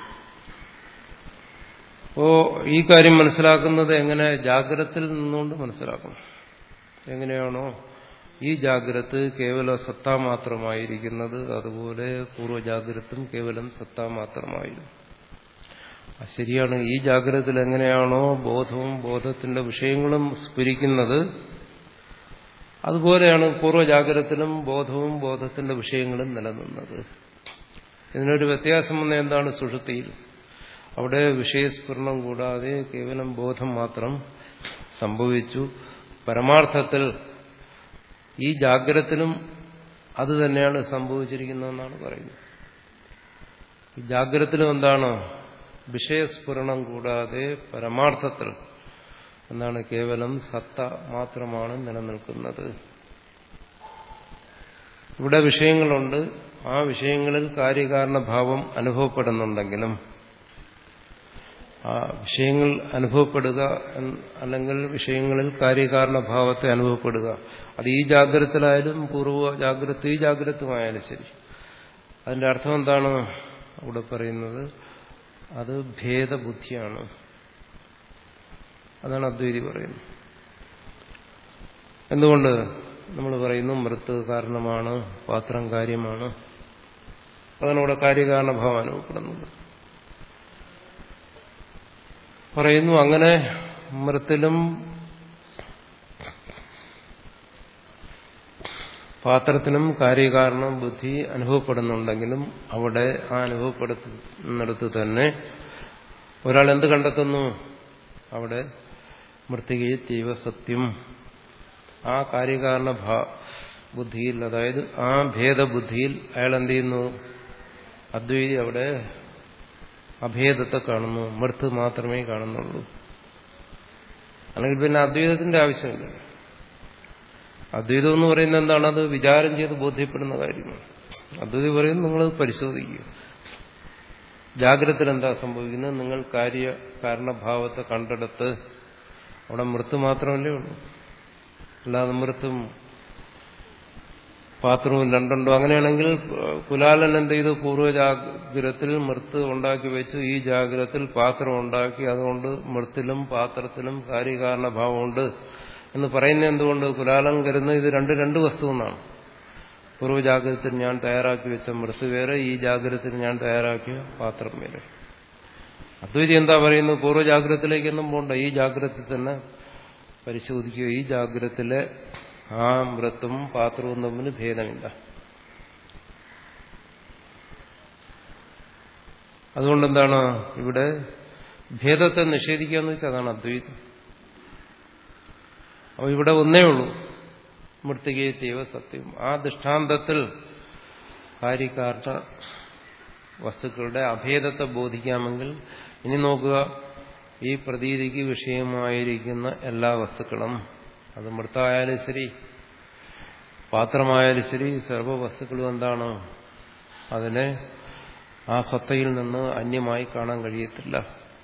അപ്പോ ഈ കാര്യം മനസ്സിലാക്കുന്നത് എങ്ങനെ ജാഗ്രതത്തിൽ നിന്നുകൊണ്ട് മനസ്സിലാക്കണം എങ്ങനെയാണോ ഈ ജാഗ്രത കേവല സത്താ മാത്രമായിരിക്കുന്നത് അതുപോലെ പൂർവ്വജാഗ്രതും കേവലം സത്താ മാത്രമായിരുന്നു ശരിയാണ് ഈ ജാഗ്രതത്തിൽ എങ്ങനെയാണോ ബോധവും ബോധത്തിന്റെ വിഷയങ്ങളും സ്ഫുരിക്കുന്നത് അതുപോലെയാണ് പൂർവ്വജാഗ്രതത്തിലും ബോധവും ബോധത്തിന്റെ വിഷയങ്ങളും നിലനിന്നത് ഇതിനൊരു വ്യത്യാസം വന്ന എന്താണ് സുഷുതിയിൽ അവിടെ വിഷയസ്ഫുരണം കൂടാതെ കേവലം ബോധം മാത്രം സംഭവിച്ചു പരമാർത്ഥത്തിൽ ഈ ജാഗ്രതത്തിലും അത് തന്നെയാണ് സംഭവിച്ചിരിക്കുന്നതെന്നാണ് പറയുന്നത് ഈ ജാഗ്രതത്തിലും എന്താണ് വിഷയസ്ഫുരണം കൂടാതെ പരമാർത്ഥത്തിൽ എന്താണ് കേവലം സത്ത മാത്രമാണ് നിലനിൽക്കുന്നത് ഇവിടെ വിഷയങ്ങളുണ്ട് ആ വിഷയങ്ങളിൽ കാര്യകാരണഭാവം അനുഭവപ്പെടുന്നുണ്ടെങ്കിലും ആ വിഷയങ്ങൾ അനുഭവപ്പെടുക അല്ലെങ്കിൽ വിഷയങ്ങളിൽ കാര്യകാരണഭാവത്തെ അനുഭവപ്പെടുക അത് ഈ ജാഗ്രതത്തിലായാലും പൂർവ്വ ജാഗ്രത ഈ ജാഗ്രതമായാലും ശരി അതിന്റെ അർത്ഥം എന്താണ് അവിടെ പറയുന്നത് അത് ഭേദബുദ്ധിയാണ് അതാണ് അദ്വൈതി പറയുന്നത് എന്തുകൊണ്ട് നമ്മൾ പറയുന്നു മൃത്ത് കാരണമാണ് പാത്രം കാര്യമാണ് അതാണ് ഇവിടെ കാര്യകാരണഭാവം അനുഭവപ്പെടുന്നത് പറയുന്നു അങ്ങനെ മൃത്തിലും പാത്രത്തിനും കാര്യകാരണം ബുദ്ധി അനുഭവപ്പെടുന്നുണ്ടെങ്കിലും അവിടെ ആ അനുഭവപ്പെടുത്തുന്നിടത്ത് തന്നെ ഒരാൾ എന്ത് കണ്ടെത്തുന്നു അവിടെ മൃത്തികയെ തീവസത്യം ആ കാര്യകാരണ ബുദ്ധിയിൽ അതായത് ആ ഭേദബുദ്ധിയിൽ അയാൾ എന്ത് ചെയ്യുന്നു അദ്വൈതി അവിടെ അഭേദത്തെ കാണുന്നു മൃത്ത് മാത്രമേ കാണുന്നുള്ളൂ അല്ലെങ്കിൽ പിന്നെ അദ്വൈതത്തിന്റെ ആവശ്യമില്ല അദ്വൈതം എന്ന് പറയുന്നത് എന്താണ് അത് വിചാരം ചെയ്ത് ബോധ്യപ്പെടുന്ന കാര്യമാണ് അദ്വൈതി പറയുന്നത് നിങ്ങൾ പരിശോധിക്കുക ജാഗ്രതത്തിൽ എന്താ സംഭവിക്കുന്നത് നിങ്ങൾ കാര്യ കാരണഭാവത്തെ കണ്ടെടുത്ത് അവിടെ മൃത്ത് മാത്രമല്ലേ ഉള്ളൂ അല്ലാതെ മൃത്തും പാത്രവും രണ്ടുണ്ടോ അങ്ങനെയാണെങ്കിൽ കുലാലൻ എന്ത് ചെയ്തു പൂർവ്വജാഗ്രത്തിൽ മൃത്ത് ഉണ്ടാക്കി വെച്ചു ഈ ജാഗ്രതത്തിൽ പാത്രം ഉണ്ടാക്കി അതുകൊണ്ട് മൃത്തിലും പാത്രത്തിലും കാര്യകാരണഭാവമുണ്ട് എന്ന് പറയുന്നത് എന്തുകൊണ്ട് കുലാലൻ കരുതുന്നത് ഇത് രണ്ട് രണ്ട് വസ്തു എന്നാണ് പൂർവ്വജാഗ്രതത്തിൽ ഞാൻ തയ്യാറാക്കി വെച്ച മൃത്ത് വേറെ ഈ ജാഗ്രതത്തിൽ ഞാൻ തയ്യാറാക്കിയ പാത്രം വേറെ അദ്വൈതി എന്താ പറയുന്നത് പൂർവ്വജാഗ്രതത്തിലേക്കൊന്നും പോണ്ട ഈ ജാഗ്രതത്തിൽ തന്നെ പരിശോധിക്കുക ഈ ജാഗ്രതത്തിലെ ആ മൃത്തും പാത്രവും തമ്മിൽ ഭേദമില്ല അതുകൊണ്ടെന്താണ് ഇവിടെ ഭേദത്തെ നിഷേധിക്കുക എന്ന് വെച്ചാൽ അതാണ് അദ്വൈതം അപ്പോൾ ഇവിടെ ഒന്നേ ഉള്ളൂ മൃത്തികയെ സത്യം ആ ദൃഷ്ടാന്തത്തിൽ കാര്യക്കാർട്ട വസ്തുക്കളുടെ അഭേദത്തെ ബോധിക്കാമെങ്കിൽ ഇനി നോക്കുക ഈ പ്രതീതിക്ക് വിഷയമായിരിക്കുന്ന എല്ലാ വസ്തുക്കളും അത് മൃത്തായാലും ശരി പാത്രമായാലും ശരി സർവ്വ വസ്തുക്കളും എന്താണ് അതിനെ ആ സത്തയിൽ നിന്ന് അന്യമായി കാണാൻ കഴിയത്തില്ല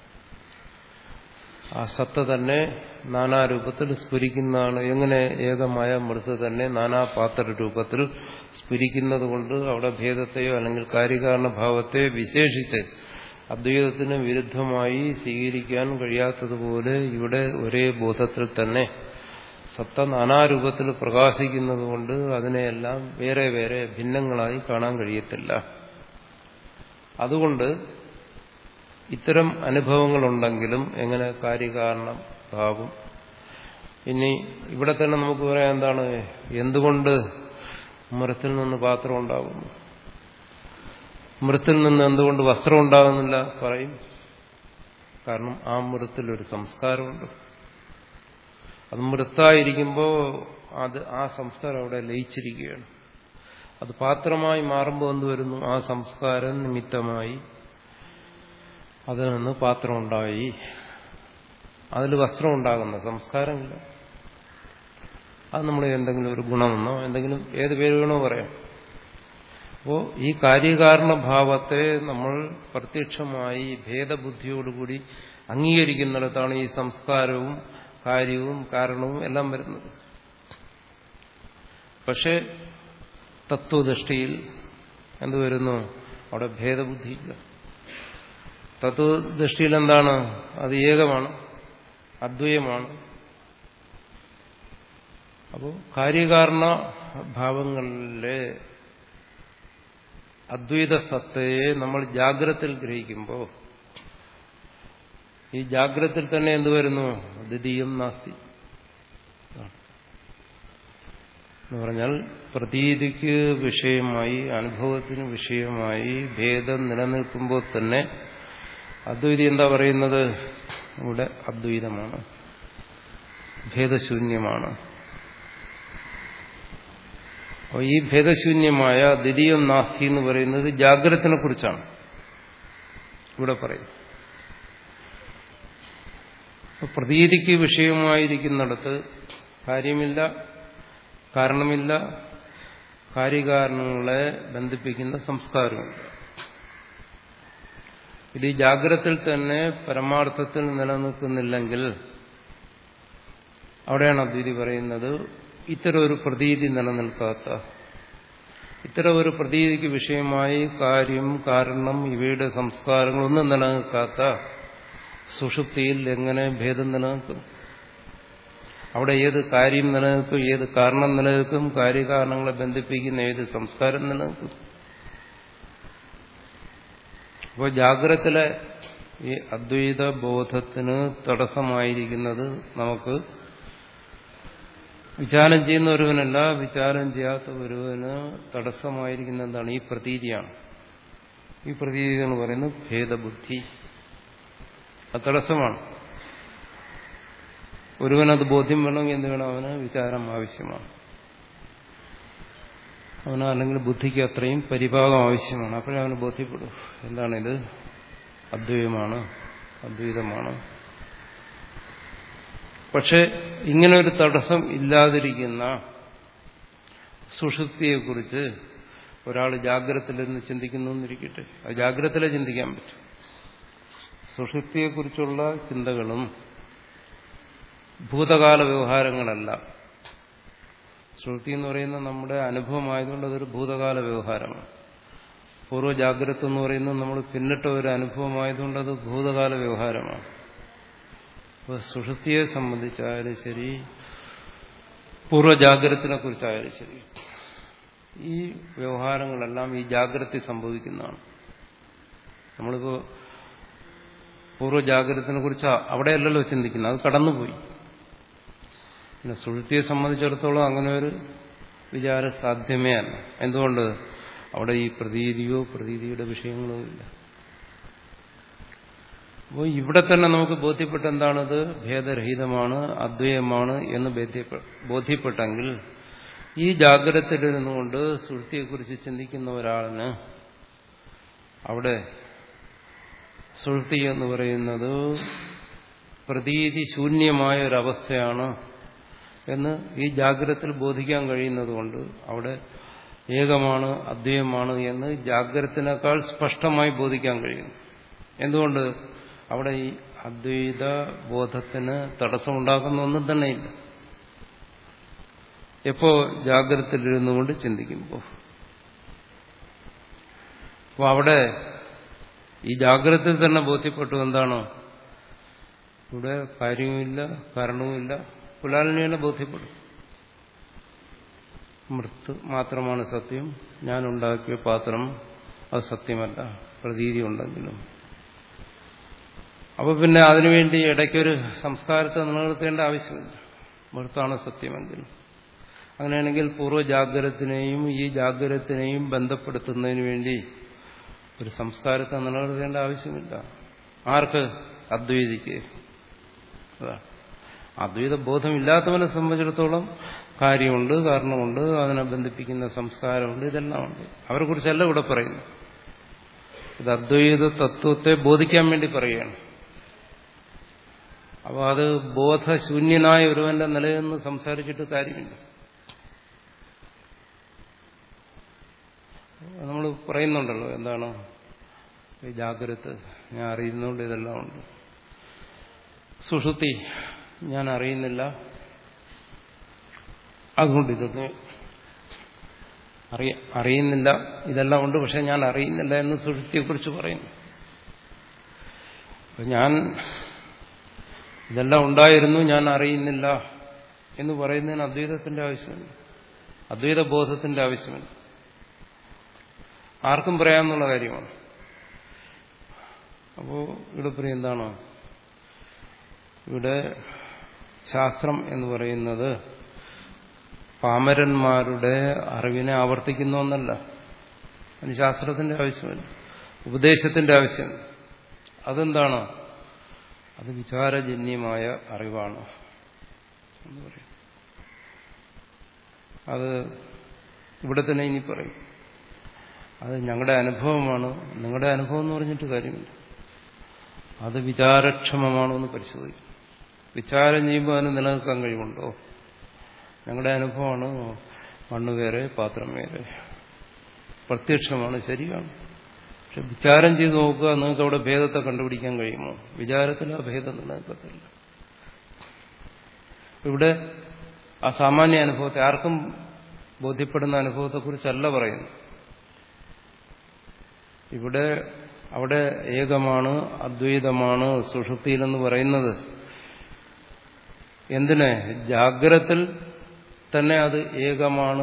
ആ സത്ത തന്നെ നാനാരൂപത്തിൽ സ്ഫുരിക്കുന്നതാണ് എങ്ങനെ ഏകമായ മൃത്ത് തന്നെ നാനാപാത്ര രൂപത്തിൽ സ്ഫുരിക്കുന്നത് കൊണ്ട് അവിടെ ഭേദത്തെയോ അല്ലെങ്കിൽ കാര്യകാരണഭാവത്തെയോ വിശേഷിച്ച് അദ്വൈതത്തിന് വിരുദ്ധമായി സ്വീകരിക്കാൻ കഴിയാത്തതുപോലെ ഇവിടെ ഒരേ ബോധത്തിൽ തന്നെ സത്ത നാനാരൂപത്തിൽ പ്രകാശിക്കുന്നത് കൊണ്ട് അതിനെയെല്ലാം വേറെ വേറെ ഭിന്നങ്ങളായി കാണാൻ കഴിയത്തില്ല അതുകൊണ്ട് ഇത്തരം അനുഭവങ്ങളുണ്ടെങ്കിലും എങ്ങനെ കാര്യകാരണ ഭാവം ഇനി ഇവിടെ തന്നെ നമുക്ക് പറയാം എന്താണ് എന്തുകൊണ്ട് മൃത്തിൽ നിന്ന് പാത്രം ഉണ്ടാകുന്നു മൃത്തിൽ നിന്ന് എന്തുകൊണ്ട് വസ്ത്രം ഉണ്ടാകുന്നില്ല പറയും കാരണം ആ മൃത്തിൽ ഒരു സംസ്കാരമുണ്ട് അത് മൃത്തായിരിക്കുമ്പോൾ അത് ആ സംസ്കാരം അവിടെ ലയിച്ചിരിക്കുകയാണ് അത് പാത്രമായി മാറുമ്പോൾ എന്ത് വരുന്നു ആ സംസ്കാരം നിമിത്തമായി അതിൽ നിന്ന് പാത്രം ഉണ്ടായി അതിൽ വസ്ത്രം ഉണ്ടാകുന്ന സംസ്കാരമില്ല അത് നമ്മൾ എന്തെങ്കിലും ഒരു ഗുണമെന്നോ എന്തെങ്കിലും ഏത് പേര് വേണോ പറയാം അപ്പോൾ ഈ കാര്യകാരണ ഭാവത്തെ നമ്മൾ പ്രത്യക്ഷമായി ഭേദബുദ്ധിയോടുകൂടി അംഗീകരിക്കുന്നിടത്താണ് ഈ സംസ്കാരവും കാര്യവും കാരണവും എല്ലാം വരുന്നത് പക്ഷെ തത്വദൃഷ്ടിയിൽ എന്ത് വരുന്നു അവിടെ ഭേദബുദ്ധിയില്ല തത്വദൃഷ്ടിയിൽ എന്താണ് അത് ഏകമാണ് അദ്വയമാണ് അപ്പോൾ കാര്യകാരണ ഭാവങ്ങളിലെ അദ്വൈത സത്തയെ നമ്മൾ ജാഗ്രതയിൽ ഗ്രഹിക്കുമ്പോൾ ഈ ജാഗ്രതയിൽ തന്നെ എന്ത് വരുന്നു ദ്വിതീയം നാസ്തി എന്ന് പറഞ്ഞാൽ പ്രതീതിക്ക് വിഷയമായി അനുഭവത്തിന് വിഷയമായി ഭേദം നിലനിൽക്കുമ്പോൾ തന്നെ അദ്വൈതി എന്താ പറയുന്നത് ഇവിടെ അദ്വൈതമാണ് ഭേദശൂന്യമാണ് അപ്പോൾ ഈ ഭേദശൂന്യമായ ദ്വിതീയം നാസ്തി എന്ന് പറയുന്നത് ജാഗ്രതത്തിനെ കുറിച്ചാണ് ഇവിടെ പറയും പ്രതീതിക്ക് വിഷയമായിരിക്കുന്നിടത്ത് കാര്യമില്ല കാരണമില്ല കാര്യകാരണങ്ങളെ ബന്ധിപ്പിക്കുന്ന സംസ്കാരമില്ല ഇത് ഈ ജാഗ്രതയിൽ തന്നെ പരമാർത്ഥത്തിൽ നിലനിൽക്കുന്നില്ലെങ്കിൽ അവിടെയാണ് അദ്വൈതി പറയുന്നത് ഇത്തരം ഒരു പ്രതീതി നിലനിൽക്കാത്ത ഇത്തരം ഒരു പ്രതീതിക്ക് വിഷയമായി കാര്യം കാരണം ഇവയുടെ സംസ്കാരങ്ങളൊന്നും നിലനിൽക്കാത്ത സുഷുപ്തിയിൽ എങ്ങനെ ഭേദം നിലനിൽക്കും അവിടെ ഏത് കാര്യം നിലനിൽക്കും ഏത് കാരണം നിലനിൽക്കും കാര്യകാരണങ്ങളെ ബന്ധിപ്പിക്കുന്ന ഏത് സംസ്കാരം നിലനിൽക്കും അപ്പോൾ ജാഗ്രതത്തിലെ ഈ അദ്വൈത ബോധത്തിന് തടസ്സമായിരിക്കുന്നത് നമുക്ക് വിചാരം ചെയ്യുന്ന ഒരുവനല്ല വിചാരം ചെയ്യാത്ത ഒരുവന് തടസ്സമായിരിക്കുന്ന എന്താണ് ഈ പ്രതീതിയാണ് ഈ പ്രതീതി എന്ന് പറയുന്നത് ഭേദബുദ്ധി അത് തടസ്സമാണ് ഒരുവനത് ബോധ്യം വേണമെങ്കിൽ എന്ത് വേണം അവന് വിചാരം ആവശ്യമാണ് അവന് അല്ലെങ്കിൽ ബുദ്ധിക്ക് അത്രയും പരിഭാഗം ആവശ്യമാണ് അപ്പോഴേ അവന് ബോധ്യപ്പെടും എന്താണിത് അദ്വൈതമാണ് അദ്വൈതമാണ് പക്ഷെ ഇങ്ങനെ ഒരു തടസ്സം ഇല്ലാതിരിക്കുന്ന സുഷുപ്തിയെക്കുറിച്ച് ഒരാൾ ജാഗ്രതയിലിരുന്ന് ചിന്തിക്കുന്നു എന്നിരിക്കട്ടെ അത് ജാഗ്രതയിലെ ചിന്തിക്കാൻ പറ്റും സുഷുപ്തിയെക്കുറിച്ചുള്ള ചിന്തകളും ഭൂതകാല വ്യവഹാരങ്ങളല്ല ശ്രുതി എന്ന് പറയുന്നത് നമ്മുടെ അനുഭവമായതുകൊണ്ട് അതൊരു ഭൂതകാല വ്യവഹാരമാണ് പൂർവ്വ ജാഗ്രത എന്ന് പറയുന്നത് നമ്മൾ പിന്നിട്ട ഒരു അനുഭവമായതുകൊണ്ട് അത് ഭൂതകാല വ്യവഹാരമാണ് അപ്പോൾ സുഷുപ്തിയെ സംബന്ധിച്ചായാലും ശരി പൂർവ്വജാഗ്രതത്തിനെ കുറിച്ചായാലും ശരി ഈ വ്യവഹാരങ്ങളെല്ലാം ഈ ജാഗ്രത സംഭവിക്കുന്നതാണ് നമ്മളിപ്പോൾ പൂർവ്വജാഗ്രതത്തിനെ കുറിച്ച് അവിടെയല്ലല്ലോ ചിന്തിക്കുന്നത് അത് കടന്നുപോയി പിന്നെ സുഴുത്തിയെ സംബന്ധിച്ചിടത്തോളം അങ്ങനെ ഒരു വിചാരം സാധ്യമേ അല്ല എന്തുകൊണ്ട് അവിടെ ഈ പ്രതീതിയോ പ്രതീതിയുടെ വിഷയങ്ങളോ ഇല്ല അപ്പോൾ ഇവിടെ തന്നെ നമുക്ക് ബോധ്യപ്പെട്ട എന്താണത് ഭേദരഹിതമാണ് അദ്വൈതമാണ് എന്ന് ബോധ്യപ്പെട്ടെങ്കിൽ ഈ ജാഗ്രതയിലിരുന്നുകൊണ്ട് സുഴുത്തിയെക്കുറിച്ച് ചിന്തിക്കുന്ന ഒരാളിന് അവിടെ സുഴുത്തി എന്ന് പറയുന്നത് പ്രതീതി ശൂന്യമായ ഒരവസ്ഥയാണ് എന്ന് ഈ ജാഗ്രതയിൽ ബോധിക്കാൻ കഴിയുന്നതുകൊണ്ട് അവിടെ ഏകമാണ് അദ്വൈതമാണ് എന്ന് ജാഗ്രതത്തിനേക്കാൾ സ്പഷ്ടമായി ബോധിക്കാൻ കഴിയുന്നു എന്തുകൊണ്ട് അവിടെ ഈ അദ്വൈത ബോധത്തിന് തടസ്സമുണ്ടാക്കുന്ന ഒന്നും തന്നെയില്ല എപ്പോ ജാഗ്രതയിലിരുന്നു കൊണ്ട് ചിന്തിക്കുമ്പോൾ അപ്പോൾ അവിടെ ഈ ജാഗ്രതയിൽ തന്നെ ബോധ്യപ്പെട്ടു എന്താണോ ഇവിടെ കാര്യവുമില്ല കാരണവുമില്ല പുലാലിനെ ബോധ്യപ്പെടും മൃത്ത് മാത്രമാണ് സത്യം ഞാൻ ഉണ്ടാക്കിയ പാത്രം അത് സത്യമല്ല പ്രതീതി ഉണ്ടെങ്കിലും അപ്പൊ പിന്നെ അതിനുവേണ്ടി ഇടയ്ക്കൊരു സംസ്കാരത്തെ നിലനിർത്തേണ്ട ആവശ്യമില്ല മൃത്താണ് സത്യമെങ്കിൽ അങ്ങനെയാണെങ്കിൽ പൂർവ്വജാഗ്രതത്തിനെയും ഈ ജാഗ്രതത്തിനെയും ബന്ധപ്പെടുത്തുന്നതിന് വേണ്ടി ഒരു സംസ്കാരത്തെ നിലനിർത്തേണ്ട ആവശ്യമില്ല ആർക്ക് അദ്വൈതിക്ക് അതാണ് അദ്വൈത ബോധമില്ലാത്തവനെ സംബന്ധിച്ചിടത്തോളം കാര്യമുണ്ട് കാരണമുണ്ട് അതിനെ ബന്ധിപ്പിക്കുന്ന സംസ്കാരമുണ്ട് ഇതെല്ലാം ഉണ്ട് അവരെ കുറിച്ചല്ല ഇവിടെ പറയുന്നു ഇത് അദ്വൈത തത്വത്തെ ബോധിക്കാൻ വേണ്ടി പറയുകയാണ് അപ്പോൾ അത് ബോധശൂന്യനായ ഒരുവന്റെ നിലയെന്ന് സംസാരിച്ചിട്ട് കാര്യമില്ല നമ്മൾ പറയുന്നുണ്ടല്ലോ എന്താണ് ഈ ജാഗ്രത ഞാൻ അറിയുന്നുണ്ട് ഇതെല്ലാം ഉണ്ട് സുഷുതി ഞാൻ അറിയുന്നില്ല അതുകൊണ്ട് ഇതൊക്കെ അറിയ അറിയുന്നില്ല ഇതെല്ലാം ഉണ്ട് പക്ഷെ ഞാൻ അറിയുന്നില്ല എന്ന് സുഷുതിയെക്കുറിച്ച് പറയുന്നു ഞാൻ ഇതെല്ലാം ഉണ്ടായിരുന്നു ഞാൻ അറിയുന്നില്ല എന്ന് പറയുന്നതിന് അദ്വൈതത്തിന്റെ ആവശ്യമില്ല അദ്വൈത ബോധത്തിന്റെ ആവശ്യമില്ല ആർക്കും പറയാമെന്നുള്ള കാര്യമാണ് അപ്പോൾ ഇവിടെ പറയും എന്താണ് ഇവിടെ ശാസ്ത്രം എന്ന് പറയുന്നത് പാമരന്മാരുടെ അറിവിനെ ആവർത്തിക്കുന്ന ഒന്നല്ല അതിന് ശാസ്ത്രത്തിന്റെ ആവശ്യമില്ല ഉപദേശത്തിന്റെ ആവശ്യം അതെന്താണ് അത് വിചാരജന്യമായ അറിവാണ് എന്ന് പറയും അത് ഇവിടെ തന്നെ ഇനി പറയും അത് ഞങ്ങളുടെ അനുഭവമാണ് നിങ്ങളുടെ അനുഭവം എന്ന് പറഞ്ഞിട്ട് കാര്യമില്ല അത് വിചാരക്ഷമമാണോ എന്ന് പരിശോധിക്കും വിചാരം ചെയ്യുമ്പോൾ അതിന് നിലനിൽക്കാൻ കഴിവുണ്ടോ ഞങ്ങളുടെ അനുഭവമാണ് മണ്ണ് വേറെ പാത്രം വേറെ പ്രത്യക്ഷമാണ് ശരിയാണ് പക്ഷെ വിചാരം ചെയ്ത് നോക്കുക നിങ്ങൾക്ക് അവിടെ ഭേദത്തെ കണ്ടുപിടിക്കാൻ കഴിയുമോ വിചാരത്തിൽ ആ ഭേദം നിലനിൽക്കത്തില്ല ഇവിടെ ആ സാമാന്യ അനുഭവത്തെ ആർക്കും ബോധ്യപ്പെടുന്ന അനുഭവത്തെക്കുറിച്ചല്ല പറയുന്നു ഇവിടെ അവിടെ ഏകമാണ് അദ്വൈതമാണ് സുഷുപ്തിയിലെന്ന് പറയുന്നത് എന്തിന് ജാഗ്രത്തിൽ തന്നെ അത് ഏകമാണ്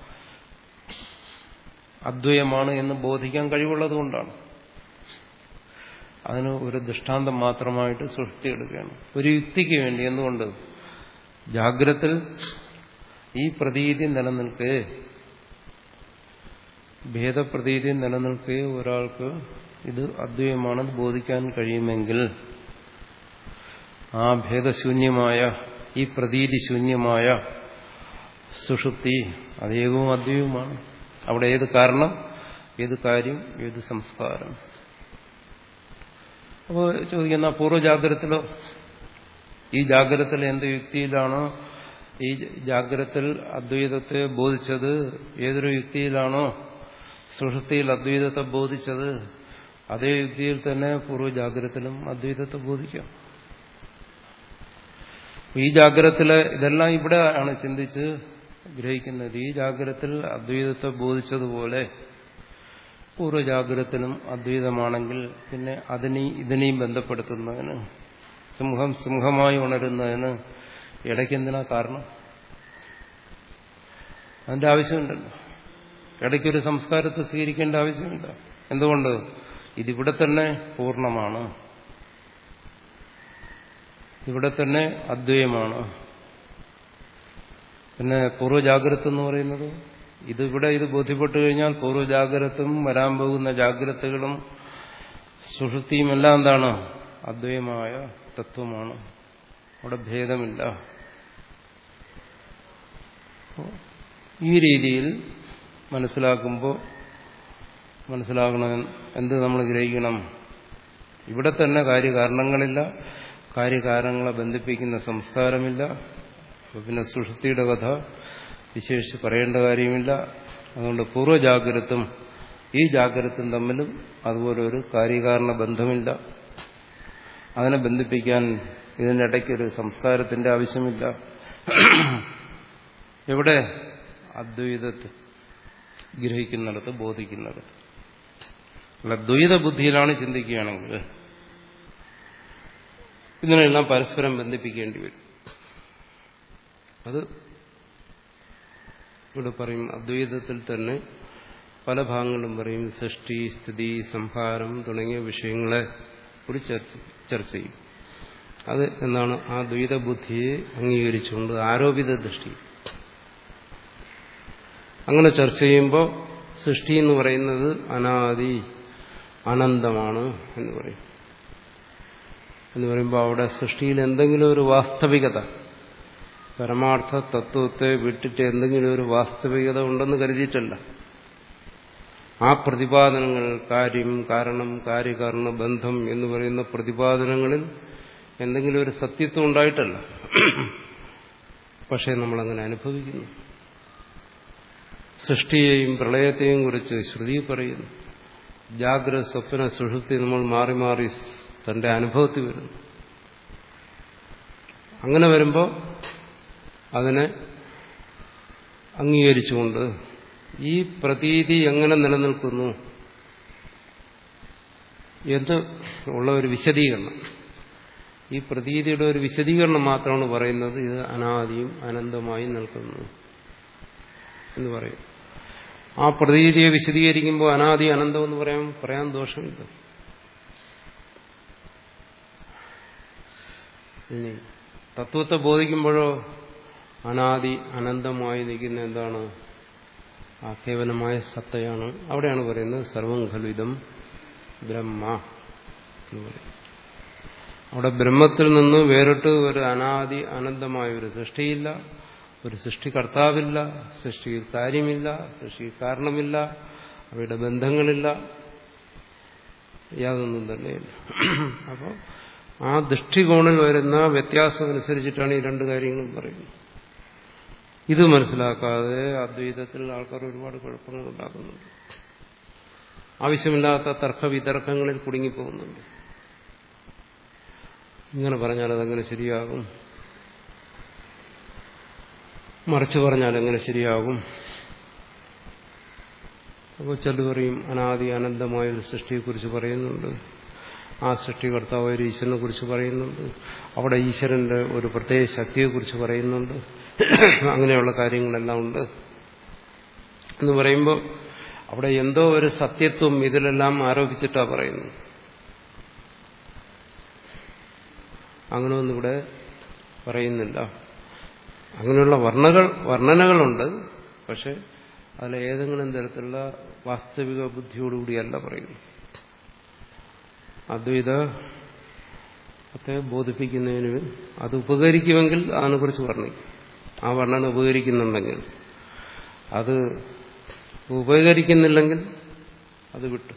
അദ്വയമാണ് എന്ന് ബോധിക്കാൻ കഴിവുള്ളത് കൊണ്ടാണ് അതിന് ഒരു ദൃഷ്ടാന്തം മാത്രമായിട്ട് സൃഷ്ടിയെടുക്കുകയാണ് ഒരു യുക്തിക്ക് വേണ്ടി എന്തുകൊണ്ട് ജാഗ്രത്തിൽ ഈ പ്രതീതി നിലനിൽക്കേ ഭേദപ്രതീതി നിലനിൽക്കേ ഒരാൾക്ക് ഇത് അദ്വയമാണെന്ന് ബോധിക്കാൻ കഴിയുമെങ്കിൽ ആ ഭേദശൂന്യമായ ഈ പ്രതീതി ശൂന്യമായ സുഷുപ്തി അത് ഏകവും അദ്വയവുമാണ് അവിടെ ഏത് കാരണം ഏത് കാര്യം ഏത് സംസ്കാരം അപ്പോൾ ചോദിക്കുന്ന പൂർവ്വജാഗ്രതത്തിലോ ഈ ജാഗ്രതത്തിൽ എന്ത് യുക്തിയിലാണോ ഈ ജാഗ്രതത്തിൽ അദ്വൈതത്തെ ബോധിച്ചത് ഏതൊരു യുക്തിയിലാണോ സുഷുപ്തിയിൽ അദ്വൈതത്തെ ബോധിച്ചത് അതേ യുക്തിയിൽ തന്നെ പൂർവ്വജാഗ്രതത്തിലും അദ്വൈതത്തെ ബോധിക്കാം ഈ ജാഗ്രതത്തില് ഇതെല്ലാം ഇവിടെ ആണ് ചിന്തിച്ച് ഗ്രഹിക്കുന്നത് ഈ ജാഗ്രതത്തിൽ അദ്വൈതത്തെ ബോധിച്ചതുപോലെ പൂർവ്വജാഗ്രതത്തിലും അദ്വൈതമാണെങ്കിൽ പിന്നെ അതിനെ ഇതിനെയും ബന്ധപ്പെടുത്തുന്നതിന് സിംഹം സിംഹമായി ഉണരുന്നതിന് ഇടയ്ക്കെന്തിനാ കാരണം അതിന്റെ ആവശ്യമുണ്ടല്ലോ ഇടയ്ക്കൊരു സംസ്കാരത്തെ സ്വീകരിക്കേണ്ട ആവശ്യമില്ല എന്തുകൊണ്ട് ഇതിവിടെ തന്നെ പൂർണ്ണമാണ് ഇവിടെ തന്നെ അദ്വയമാണ് പിന്നെ പൂർവ്വജാഗ്രത എന്ന് പറയുന്നത് ഇതിവിടെ ഇത് ബോധ്യപ്പെട്ടു കഴിഞ്ഞാൽ പൂർവ്വജാഗ്രതും വരാൻ പോകുന്ന ജാഗ്രതകളും സുഷുതിയും എല്ലാം എന്താണ് അദ്വയമായ തത്വമാണ് അവിടെ ഭേദമില്ല ഈ രീതിയിൽ മനസ്സിലാക്കുമ്പോൾ മനസ്സിലാക്കണം എന്ത് നമ്മൾ ഗ്രഹിക്കണം ഇവിടെ തന്നെ കാര്യകാരണങ്ങളില്ല കാര്യകാരണങ്ങളെ ബന്ധിപ്പിക്കുന്ന സംസ്കാരമില്ല പിന്നെ സുഷുതിയുടെ കഥ വിശേഷിച്ച് പറയേണ്ട കാര്യമില്ല അതുകൊണ്ട് പൂർവ്വജാഗ്രതും ഈ ജാഗ്രതും തമ്മിലും അതുപോലെ ഒരു കാര്യകാരണ ബന്ധമില്ല അതിനെ ബന്ധിപ്പിക്കാൻ ഇതിൻ്റെ ഇടയ്ക്കൊരു സംസ്കാരത്തിന്റെ ആവശ്യമില്ല എവിടെ അദ്വൈതത്തെ ഗ്രഹിക്കുന്നിടത്ത് ബോധിക്കുന്നിടത്ത് അല്ല ദ്വൈത ബുദ്ധിയിലാണ് ചിന്തിക്കുകയാണെങ്കിൽ ഇതിനെല്ലാം പരസ്പരം ബന്ധിപ്പിക്കേണ്ടി വരും അത് ഇവിടെ പറയും അദ്വൈതത്തിൽ തന്നെ പല ഭാഗങ്ങളും പറയും സൃഷ്ടി സ്ഥിതി സംഹാരം തുടങ്ങിയ വിഷയങ്ങളെ കുറിച്ച് ചർച്ച ചർച്ച ചെയ്യും അത് എന്താണ് ആ ദ്വൈത ബുദ്ധിയെ അംഗീകരിച്ചുകൊണ്ട് ആരോപിത ദൃഷ്ടി അങ്ങനെ ചർച്ച ചെയ്യുമ്പോൾ സൃഷ്ടി എന്ന് പറയുന്നത് അനാദി അനന്തമാണ് എന്ന് പറയും എന്ന് പറയുമ്പോൾ അവിടെ സൃഷ്ടിയിൽ എന്തെങ്കിലും ഒരു വാസ്തവികത പരമാർത്ഥ തത്വത്തെ വിട്ടിട്ട് എന്തെങ്കിലും ഒരു വാസ്തവികത ഉണ്ടെന്ന് കരുതിയിട്ടല്ല ആ പ്രതിപാദനങ്ങൾ കാര്യം കാരണം കാര്യകാരണ ബന്ധം എന്ന് പറയുന്ന പ്രതിപാദനങ്ങളിൽ എന്തെങ്കിലും ഒരു സത്യത്വം ഉണ്ടായിട്ടല്ല പക്ഷേ നമ്മളങ്ങനെ അനുഭവിക്കുന്നു സൃഷ്ടിയെയും പ്രളയത്തെയും കുറിച്ച് ശ്രുതി പറയുന്നു ജാഗ്രത സ്വപ്ന സുഷുപ്തി നമ്മൾ മാറി മാറി തന്റെ അനുഭവത്തിൽ വരുന്നു അങ്ങനെ വരുമ്പോൾ അതിനെ അംഗീകരിച്ചുകൊണ്ട് ഈ പ്രതീതി എങ്ങനെ നിലനിൽക്കുന്നു എന്ന് ഉള്ള ഒരു വിശദീകരണം ഈ പ്രതീതിയുടെ ഒരു വിശദീകരണം മാത്രമാണ് പറയുന്നത് ഇത് അനാദിയും അനന്തമായും നിൽക്കുന്നു എന്ന് പറയും ആ പ്രതീതിയെ വിശദീകരിക്കുമ്പോൾ അനാദി അനന്തം എന്ന് പറയാൻ പറയാൻ ദോഷമില്ല ഇനി തത്വത്തെ ബോധിക്കുമ്പോഴോ അനാദി അനന്തമായി നിൽക്കുന്ന എന്താണ് ആ കേവലമായ സത്തയാണ് അവിടെയാണ് പറയുന്നത് സർവം ഖലുവിധം ബ്രഹ്മ എന്ന് പറയും അവിടെ ബ്രഹ്മത്തിൽ നിന്ന് വേറിട്ട് ഒരു അനാദി അനന്തമായ ഒരു സൃഷ്ടിയില്ല ഒരു സൃഷ്ടികർത്താവില്ല സൃഷ്ടിയിൽ കാര്യമില്ല സൃഷ്ടിയിൽ കാരണമില്ല അവയുടെ ബന്ധങ്ങളില്ല യാതൊന്നും തന്നെയില്ല അപ്പോൾ ആ ദൃഷ്ടികോണിൽ വരുന്ന വ്യത്യാസം അനുസരിച്ചിട്ടാണ് ഈ രണ്ട് കാര്യങ്ങളും പറയുന്നത് ഇത് മനസ്സിലാക്കാതെ അദ്വൈതത്തിൽ ആൾക്കാർ ഒരുപാട് കുഴപ്പങ്ങൾ ഉണ്ടാക്കുന്നുണ്ട് ആവശ്യമില്ലാത്ത തർക്ക വിതർക്കങ്ങളിൽ കുടുങ്ങിപ്പോകുന്നുണ്ട് ഇങ്ങനെ പറഞ്ഞാൽ അതെങ്ങനെ ശരിയാകും മറിച്ച് പറഞ്ഞാൽ എങ്ങനെ ശരിയാകും അപ്പോൾ ചിലർ പറയും അനാദി അനന്തമായ ഒരു സൃഷ്ടിയെക്കുറിച്ച് പറയുന്നുണ്ട് ആ സൃഷ്ടികർത്താവ് ഒരു ഈശ്വരനെ കുറിച്ച് പറയുന്നുണ്ട് അവിടെ ഈശ്വരന്റെ ഒരു പ്രത്യേക ശക്തിയെക്കുറിച്ച് പറയുന്നുണ്ട് അങ്ങനെയുള്ള കാര്യങ്ങളെല്ലാം ഉണ്ട് എന്ന് പറയുമ്പോൾ അവിടെ എന്തോ ഒരു സത്യത്വം ഇതിലെല്ലാം ആരോപിച്ചിട്ടാ പറയുന്നു അങ്ങനെയൊന്നും ഇവിടെ പറയുന്നില്ല അങ്ങനെയുള്ള വർണ്ണകൾ വർണ്ണനകളുണ്ട് പക്ഷെ അതിൽ ഏതെങ്കിലും തരത്തിലുള്ള വാസ്തവിക ബുദ്ധിയോടുകൂടിയല്ല പറയുന്നു അദ്വൈതത്തെ ബോധിപ്പിക്കുന്നതിന് അത് ഉപകരിക്കുമെങ്കിൽ അതിനെക്കുറിച്ച് വർണ്ണിക്കും ആ വർണ്ണന ഉപകരിക്കുന്നുണ്ടെങ്കിൽ അത് ഉപകരിക്കുന്നില്ലെങ്കിൽ അത് വിട്ടു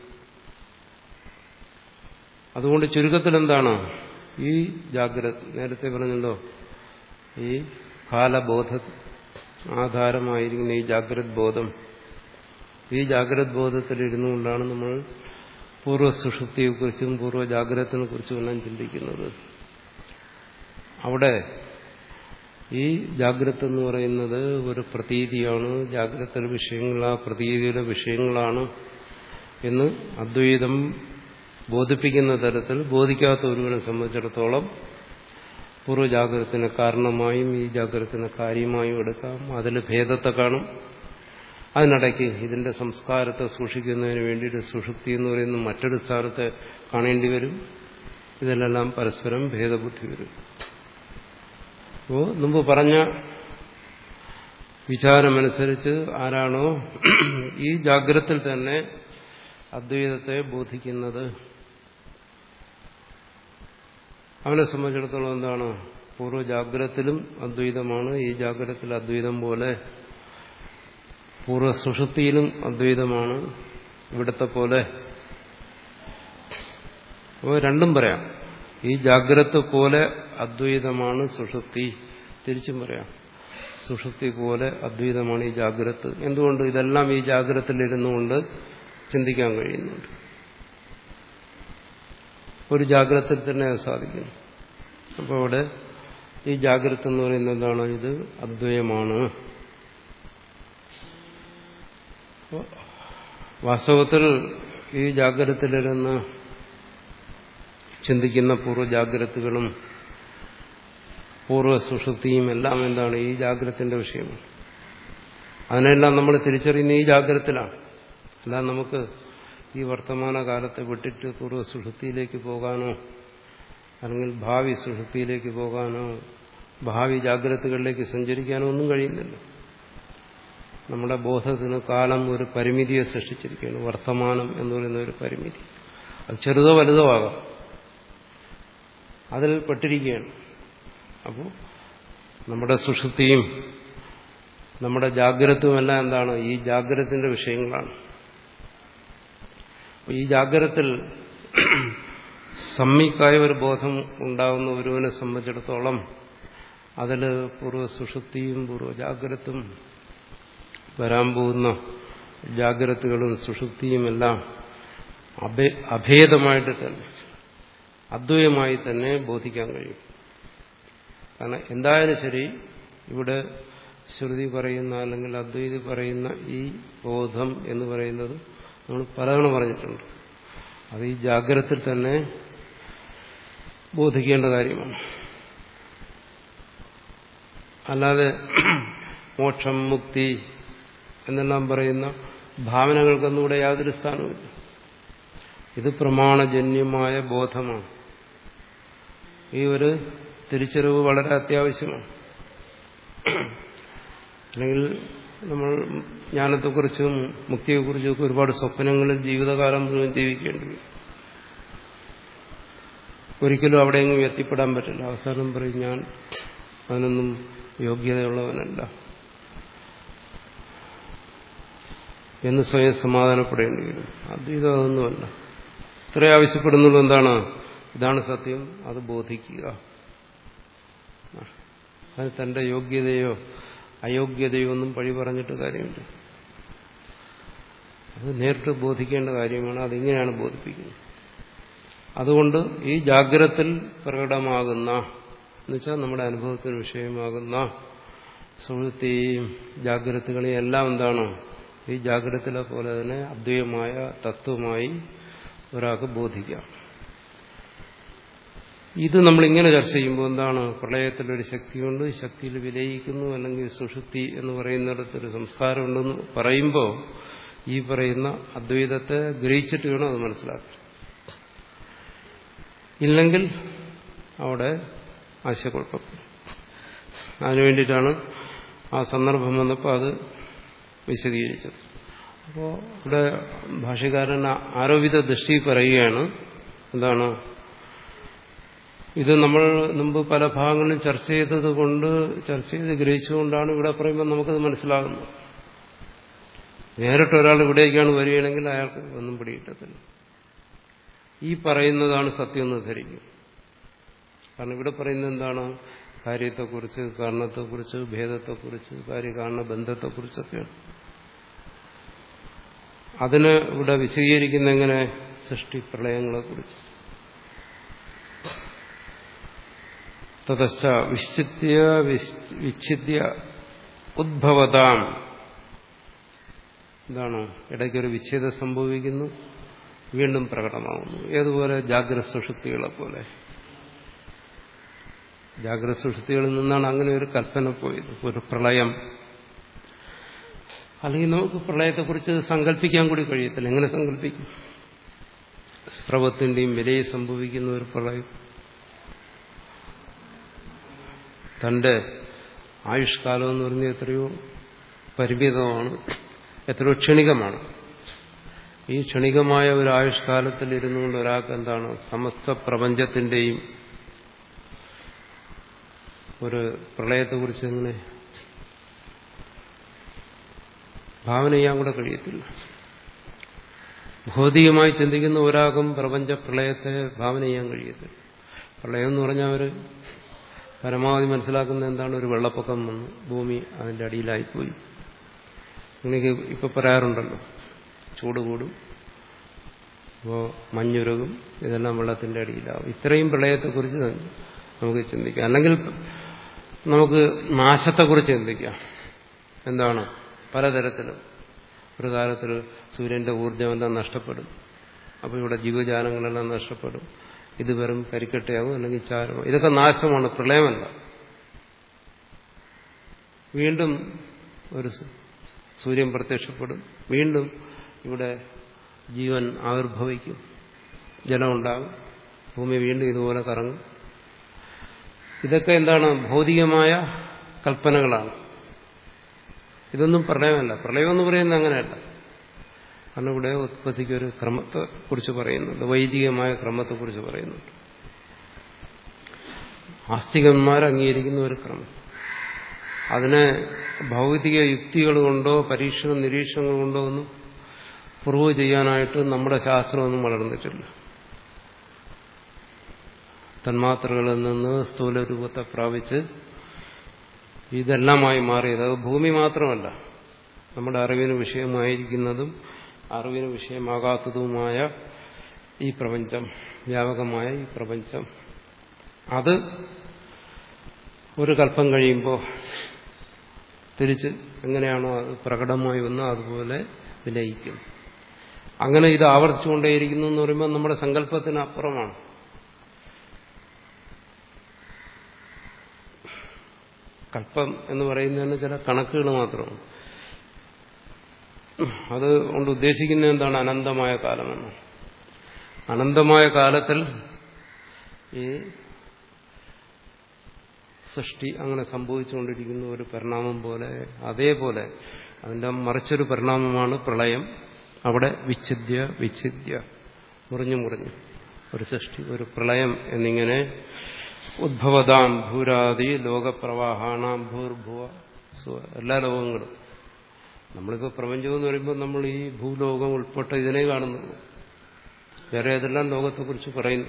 അതുകൊണ്ട് ചുരുക്കത്തിൽ എന്താണ് ഈ ജാഗ്രത നേരത്തെ പറഞ്ഞല്ലോ ഈ കാലബോധ ആധാരമായിരിക്കുന്ന ഈ ജാഗ്രത് ബോധം ഈ ജാഗ്രത് ബോധത്തിൽ ഇരുന്നുകൊണ്ടാണ് നമ്മൾ പൂർവ്വ സുഷുപ്തിയെക്കുറിച്ചും പൂർവ്വ ജാഗ്രതത്തിനെ കുറിച്ചും എല്ലാം ചിന്തിക്കുന്നത് അവിടെ ഈ ജാഗ്രത എന്ന് പറയുന്നത് ഒരു പ്രതീതിയാണ് ജാഗ്രത വിഷയങ്ങൾ ആ പ്രതീതിയുടെ വിഷയങ്ങളാണ് എന്ന് അദ്വൈതം ബോധിപ്പിക്കുന്ന തരത്തിൽ ബോധിക്കാത്ത ഒരുവനെ സംബന്ധിച്ചിടത്തോളം പൂർവ്വജാഗ്രതത്തിന് കാരണമായും ഈ ജാഗ്രതത്തിന് കാര്യമായും എടുക്കാം അതിൽ ഭേദത്തെ കാണും അതിനിടയ്ക്ക് ഇതിന്റെ സംസ്കാരത്തെ സൂക്ഷിക്കുന്നതിന് വേണ്ടിയിട്ട് സുഷുപ്തി എന്ന് പറയുന്ന മറ്റൊരു സ്ഥാനത്തെ കാണേണ്ടി വരും ഇതിലെല്ലാം പരസ്പരം ഭേദബുദ്ധി വരും അപ്പോൾ മുമ്പ് പറഞ്ഞ വിചാരമനുസരിച്ച് ആരാണോ ഈ ജാഗ്രത്തിൽ തന്നെ അദ്വൈതത്തെ ബോധിക്കുന്നത് അവനെ സംബന്ധിച്ചിടത്തോളം എന്താണ് പൂർവ്വ ജാഗ്രതത്തിലും അദ്വൈതമാണ് ഈ ജാഗ്രതത്തിൽ അദ്വൈതം പോലെ പൂർവ്വ സുഷുപ്തിയിലും അദ്വൈതമാണ് ഇവിടത്തെ പോലെ അപ്പോൾ രണ്ടും പറയാം ഈ ജാഗ്രത പോലെ അദ്വൈതമാണ് സുഷുപ്തി തിരിച്ചും പറയാം സുഷുപ്തി പോലെ അദ്വൈതമാണ് ഈ ജാഗ്രത് എന്തുകൊണ്ട് ഇതെല്ലാം ഈ ജാഗ്രതയിലിരുന്നുകൊണ്ട് ചിന്തിക്കാൻ കഴിയുന്നുണ്ട് ഒരു ജാഗ്രതയിൽ തന്നെ അത് സാധിക്കുന്നു അപ്പോൾ ഇവിടെ ഈ ജാഗ്രത എന്ന് പറയുന്നത് എന്താണ് ഇത് അദ്വയമാണ് വാസ്തവത്തിൽ ഈ ജാഗ്രതയിലിരുന്ന് ചിന്തിക്കുന്ന പൂർവ്വ ജാഗ്രതകളും പൂർവ്വ സുഷുപ്തിയും എല്ലാം എന്താണ് ഈ ജാഗ്രതത്തിന്റെ വിഷയമാണ് അതിനെല്ലാം നമ്മൾ തിരിച്ചറിയുന്ന ഈ ജാഗ്രതത്തിലാണ് അല്ലാതെ നമുക്ക് ഈ വർത്തമാന കാലത്തെ വിട്ടിട്ട് പൂർവ്വ സുഷുപ്തിയിലേക്ക് പോകാനോ അല്ലെങ്കിൽ ഭാവി സുഷുപ്തിയിലേക്ക് പോകാനോ ഭാവി ജാഗ്രതകളിലേക്ക് സഞ്ചരിക്കാനോ ഒന്നും കഴിയുന്നില്ല നമ്മുടെ ബോധത്തിന് കാലം ഒരു പരിമിതിയെ സൃഷ്ടിച്ചിരിക്കുകയാണ് വർത്തമാനം എന്ന് പറയുന്ന ഒരു പരിമിതി അത് ചെറുതോ വലുതോ ആകാം അതിൽ പെട്ടിരിക്കുകയാണ് അപ്പോൾ നമ്മുടെ സുഷുപ്തിയും നമ്മുടെ ജാഗ്രതയുമെല്ലാം എന്താണ് ഈ ജാഗ്രതത്തിന്റെ വിഷയങ്ങളാണ് ഈ ജാഗ്രതത്തിൽ സമ്മിക്കായ ഒരു ബോധം ഉണ്ടാകുന്ന ഒരുവനെ സംബന്ധിച്ചിടത്തോളം അതിൽ പൂർവ്വ സുഷുപ്തിയും പൂർവ്വ ജാഗ്രതും വരാൻ പോകുന്ന ജാഗ്രതകളും സുഷുപ്തിയും എല്ലാം അഭേദമായിട്ട് തന്നെ അദ്വൈതമായി തന്നെ ബോധിക്കാൻ കഴിയും കാരണം എന്തായാലും ശരി ഇവിടെ ശ്രുതി പറയുന്ന അല്ലെങ്കിൽ അദ്വൈതി പറയുന്ന ഈ ബോധം എന്ന് പറയുന്നത് നമ്മൾ പലതവണ പറഞ്ഞിട്ടുണ്ട് അത് ഈ ജാഗ്രതയിൽ തന്നെ ബോധിക്കേണ്ട കാര്യമാണ് അല്ലാതെ മോക്ഷം മുക്തി എന്നെല്ലാം പറയുന്ന ഭാവനകൾക്കൊന്നുകൂടെ യാതൊരു സ്ഥാനവുമില്ല ഇത് പ്രമാണജന്യമായ ബോധമാണ് ഈ ഒരു തിരിച്ചറിവ് വളരെ അത്യാവശ്യമാണ് അല്ലെങ്കിൽ നമ്മൾ ജ്ഞാനത്തെക്കുറിച്ചും മുക്തിയെക്കുറിച്ചും ഒക്കെ ഒരുപാട് സ്വപ്നങ്ങളിൽ ജീവിതകാലം മുഴുവൻ ജീവിക്കേണ്ടി വരും ഒരിക്കലും അവിടെയെങ്കിലും എത്തിപ്പെടാൻ പറ്റില്ല അവസാനം പറയും ഞാൻ അതിനൊന്നും യോഗ്യതയുള്ളവനല്ല എന്ന് സ്വയം സമാധാനപ്പെടേണ്ടി വരും അദ്വൈതം അതൊന്നുമല്ല ഇത്ര ആവശ്യപ്പെടുന്നുള്ളൂ എന്താണ് ഇതാണ് സത്യം അത് ബോധിക്കുക അത് തന്റെ യോഗ്യതയോ അയോഗ്യതയോ ഒന്നും പഴി പറഞ്ഞിട്ട് കാര്യമില്ല അത് നേരിട്ട് ബോധിക്കേണ്ട കാര്യമാണ് അതിങ്ങനെയാണ് ബോധിപ്പിക്കുന്നത് അതുകൊണ്ട് ഈ ജാഗ്രത്തിൽ പ്രകടമാകുന്ന എന്നുവെച്ചാൽ നമ്മുടെ അനുഭവത്തിന് വിഷയമാകുന്ന സുഹൃത്തെയും ജാഗ്രതകളെയും എല്ലാം എന്താണ് ഈ ജാഗ്രതയിലെ പോലെ തന്നെ അദ്വൈതമായ തത്വമായി ഒരാൾക്ക് ബോധിക്കാം ഇത് നമ്മളിങ്ങനെ ചർച്ച ചെയ്യുമ്പോൾ എന്താണ് പ്രളയത്തിലൊരു ശക്തിയുണ്ട് ശക്തിയിൽ വിലയിക്കുന്നു അല്ലെങ്കിൽ സുഷുപ്തി എന്ന് പറയുന്നിടത്തൊരു സംസ്കാരമുണ്ടെന്ന് പറയുമ്പോൾ ഈ പറയുന്ന അദ്വൈതത്തെ ഗ്രഹിച്ചിട്ട് വേണം അത് മനസ്സിലാക്കാൻ ഇല്ലെങ്കിൽ അവിടെ ആശയക്കുഴപ്പപ്പെടും അതിനു വേണ്ടിയിട്ടാണ് ആ സന്ദർഭം വന്നപ്പോൾ അത് വിശദീകരിച്ചത് അപ്പോൾ ഇവിടെ ഭാഷകാരൻ ആരോപിത ദൃഷ്ടി പറയുകയാണ് എന്താണ് ഇത് നമ്മൾ മുമ്പ് പല ഭാഗങ്ങളിലും ചർച്ച ചെയ്തത് കൊണ്ട് ചർച്ച ചെയ്ത് ഗ്രഹിച്ചുകൊണ്ടാണ് ഇവിടെ പറയുമ്പോൾ നമുക്കത് മനസ്സിലാകുന്നത് നേരിട്ട് ഒരാൾ ഇവിടേക്കാണ് വരികയാണെങ്കിൽ അയാൾക്ക് ഒന്നും പിടികിട്ടത്തില്ല ഈ പറയുന്നതാണ് സത്യം എന്ന് ധരിക്കും കാരണം ഇവിടെ പറയുന്നത് എന്താണ് കാര്യത്തെക്കുറിച്ച് കാരണത്തെക്കുറിച്ച് ഭേദത്തെക്കുറിച്ച് കാര്യകാരണ ബന്ധത്തെക്കുറിച്ചൊക്കെയാണ് അതിന് ഇവിടെ വിശദീകരിക്കുന്ന എങ്ങനെ സൃഷ്ടി പ്രളയങ്ങളെക്കുറിച്ച് തതശ്ച വിശ്ചിത്യ വിച്ഛിദ്യ ഉദ്ഭവതാം എന്താണ് ഇടയ്ക്കൊരു വിച്ഛേദം സംഭവിക്കുന്നു വീണ്ടും പ്രകടമാകുന്നു ഏതുപോലെ ജാഗ്രത സുഷുപ്തികളെ പോലെ ജാഗ്രത സുഷുപ്തികളിൽ നിന്നാണ് അങ്ങനെ ഒരു കൽപ്പന പോയത് ഒരു പ്രളയം അല്ലെങ്കിൽ നമുക്ക് പ്രളയത്തെക്കുറിച്ച് സങ്കല്പിക്കാൻ കൂടി കഴിയത്തില്ല എങ്ങനെ സങ്കല്പിക്കും സ്രവത്തിന്റെയും വിലയെ സംഭവിക്കുന്ന ഒരു പ്രളയം തന്റെ ആയുഷ്കാലം എന്ന് പറഞ്ഞാൽ എത്രയോ പരിമിതമാണ് എത്രയോ ക്ഷണികമാണ് ഈ ക്ഷണികമായ ഒരു ആയുഷ്കാലത്തിൽ ഇരുന്നുകൊണ്ട് ഒരാൾക്ക് എന്താണ് സമസ്ത പ്രപഞ്ചത്തിന്റെയും ഒരു പ്രളയത്തെക്കുറിച്ച് എങ്ങനെ ഭാവന ചെയ്യാൻ കൂടെ കഴിയത്തില്ല ഭൗതികമായി ചിന്തിക്കുന്ന ഒരാൾക്കും പ്രപഞ്ച പ്രളയത്തെ ഭാവന ചെയ്യാൻ കഴിയത്തില്ല പ്രളയം എന്ന് പറഞ്ഞാൽ അവർ പരമാവധി മനസ്സിലാക്കുന്ന എന്താണ് ഒരു വെള്ളപ്പൊക്കം വന്നു ഭൂമി അതിന്റെ അടിയിലായിപ്പോയി എനിക്ക് ഇപ്പൊ പറയാറുണ്ടല്ലോ ചൂട് കൂടും അപ്പോൾ മഞ്ഞുരുകും ഇതെല്ലാം വെള്ളത്തിന്റെ അടിയിലാവും ഇത്രയും പ്രളയത്തെക്കുറിച്ച് നമുക്ക് ചിന്തിക്കാം അല്ലെങ്കിൽ നമുക്ക് നാശത്തെക്കുറിച്ച് ചിന്തിക്കാം എന്താണ് പലതരത്തിലും ഒരു കാലത്തിൽ സൂര്യന്റെ ഊർജ്ജമെല്ലാം നഷ്ടപ്പെടും അപ്പോൾ ഇവിടെ ജീവജാലങ്ങളെല്ലാം നഷ്ടപ്പെടും ഇത് വെറും കരിക്കട്ടയാവും അല്ലെങ്കിൽ ചാരമാവും ഇതൊക്കെ നാശമാണ് പ്രളയമല്ല വീണ്ടും ഒരു സൂര്യൻ പ്രത്യക്ഷപ്പെടും വീണ്ടും ഇവിടെ ജീവൻ ആവിർഭവിക്കും ജലമുണ്ടാകും ഭൂമി വീണ്ടും ഇതുപോലെ കറങ്ങും ഇതൊക്കെ എന്താണ് ഭൗതികമായ കൽപ്പനകളാണ് ഇതൊന്നും പ്രളയമല്ല പ്രളയം എന്ന് പറയുന്നത് അങ്ങനെയല്ല കാരണം ഇവിടെ ഉത്പത്തിക്ക് ഒരു ക്രമത്തെ കുറിച്ച് പറയുന്നുണ്ട് വൈദികമായ ക്രമത്തെക്കുറിച്ച് പറയുന്നുണ്ട് ആസ്തികന്മാർ അംഗീകരിക്കുന്ന ഒരു ക്രമം അതിനെ ഭൗതിക യുക്തികൾ കൊണ്ടോ പരീക്ഷണ നിരീക്ഷണങ്ങൾ കൊണ്ടോ ഒന്നും പ്രൂവ് ചെയ്യാനായിട്ട് നമ്മുടെ ശാസ്ത്രമൊന്നും വളർന്നിട്ടില്ല തന്മാത്രകളിൽ നിന്ന് സ്ഥൂല രൂപത്തെ പ്രാപിച്ച് ഇതെല്ലാമായി മാറിയത് അത് ഭൂമി മാത്രമല്ല നമ്മുടെ അറിവിന് വിഷയമായിരിക്കുന്നതും അറിവിന് വിഷയമാകാത്തതുമായ ഈ പ്രപഞ്ചം വ്യാപകമായ ഈ പ്രപഞ്ചം അത് ഒരു കൽപ്പം കഴിയുമ്പോൾ തിരിച്ച് എങ്ങനെയാണോ അത് പ്രകടമായി വന്ന് അതുപോലെ വിലയിക്കും അങ്ങനെ ഇത് ആവർത്തിച്ചുകൊണ്ടേയിരിക്കുന്നു എന്ന് പറയുമ്പോൾ നമ്മുടെ സങ്കല്പത്തിന് അപ്പുറമാണ് കൽപ്പം എന്ന് പറയുന്നതിന് ചില കണക്കുകൾ മാത്രമാണ് അത് കൊണ്ട് ഉദ്ദേശിക്കുന്നത് എന്താണ് അനന്തമായ കാലമെന്ന് അനന്തമായ കാലത്തിൽ ഈ സൃഷ്ടി അങ്ങനെ സംഭവിച്ചുകൊണ്ടിരിക്കുന്ന ഒരു പരിണാമം പോലെ അതേപോലെ അതിന്റെ മറിച്ചൊരു പരിണാമമാണ് പ്രളയം അവിടെ വിച്ഛിദ്യ വിച്ഛിദ്യ മുറിഞ്ഞു മുറിഞ്ഞു ഒരു സൃഷ്ടി ഒരു പ്രളയം എന്നിങ്ങനെ ഉദ്ഭവതാം ഭൂരാദി ലോകപ്രവാഹാണാം ഭൂർഭുവ എല്ലാ ലോകങ്ങളും നമ്മളിപ്പോൾ പ്രപഞ്ചം എന്ന് പറയുമ്പോൾ നമ്മൾ ഈ ഭൂലോകം ഉൾപ്പെട്ട ഇതിനെ കാണുന്നുള്ളൂ വേറെ ഏതെല്ലാം ലോകത്തെക്കുറിച്ച് പറയുന്നു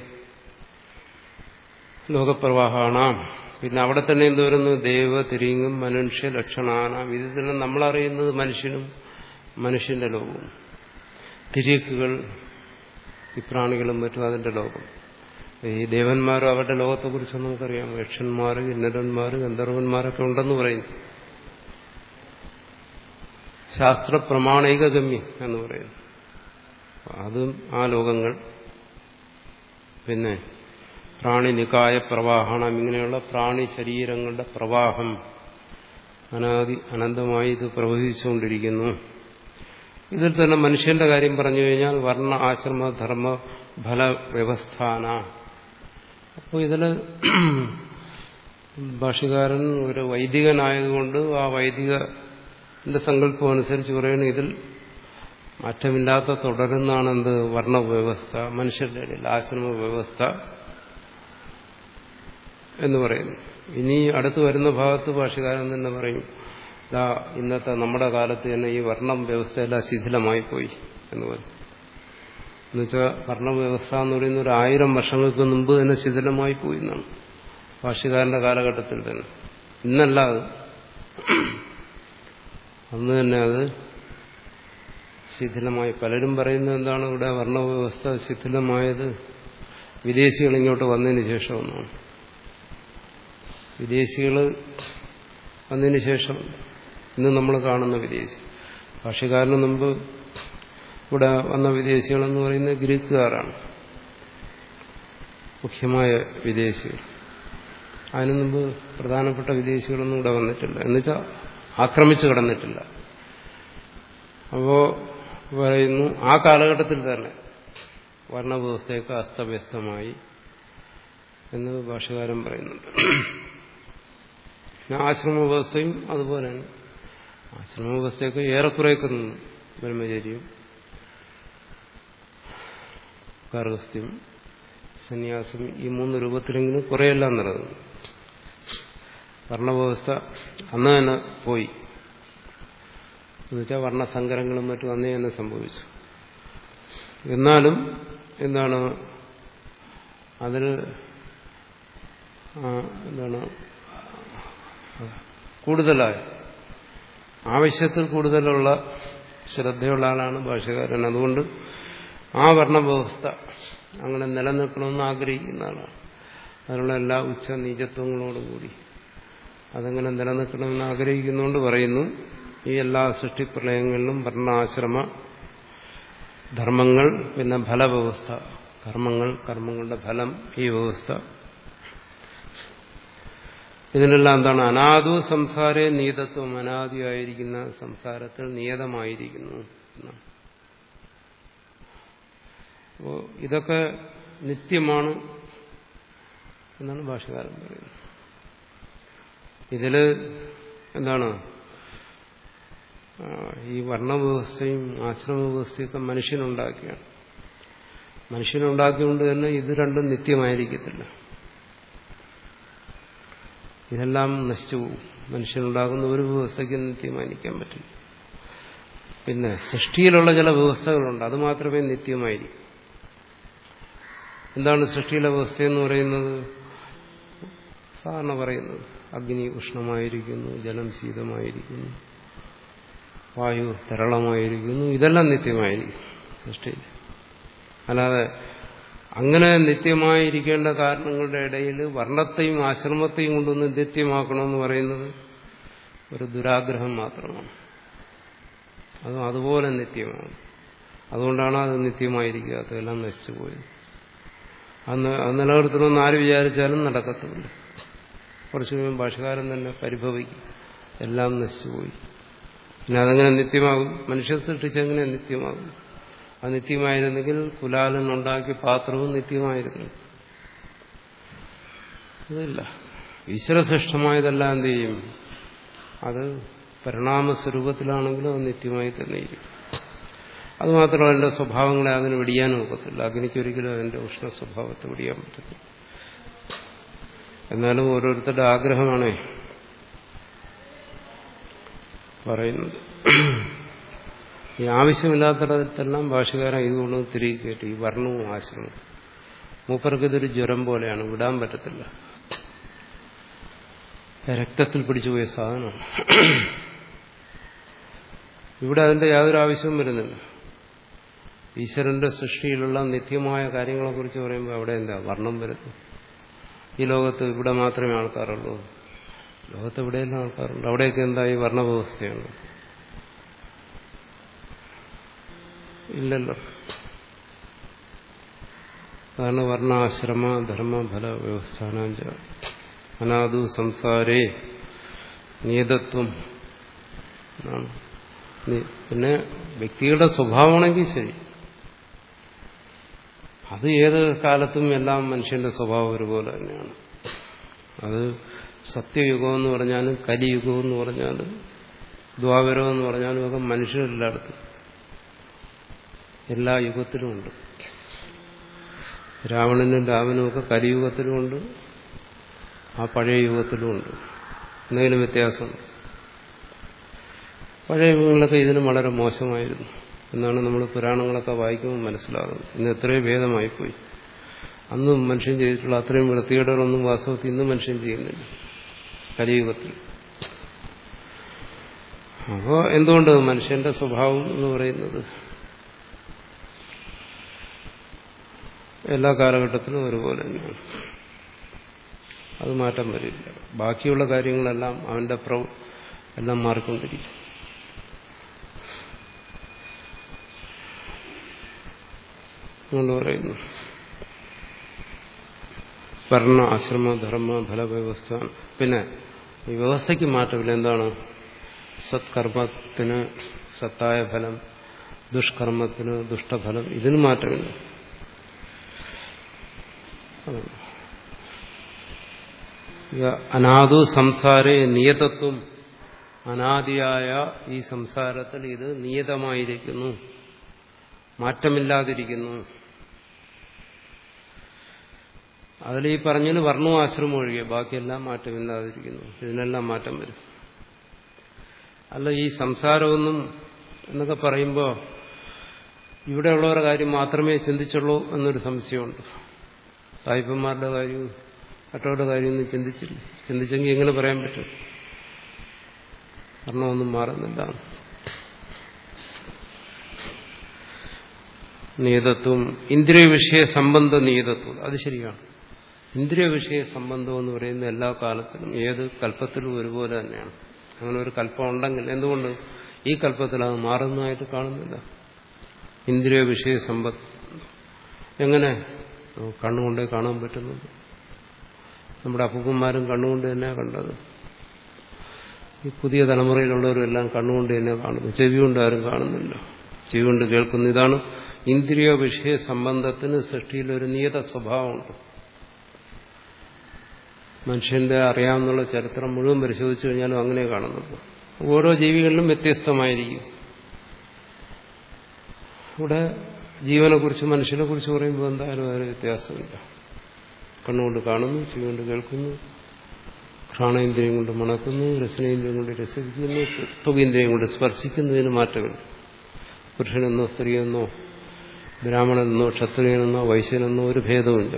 ലോകപ്രവാഹാണാം പിന്നെ അവിടെ തന്നെ എന്ത് വരുന്നു ദേവ തിരിങ്ങും മനുഷ്യ ലക്ഷണാനാം ഇത് തന്നെ നമ്മളറിയുന്നത് മനുഷ്യനും മനുഷ്യന്റെ ലോകവും തിരിക്കുകൾ ഈ പ്രാണികളും മറ്റും അതിന്റെ ലോകം ഈ ദേവന്മാരും അവരുടെ ലോകത്തെക്കുറിച്ച് നമുക്കറിയാം യക്ഷന്മാർ കിന്നരന്മാർ ഗന്ധർവന്മാരൊക്കെ ഉണ്ടെന്ന് പറയുന്നു ശാസ്ത്ര പ്രമാണിക ഗമ്യം എന്ന് പറയുന്നു അതും ആ ലോകങ്ങൾ പിന്നെ പ്രാണിനികായ പ്രവാഹണം ഇങ്ങനെയുള്ള പ്രാണി ശരീരങ്ങളുടെ പ്രവാഹം അനാദി അനന്തമായി ഇത് പ്രവഹിച്ചുകൊണ്ടിരിക്കുന്നു ഇതിൽ തന്നെ മനുഷ്യന്റെ കാര്യം പറഞ്ഞു കഴിഞ്ഞാൽ വർണ്ണ ആശ്രമ ധർമ്മ ഫല വ്യവസ്ഥാന അപ്പോൾ ഇതിൽ ഭാഷകാരൻ ഒരു വൈദികനായതുകൊണ്ട് ആ വൈദികന്റെ സങ്കല്പം അനുസരിച്ച് പറയുന്നത് ഇതിൽ മാറ്റമില്ലാത്ത തുടരുന്നതാണ് എന്ത് വർണ്ണ വ്യവസ്ഥ മനുഷ്യരുടെ ഇടയിൽ ആശ്രമ വ്യവസ്ഥ എന്ന് പറയുന്നു ഇനി അടുത്ത് വരുന്ന ഭാഗത്ത് ഭാഷകാരൻ തന്നെ പറയും ഇതാ ഇന്നത്തെ നമ്മുടെ കാലത്ത് തന്നെ ഈ വർണ്ണം വ്യവസ്ഥയെല്ലാം ശിഥിലമായി പോയി എന്ന് പറയും എന്നുവെച്ചാൽ വർണ്ണവ്യവസ്ഥ എന്ന് പറയുന്ന ഒരു ആയിരം വർഷങ്ങൾക്ക് മുമ്പ് തന്നെ ശിഥിലമായി പോയി എന്നാണ് ഭാഷകാരന്റെ കാലഘട്ടത്തിൽ തന്നെ ഇന്നല്ല അത് അന്ന് തന്നെ അത് ശിഥിലമായി പലരും പറയുന്നത് എന്താണ് ഇവിടെ വർണ്ണവ്യവസ്ഥ ശിഥിലമായത് വിദേശികൾ ഇങ്ങോട്ട് വന്നതിന് ശേഷം ഒന്നാണ് വിദേശികൾ വന്നതിന് ശേഷം ഇന്ന് നമ്മൾ കാണുന്ന വിദേശി ഭാഷകാരന് മുമ്പ് ഇവിടെ വന്ന വിദേശികളെന്ന് പറയുന്നത് ഗ്രീക്കുകാരാണ് മുഖ്യമായ വിദേശികൾ അതിനു മുമ്പ് പ്രധാനപ്പെട്ട വിദേശികളൊന്നും ഇവിടെ വന്നിട്ടില്ല എന്നുവെച്ചാൽ ആക്രമിച്ചു കിടന്നിട്ടില്ല അപ്പോ പറയുന്നു ആ കാലഘട്ടത്തിൽ തന്നെ വർണ്ണവ്യവസ്ഥയൊക്കെ അസ്തവ്യസ്തമായി എന്ന് ഭാഷകാരൻ പറയുന്നുണ്ട് ആശ്രമ വ്യവസ്ഥയും അതുപോലെയാണ് ആശ്രമ വ്യവസ്ഥയൊക്കെ ഏറെക്കുറെയൊക്കെ നിന്നു ബ്രഹ്മചര്യം ഗാർഹസ്ഥ്യം സന്യാസം ഈ മൂന്ന് രൂപത്തിലെങ്കിലും കുറെയെല്ലാം നിലനിന്നു വർണ്ണവ്യവസ്ഥ അന്ന് തന്നെ പോയി എന്നുവെച്ചാൽ വർണ്ണസങ്കരങ്ങളും മറ്റും അന്നേ തന്നെ സംഭവിച്ചു എന്നാലും എന്താണ് അതിൽ എന്താണ് കൂടുതലായി ആവശ്യത്തിൽ കൂടുതലുള്ള ശ്രദ്ധയുള്ള ആളാണ് ഭാഷകാരൻ അതുകൊണ്ട് ആ വർണ്ണവ്യവസ്ഥ അങ്ങനെ നിലനിൽക്കണമെന്ന് ആഗ്രഹിക്കുന്ന ആളാണ് അതിനുള്ള എല്ലാ ഉച്ച നീചത്വങ്ങളോടും കൂടി അതങ്ങനെ നിലനിൽക്കണമെന്ന് ആഗ്രഹിക്കുന്നതുകൊണ്ട് പറയുന്നു ഈ എല്ലാ സൃഷ്ടിപ്രളയങ്ങളിലും വർണ്ണാശ്രമ ധർമ്മങ്ങൾ പിന്നെ ഫലവ്യവസ്ഥ കർമ്മങ്ങൾ കർമ്മങ്ങളുടെ ഫലം ഈ വ്യവസ്ഥ ഇതിനെല്ലാം എന്താണ് അനാദു സംസാരേ നീതത്വം അനാദിയായിരിക്കുന്ന സംസാരത്തിൽ നിയതമായിരിക്കുന്നു എന്നാണ് അപ്പോ ഇതൊക്കെ നിത്യമാണ് എന്നാണ് ഭാഷകാരൻ പറയുന്നത് ഇതില് എന്താണ് ഈ വർണ്ണവ്യവസ്ഥയും ആശ്രമവ്യവസ്ഥയൊക്കെ മനുഷ്യനുണ്ടാക്കിയാണ് മനുഷ്യനുണ്ടാക്കിക്കൊണ്ട് തന്നെ ഇത് രണ്ടും നിത്യമായിരിക്കത്തില്ല ഇതെല്ലാം നശിച്ചു പോകും മനുഷ്യനുണ്ടാകുന്ന ഒരു വ്യവസ്ഥയ്ക്ക് നിത്യമായിരിക്കാൻ പറ്റില്ല പിന്നെ സൃഷ്ടിയിലുള്ള ചില വ്യവസ്ഥകളുണ്ട് അത് മാത്രമേ നിത്യമായിരിക്കും എന്താണ് സൃഷ്ടിയിലെ വ്യവസ്ഥ എന്ന് പറയുന്നത് സാധാരണ പറയുന്നത് അഗ്നി ഉഷ്ണമായിരിക്കുന്നു ജലം ശീതമായിരിക്കുന്നു വായു തരളമായിരിക്കുന്നു ഇതെല്ലാം നിത്യമായിരിക്കും സൃഷ്ടിയിൽ അല്ലാതെ അങ്ങനെ നിത്യമായിരിക്കേണ്ട കാരണങ്ങളുടെ ഇടയിൽ വർണ്ണത്തെയും ആശ്രമത്തെയും കൊണ്ടൊന്ന് നിത്യമാക്കണമെന്ന് പറയുന്നത് ഒരു ദുരാഗ്രഹം മാത്രമാണ് അതും അതുപോലെ നിത്യമാണ് അതുകൊണ്ടാണ് അത് നിത്യമായിരിക്കാത്തത് എല്ലാം നശിച്ചു പോയത് അന്ന് അത് നിലനിർത്തണമെന്ന് ആര് വിചാരിച്ചാലും നടക്കത്തുമില്ല കുറച്ചു കഴിയുമ്പോൾ ഭാഷകാരൻ തന്നെ പരിഭവിക്കും എല്ലാം നശിച്ചുപോയി പിന്നെ അതങ്ങനെ നിത്യമാകും മനുഷ്യ സൃഷ്ടിച്ചെങ്ങനെ നിത്യമാകും അത് നിത്യമായിരുന്നെങ്കിൽ കുലാലൻ ഉണ്ടാക്കിയ പാത്രവും നിത്യമായിരുന്നു അതില്ല ഈശ്വരശ്രേഷ്ഠമായതെല്ലാം എന്ത് ചെയ്യും അത് പരിണാമസ്വരൂപത്തിലാണെങ്കിലും അത് നിത്യമായി തന്നെ ഇരിക്കും അതുമാത്രമല്ല അതിന്റെ സ്വഭാവങ്ങളെ അതിന് വെടിയാനും ഒക്കത്തില്ല അഗ്നിക്കൊരിക്കലും അതിന്റെ ഉഷ്ണ സ്വഭാവത്തെ വെടിയാൻ പറ്റത്തില്ല എന്നാലും ഓരോരുത്തരുടെ ആഗ്രഹമാണ് പറയുന്നത് ഈ ആവശ്യമില്ലാത്തിടത്തെല്ലാം ഭാഷകാരൻ ഇതുകൊണ്ട് തിരികെ കയറ്റി ഈ വർണ്ണവും ആശ്രമവും മൂപ്പർക്ക് ഇതൊരു ജ്വരം പോലെയാണ് വിടാൻ പറ്റത്തില്ല രക്തത്തിൽ പിടിച്ചുപോയ സാധനമാണ് ഇവിടെ അതിന്റെ യാതൊരു ആവശ്യവും വരുന്നില്ല ഈശ്വരന്റെ സൃഷ്ടിയിലുള്ള നിത്യമായ കാര്യങ്ങളെക്കുറിച്ച് പറയുമ്പോൾ അവിടെ എന്താ വർണ്ണം വരുന്നു ഈ ലോകത്ത് ഇവിടെ മാത്രമേ ആൾക്കാരുള്ളൂ ലോകത്ത് എവിടെയെല്ലാം ആൾക്കാരുണ്ട് അവിടെയൊക്കെ എന്താ ഈ വർണ്ണവ്യവസ്ഥയാണ് ഇല്ലല്ലോ അതാണ് വർണ്ണാശ്രമ ധർമ്മ ഫല വ്യവസ്ഥാനാഞ്ച അനാദു സംസാരേ നിയതത്വം എന്നാണ് പിന്നെ വ്യക്തികളുടെ സ്വഭാവമാണെങ്കിൽ ശരി അത് ഏത് കാലത്തും എല്ലാം മനുഷ്യന്റെ സ്വഭാവം ഒരുപോലെ തന്നെയാണ് അത് സത്യയുഗം എന്ന് പറഞ്ഞാലും കലിയുഗം എന്ന് പറഞ്ഞാലും ദ്വാപരം എന്ന് പറഞ്ഞാലും ഒക്കെ മനുഷ്യരെല്ലായിടത്തും എല്ലാ യുഗത്തിലുമുണ്ട് രാവണനും രാവനും ഒക്കെ കലിയുഗത്തിലുമുണ്ട് ആ പഴയ യുഗത്തിലുമുണ്ട് എന്തെങ്കിലും വ്യത്യാസമുണ്ട് പഴയ യുഗങ്ങളൊക്കെ ഇതിനും വളരെ മോശമായിരുന്നു എന്നാണ് നമ്മൾ പുരാണങ്ങളൊക്കെ വായിക്കുമ്പോൾ മനസ്സിലാകുന്നത് ഇന്ന് എത്രയോ ഭേദമായിപ്പോയി അന്നും മനുഷ്യൻ ചെയ്തിട്ടുള്ള അത്രയും വൃത്തികേടുകളൊന്നും വാസ്തവത്തിൽ ഇന്നും മനുഷ്യൻ ചെയ്യുന്നില്ല കലിയുഗത്തിൽ അപ്പോൾ എന്തുകൊണ്ട് മനുഷ്യന്റെ സ്വഭാവം എന്ന് പറയുന്നത് എല്ലാ കാലഘട്ടത്തിലും ഒരുപോലെ തന്നെയാണ് അത് മാറ്റം വരില്ല ബാക്കിയുള്ള കാര്യങ്ങളെല്ലാം അവന്റെ പ്രൗ എല്ലാം മാറിക്കൊണ്ടിരിക്കും അതുകൊണ്ട് പറയുന്നു വർണ്ണ ആശ്രമ ധർമ്മ ഫലവ്യവസ്ഥ പിന്നെ ഈ വ്യവസ്ഥയ്ക്ക് മാറ്റമില്ല എന്താണ് സത്കർമ്മത്തിന് സത്തായ ഫലം ദുഷ്കർമ്മത്തിന് ദുഷ്ടഫലം ഇതിന് മാറ്റമില്ല അനാദു സംസാരേ നിയതത്വം അനാദിയായ ഈ സംസാരത്തിൽ ഇത് നിയതമായിരിക്കുന്നു മാറ്റമില്ലാതിരിക്കുന്നു അതിൽ ഈ പറഞ്ഞതിന് വർണ്ണവും ആശ്രമം ഒഴികെ ബാക്കിയെല്ലാം മാറ്റമില്ലാതിരിക്കുന്നു ഇതിനെല്ലാം മാറ്റം വരും അല്ല ഈ സംസാരമൊന്നും എന്നൊക്കെ പറയുമ്പോൾ ഇവിടെയുള്ളവരുടെ കാര്യം മാത്രമേ ചിന്തിച്ചുള്ളൂ എന്നൊരു സംശയമുണ്ട് സാഹിബന്മാരുടെ കാര്യവും മറ്റവരുടെ കാര്യമൊന്നും ചിന്തിച്ചില്ല ചിന്തിച്ചെങ്കിൽ എങ്ങനെ പറയാൻ പറ്റും കർണമൊന്നും മാറുന്നില്ല നിയതത്വം ഇന്ദ്രിയ വിഷയ സംബന്ധ നിയതത്വം അത് ശരിയാണ് ഇന്ദ്രിയ വിഷയ സംബന്ധം എന്ന് പറയുന്ന എല്ലാ കാലത്തിലും ഏത് കല്പത്തിലും ഒരുപോലെ തന്നെയാണ് അങ്ങനെ ഒരു കല്പം ഉണ്ടെങ്കിൽ എന്തുകൊണ്ട് ഈ കല്പത്തിൽ അത് മാറുന്നതായിട്ട് കാണുന്നില്ല ഇന്ദ്രിയ വിഷയ സമ്പത്ത് എങ്ങനെ കണ്ണുകൊണ്ടേ കാണാൻ പറ്റുന്നത് നമ്മുടെ അപ്പൂപ്പന്മാരും കണ്ണുകൊണ്ട് തന്നെ കണ്ടത് ഈ പുതിയ തലമുറയിലുള്ളവരും എല്ലാം കണ്ണുകൊണ്ട് തന്നെ കാണുന്നു ചെവി കൊണ്ട് ആരും കാണുന്നില്ല ചെവി കൊണ്ട് കേൾക്കുന്നു ഇതാണ് ഇന്ദ്രിയ വിഷയ സംബന്ധത്തിന് സൃഷ്ടിയിൽ ഒരു നിയത സ്വഭാവമുണ്ട് മനുഷ്യന്റെ അറിയാവുന്ന ചരിത്രം മുഴുവൻ പരിശോധിച്ചു കഴിഞ്ഞാലും അങ്ങനെ കാണുന്നുള്ളൂ ഓരോ ജീവികളിലും വ്യത്യസ്തമായിരിക്കും ഇവിടെ ജീവനെക്കുറിച്ച് മനുഷ്യനെ കുറിച്ച് പറയുമ്പോൾ എന്തായാലും ഒരു വ്യത്യാസമില്ല കണ്ണുകൊണ്ട് കാണുന്നു ചെവി കൊണ്ട് കേൾക്കുന്നു ഘ്രാണേന്ദ്രിയം കൊണ്ട് മണക്കുന്നു രസനേന്ദ്രിയം കൊണ്ട് രസിക്കുന്നു ത്വകേന്ദ്രിയം കൊണ്ട് സ്പർശിക്കുന്നതിന് മാറ്റമില്ല പുരുഷനെന്നോ സ്ത്രീയെന്നോ ബ്രാഹ്മണനെന്നോ ക്ഷത്രിയനെന്നോ വൈശ്യനെന്നോ ഒരു ഭേദവുമില്ല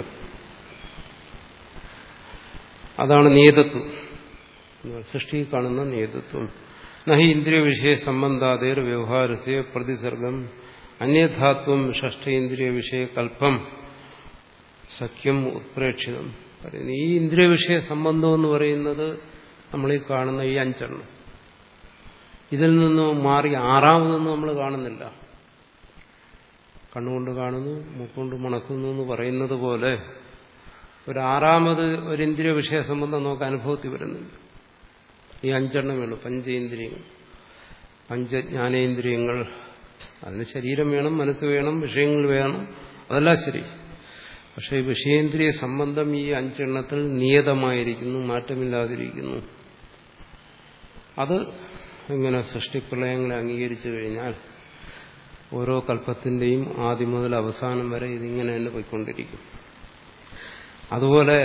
അതാണ് നിയതത്വം സൃഷ്ടി കാണുന്ന നിയതത്വം നഹി ഇന്ദ്രിയ വിഷയ സംബന്ധാതേർ വ്യവഹാരസ്യ പ്രതിസർഗം അന്യഥാത്വം ഷഷ്ടേന്ദ്രിയ വിഷയ കൽപ്പം സഖ്യം ഉത്പ്രേക്ഷിതം പറയുന്നു ഈ ഇന്ദ്രിയ വിഷയ സംബന്ധം എന്ന് പറയുന്നത് നമ്മൾ ഈ കാണുന്ന ഈ അഞ്ചെണ്ണം ഇതിൽ നിന്ന് മാറി ആറാമതൊന്നും നമ്മൾ കാണുന്നില്ല കണ്ണുകൊണ്ട് കാണുന്നു മൂക്കൊണ്ട് മണക്കുന്നു എന്ന് പറയുന്നത് പോലെ ഒരു ആറാമത് ഒരു ഇന്ദ്രിയ വിഷയ സംബന്ധം നമുക്ക് അനുഭവത്തിൽ വരുന്നുണ്ട് ഈ അഞ്ചെണ്ണം വേണം പഞ്ചേന്ദ്രിയങ്ങൾ പഞ്ചജ്ഞാനേന്ദ്രിയങ്ങൾ അതിന് ശരീരം വേണം മനസ്സ് വേണം വിഷയങ്ങൾ വേണം അതെല്ലാം ശരി പക്ഷേ ഈ വിഷയേന്ദ്രിയ സംബന്ധം ഈ അഞ്ചെണ്ണത്തിൽ നിയതമായിരിക്കുന്നു മാറ്റമില്ലാതിരിക്കുന്നു അത് ഇങ്ങനെ സൃഷ്ടിപ്രളയങ്ങളെ അംഗീകരിച്ചു കഴിഞ്ഞാൽ ഓരോ കല്പത്തിന്റെയും ആദ്യം മുതൽ അവസാനം വരെ ഇതിങ്ങനെ തന്നെ പോയിക്കൊണ്ടിരിക്കും അതുപോലെ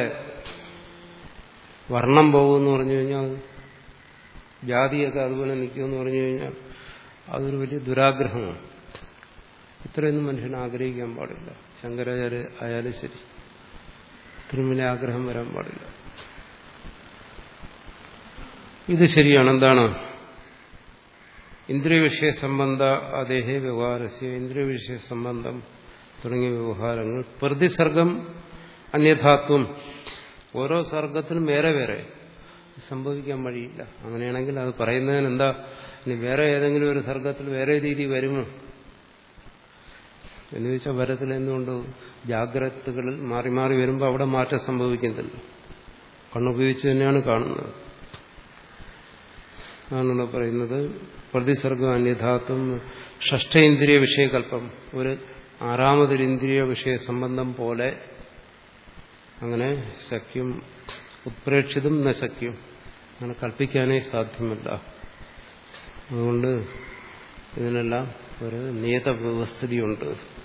വർണ്ണം പോകുമെന്ന് പറഞ്ഞു കഴിഞ്ഞാൽ ജാതിയൊക്കെ അതുപോലെ നിൽക്കുമെന്ന് പറഞ്ഞു കഴിഞ്ഞാൽ അതൊരു വലിയ ദുരാഗ്രഹമാണ് ഇത്രയൊന്നും മനുഷ്യൻ ആഗ്രഹിക്കാൻ പാടില്ല ശങ്കരാചാര്യ ആയാലും ശരി ഇത്രയും വലിയ ആഗ്രഹം വരാൻ പാടില്ല ഇത് ശരിയാണ് എന്താണ് ഇന്ദ്രിയ വിഷയ സംബന്ധ അദ്ദേഹേ വ്യവഹാരസ്യ ഇന്ദ്രിയ വിഷയ സംബന്ധം തുടങ്ങിയ വ്യവഹാരങ്ങൾ പ്രതിസർഗം അന്യഥാത്വം ഓരോ സർഗത്തിനും വേറെ വേറെ സംഭവിക്കാൻ വഴിയില്ല അങ്ങനെയാണെങ്കിൽ അത് പറയുന്നതിന് എന്താ ഇനി വേറെ ഏതെങ്കിലും ഒരു സർഗത്തിൽ വേറെ രീതി വരുമോ എന്ന് ചോദിച്ചാൽ വരത്തിൽ എന്തുകൊണ്ട് ജാഗ്രതകളിൽ മാറി മാറി വരുമ്പോൾ അവിടെ മാറ്റം സംഭവിക്കുന്നില്ല കണ്ണുപയോഗിച്ച് തന്നെയാണ് കാണുന്നത് ആണല്ലോ പറയുന്നത് പ്രതിസർഗം അന്യഥാത്വം ഷഷ്ടേന്ദ്രിയ വിഷയകല്പം ഒരു ആറാമതൊരു ഇന്ദ്രിയ വിഷയ സംബന്ധം പോലെ അങ്ങനെ സഖ്യം ഉത്പ്രേക്ഷിതും ന സഖ്യം അങ്ങനെ കൽപ്പിക്കാനേ സാധ്യമല്ല അതുകൊണ്ട് ഇതിനെല്ലാം ഒരു നിയത വ്യവസ്ഥിതിയുണ്ട്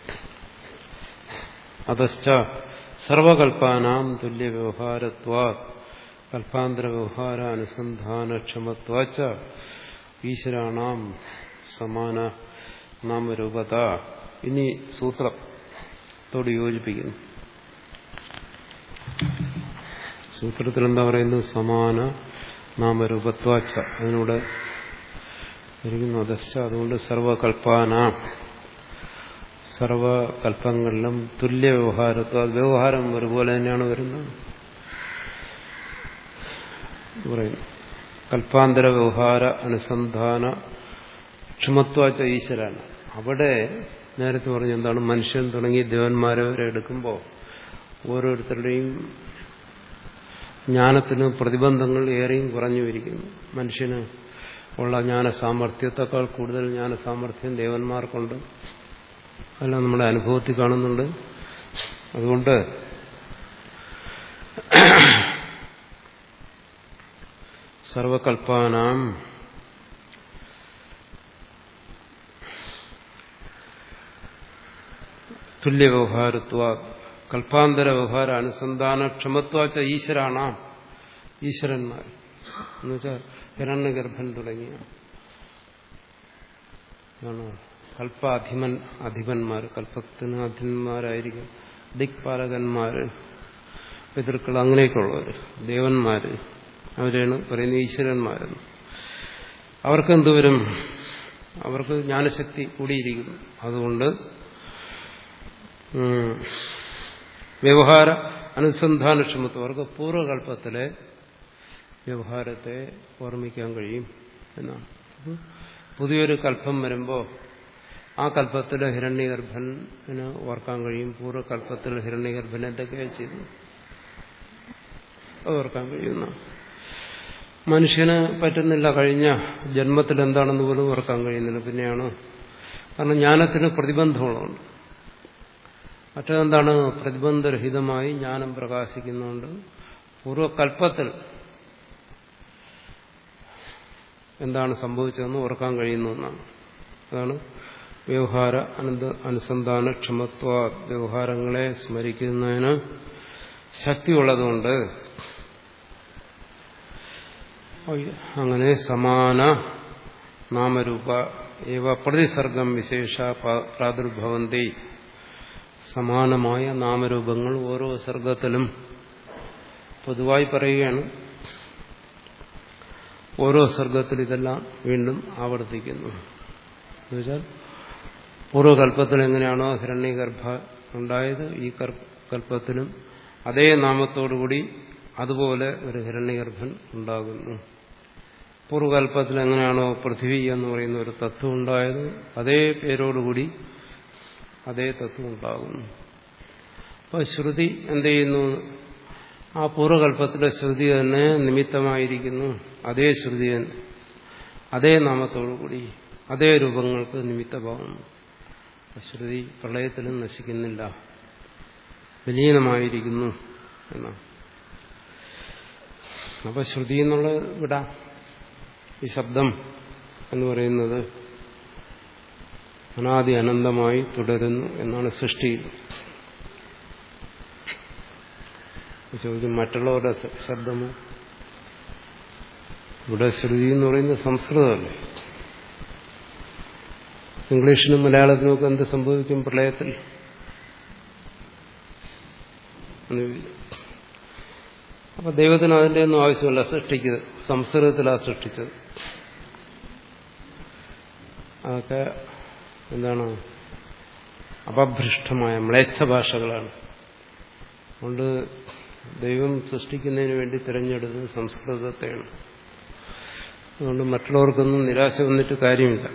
അതശ്ച സർവകൽപ്പാനാം തുല്യ വ്യവഹാരത്വാ കൽപ്പാന്തര വ്യവഹാര അനുസന്ധാനക്ഷമത്വാച്ച ഈശ്വരാണാം സമാന നാമരൂപത ഇനി സൂത്രത്തോട് യോജിപ്പിക്കുന്നു സൂത്രത്തിൽ എന്താ പറയുന്നത് സമാന നാമരൂപത്വാച്ച അതിനൂടെ ഇരിക്കുന്നു അതശ്ച അതുകൊണ്ട് സർവകൽപ്പാന സർവകൽപ്പങ്ങളിലും തുല്യ വ്യവഹാരത്വ വ്യവഹാരം ഒരുപോലെ തന്നെയാണ് വരുന്നത് പറയുന്നു കൽപ്പാന്തര വ്യവഹാര അനുസന്ധാന ക്ഷമത്വാച്ച ഈശ്വരാണ് അവിടെ നേരത്തെ പറഞ്ഞ എന്താണ് മനുഷ്യൻ തുടങ്ങി ദേവന്മാരെ വരെ എടുക്കുമ്പോൾ ഓരോരുത്തരുടെയും ജ്ഞാനത്തിന് പ്രതിബന്ധങ്ങൾ ഏറെയും കുറഞ്ഞു വരിക്കുന്നു മനുഷ്യന് ഉള്ള ജ്ഞാന സാമർഥ്യത്തെക്കാൾ കൂടുതൽ ജ്ഞാന സാമർഥ്യം ദേവന്മാർക്കുണ്ട് അതെല്ലാം നമ്മുടെ അനുഭവത്തിൽ കാണുന്നുണ്ട് അതുകൊണ്ട് സർവകൽപ്പാനാം തുല്യവ്യവഹാരത്വ കൽപ്പാന്തര വ്യവഹാര അനുസന്ധാന ക്ഷമത്വാച്ച ഈശ്വരാണാം ഈശ്വരന്മാർ എന്നുവെച്ചാൽ ഹിരണ്യഗർഭൻ തുടങ്ങിയ കൽപ്പ അധിമൻ അധിപന്മാർ കൽപ്പത്തിന് അധിപന്മാരായിരിക്കും ദിക്പാലകന്മാർ പിതൃക്കൾ അങ്ങനെയൊക്കെയുള്ളവർ ദേവന്മാർ അവരാണ് പറയുന്നത് ഈശ്വരന്മാരെന്ന് അവർക്ക് എന്തുവരും അവർക്ക് ജ്ഞാനശക്തി കൂടിയിരിക്കുന്നു അതുകൊണ്ട് വ്യവഹാര അനുസന്ധാനക്ഷമത്വം അവർക്ക് പൂർവ്വകല്പത്തിലെ വ്യവഹാരത്തെ ഓർമ്മിക്കാൻ കഴിയും എന്നാണ് പുതിയൊരു കല്പം വരുമ്പോൾ ആ കല്പത്തിൽ ഹിരണ്യഗർഭന് ഓർക്കാൻ കഴിയും പൂർവ്വകല്പത്തിൽ ഹിരണ്യഗർഭൻ എന്തൊക്കെയാണ് ചെയ്തു അത് ഓർക്കാൻ കഴിയുന്ന മനുഷ്യന് പറ്റുന്നില്ല കഴിഞ്ഞ ജന്മത്തിൽ എന്താണെന്ന് പോലും ഓർക്കാൻ കഴിയുന്നില്ല പിന്നെയാണ് കാരണം ജ്ഞാനത്തിന് പ്രതിബന്ധങ്ങളുണ്ട് മറ്റെന്താണ് പ്രതിബന്ധരഹിതമായി ജ്ഞാനം പ്രകാശിക്കുന്നുണ്ട് പൂർവ്വകൽപ്പത്തിൽ എന്താണ് സംഭവിച്ചതെന്ന് ഓർക്കാൻ കഴിയുന്നു എന്നാണ് അതാണ് വ്യവഹാര അനന്ത അനുസന്ധാന ക്ഷമത്വ വ്യവഹാരങ്ങളെ സ്മരിക്കുന്നതിന് ശക്തിയുള്ളതുകൊണ്ട് അങ്ങനെ സമാന നാമരൂപ ഏവ പ്രതിസർഗം വിശേഷ പ്രാദുർഭവന്തി സമാനമായ നാമരൂപങ്ങൾ ഓരോ സർഗത്തിലും പൊതുവായി പറയുകയാണ് ഓരോ സർഗത്തിൽ ഇതെല്ലാം വീണ്ടും ആവർത്തിക്കുന്നു എന്നുവെച്ചാൽ പൂർവ്വകല്പത്തിൽ എങ്ങനെയാണോ ഹിരണ്യഗർഭ ഉണ്ടായത് ഈ കല്പത്തിലും അതേ നാമത്തോടുകൂടി അതുപോലെ ഒരു ഹിരണ്യഗർഭൻ ഉണ്ടാകുന്നു പൂർവ്വകല്പത്തിൽ എങ്ങനെയാണോ പൃഥ്വി എന്ന് പറയുന്ന ഒരു തത്വം ഉണ്ടായത് അതേ പേരോടുകൂടി അതേ തത്വം ഉണ്ടാകുന്നു അപ്പോൾ ശ്രുതി എന്ത് ചെയ്യുന്നു ആ പൂർവ്വകല്പത്തിലെ ശ്രുതി തന്നെ നിമിത്തമായിരിക്കുന്നു അതേ ശ്രുതി അതേ നാമത്തോടുകൂടി അതേ രൂപങ്ങൾക്ക് നിമിത്തമാകുന്നു ശ്രുതി പ്രളയത്തിലും നശിക്കുന്നില്ല വിലീനമായിരിക്കുന്നു എന്നാണ് അപ്പൊ ശ്രുതി എന്നുള്ള വിടാം ഈ ശബ്ദം എന്ന് പറയുന്നത് അനാദി അനന്തമായി തുടരുന്നു എന്നാണ് സൃഷ്ടിയിൽ ചോദ്യം മറ്റുള്ളവരുടെ ശബ്ദമോ ഇവിടെ ശ്രുതി എന്ന് പറയുന്നത് സംസ്കൃതമല്ലേ ഇംഗ്ലീഷിനും മലയാളത്തിനും ഒക്കെ എന്ത് സംഭവിക്കും പ്രളയത്തിൽ അപ്പൊ ദൈവത്തിന് അതിന്റെ ഒന്നും ആവശ്യമില്ല സൃഷ്ടിക്കുന്നത് സംസ്കൃതത്തിലാണ് സൃഷ്ടിച്ചത് അതൊക്കെ എന്താണ് അപഭ്രഷ്ടമായ മ്ലേച്ഛ ഭാഷകളാണ് അതുകൊണ്ട് ദൈവം സൃഷ്ടിക്കുന്നതിന് വേണ്ടി തിരഞ്ഞെടുത്തത് സംസ്കൃതത്തെയാണ് അതുകൊണ്ട് മറ്റുള്ളവർക്കൊന്നും നിരാശ വന്നിട്ട് കാര്യമില്ല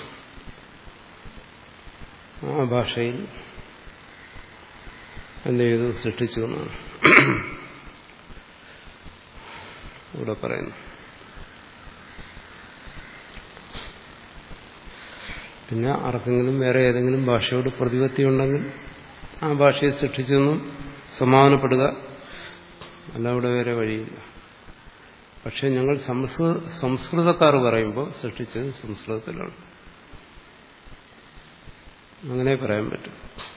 ആ ഭാഷയിൽ എന്ത് ചെയ്തു സൃഷ്ടിച്ചു എന്നാണ് ഇവിടെ പറയുന്നു പിന്നെ ആർക്കെങ്കിലും വേറെ ഏതെങ്കിലും ഭാഷയോട് പ്രതിപത്തി ഉണ്ടെങ്കിൽ ആ ഭാഷയെ സൃഷ്ടിച്ചെന്നും സമാധാനപ്പെടുക അല്ല അവിടെ വേറെ വഴിയില്ല പക്ഷെ ഞങ്ങൾ സംസ്കൃതക്കാർ പറയുമ്പോൾ സൃഷ്ടിച്ചത് സംസ്കൃതത്തിലാണ് അങ്ങനെ പറയാൻ പറ്റും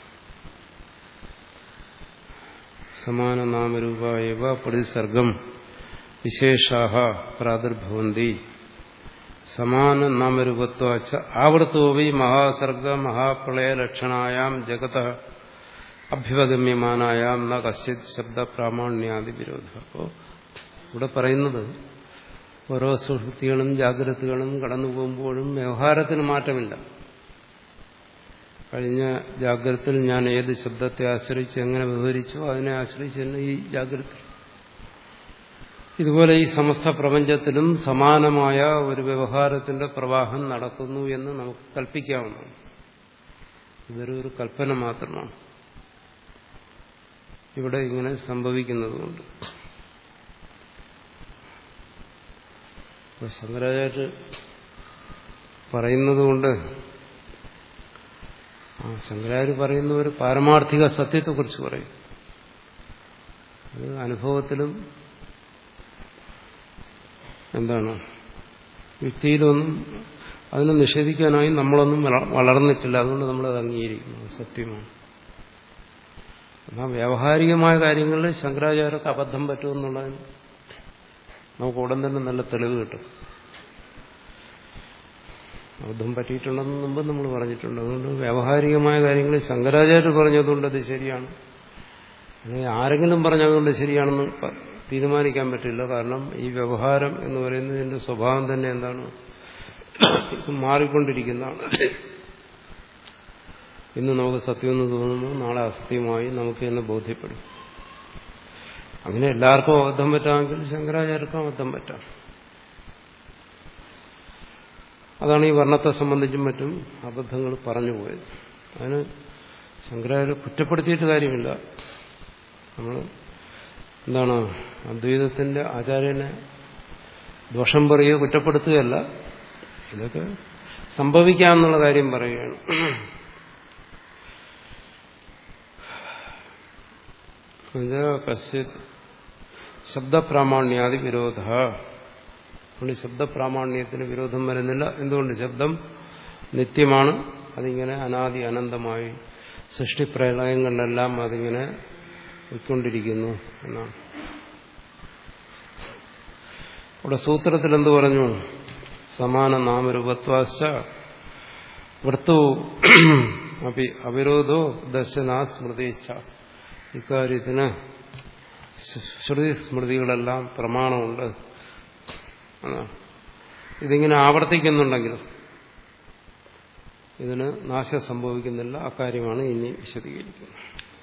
സമാന നാമരൂപായവ പ്രതിസർഗം വിശേഷാഹ പ്രാദുർഭവന്തി സമാന നാമരൂപത്വച്ച ആവർത്തോവി മഹാസർഗ മഹാപ്രളയ ലക്ഷണായാം ജഗത അഭ്യുപഗമ്യമാനായാം ന കശ്ചിത് ശബ്ദ പ്രാമാണ്യാദി വിരോധ അപ്പോൾ ഇവിടെ പറയുന്നത് ഓരോ സുഹൃത്തികളും ജാഗ്രതകളും കടന്നു പോകുമ്പോഴും വ്യവഹാരത്തിന് മാറ്റമില്ല കഴിഞ്ഞ ജാഗ്രതയിൽ ഞാൻ ഏത് ശബ്ദത്തെ ആശ്രയിച്ച് എങ്ങനെ വിവരിച്ചോ അതിനെ ആശ്രയിച്ച് തന്നെ ഈ ജാഗ്രത ഇതുപോലെ ഈ സമസ്ത പ്രപഞ്ചത്തിലും സമാനമായ ഒരു വ്യവഹാരത്തിന്റെ പ്രവാഹം നടക്കുന്നു എന്ന് നമുക്ക് കൽപ്പിക്കാവുന്നതാണ് ഇതൊരു ഒരു കൽപ്പന മാത്രമാണ് ഇവിടെ ഇങ്ങനെ സംഭവിക്കുന്നതുകൊണ്ട് ശങ്കരാചാര്യ പറയുന്നതുകൊണ്ട് ആ ശങ്കരാചാര്യ പറയുന്ന ഒരു പാരമാർത്ഥിക സത്യത്തെക്കുറിച്ച് പറയും അത് അനുഭവത്തിലും എന്താണ് യുക്തിയിലൊന്നും അതിനെ നിഷേധിക്കാനായി നമ്മളൊന്നും വളർന്നിട്ടില്ല അതുകൊണ്ട് നമ്മളത് അംഗീകരിക്കുന്നു സത്യമാണ് എന്നാൽ വ്യാവഹാരികമായ കാര്യങ്ങളിൽ ശങ്കരാചാര്യർക്ക് അബദ്ധം പറ്റുമെന്നുള്ളതിന് നമുക്ക് ഉടൻ തന്നെ നല്ല തെളിവ് കിട്ടും അബദ്ധം പറ്റിയിട്ടുണ്ടെന്ന് മുമ്പ് നമ്മൾ പറഞ്ഞിട്ടുണ്ട് അതുകൊണ്ട് വ്യാവഹാരികമായ കാര്യങ്ങൾ ശങ്കരാചാര്യർ പറഞ്ഞതുകൊണ്ട് അത് ശരിയാണ് അല്ലെങ്കിൽ ആരെങ്കിലും പറഞ്ഞതുകൊണ്ട് ശരിയാണെന്ന് പ- തീരുമാനിക്കാൻ പറ്റില്ല കാരണം ഈ വ്യവഹാരം എന്ന് പറയുന്നതിന്റെ സ്വഭാവം തന്നെ എന്താണ് ഇത് മാറിക്കൊണ്ടിരിക്കുന്നതാണ് ഇന്ന് നമുക്ക് സത്യമെന്ന് തോന്നുന്നു നാളെ അസത്യമായി നമുക്ക് തന്നെ ബോധ്യപ്പെടും അങ്ങനെ എല്ലാവർക്കും അബദ്ധം പറ്റാമെങ്കിൽ ശങ്കരാചാര്യർക്കും അബദ്ധം പറ്റാം അതാണ് ഈ വർണ്ണത്തെ സംബന്ധിച്ചും മറ്റും അബദ്ധങ്ങൾ പറഞ്ഞു പോയത് അതിന് ശങ്കരാചാര്യ കുറ്റപ്പെടുത്തിയിട്ട് കാര്യമില്ല നമ്മൾ എന്താണ് അദ്വൈതത്തിന്റെ ആചാര്യനെ ദോഷം പറയുകയോ കുറ്റപ്പെടുത്തുകയല്ല ഇതൊക്കെ സംഭവിക്കാമെന്നുള്ള കാര്യം പറയുകയാണ് കശ്യത് ശബ്ദപ്രാമാണ്യാദി വിരോധ അതുകൊണ്ട് ശബ്ദപ്രാമാണ്യത്തിന് വിരോധം വരുന്നില്ല എന്തുകൊണ്ട് ശബ്ദം നിത്യമാണ് അതിങ്ങനെ അനാദി അനന്തമായി സൃഷ്ടിപ്രളയങ്ങളിലെല്ലാം അതിങ്ങനെ ഉൾക്കൊണ്ടിരിക്കുന്നു എന്നാണ് ഇവിടെ സൂത്രത്തിൽ എന്ത് പറഞ്ഞു സമാന നാമരൂപത്വാശ്ച വൃത്തു അപ്പി അവിരോധോ ദർശനാ സ്മൃതിച്ച ഇക്കാര്യത്തിന് ശ്രുതി സ്മൃതികളെല്ലാം പ്രമാണമുണ്ട് എന്നാണ്. ഇതിങ്ങനെ ആവർത്തിക്കുന്നുണ്ടെങ്കിലും ഇതിന് നാശം സംഭവിക്കുന്നില്ല അക്കാര്യമാണ് ഇനി വിശദീകരിക്കുന്നത്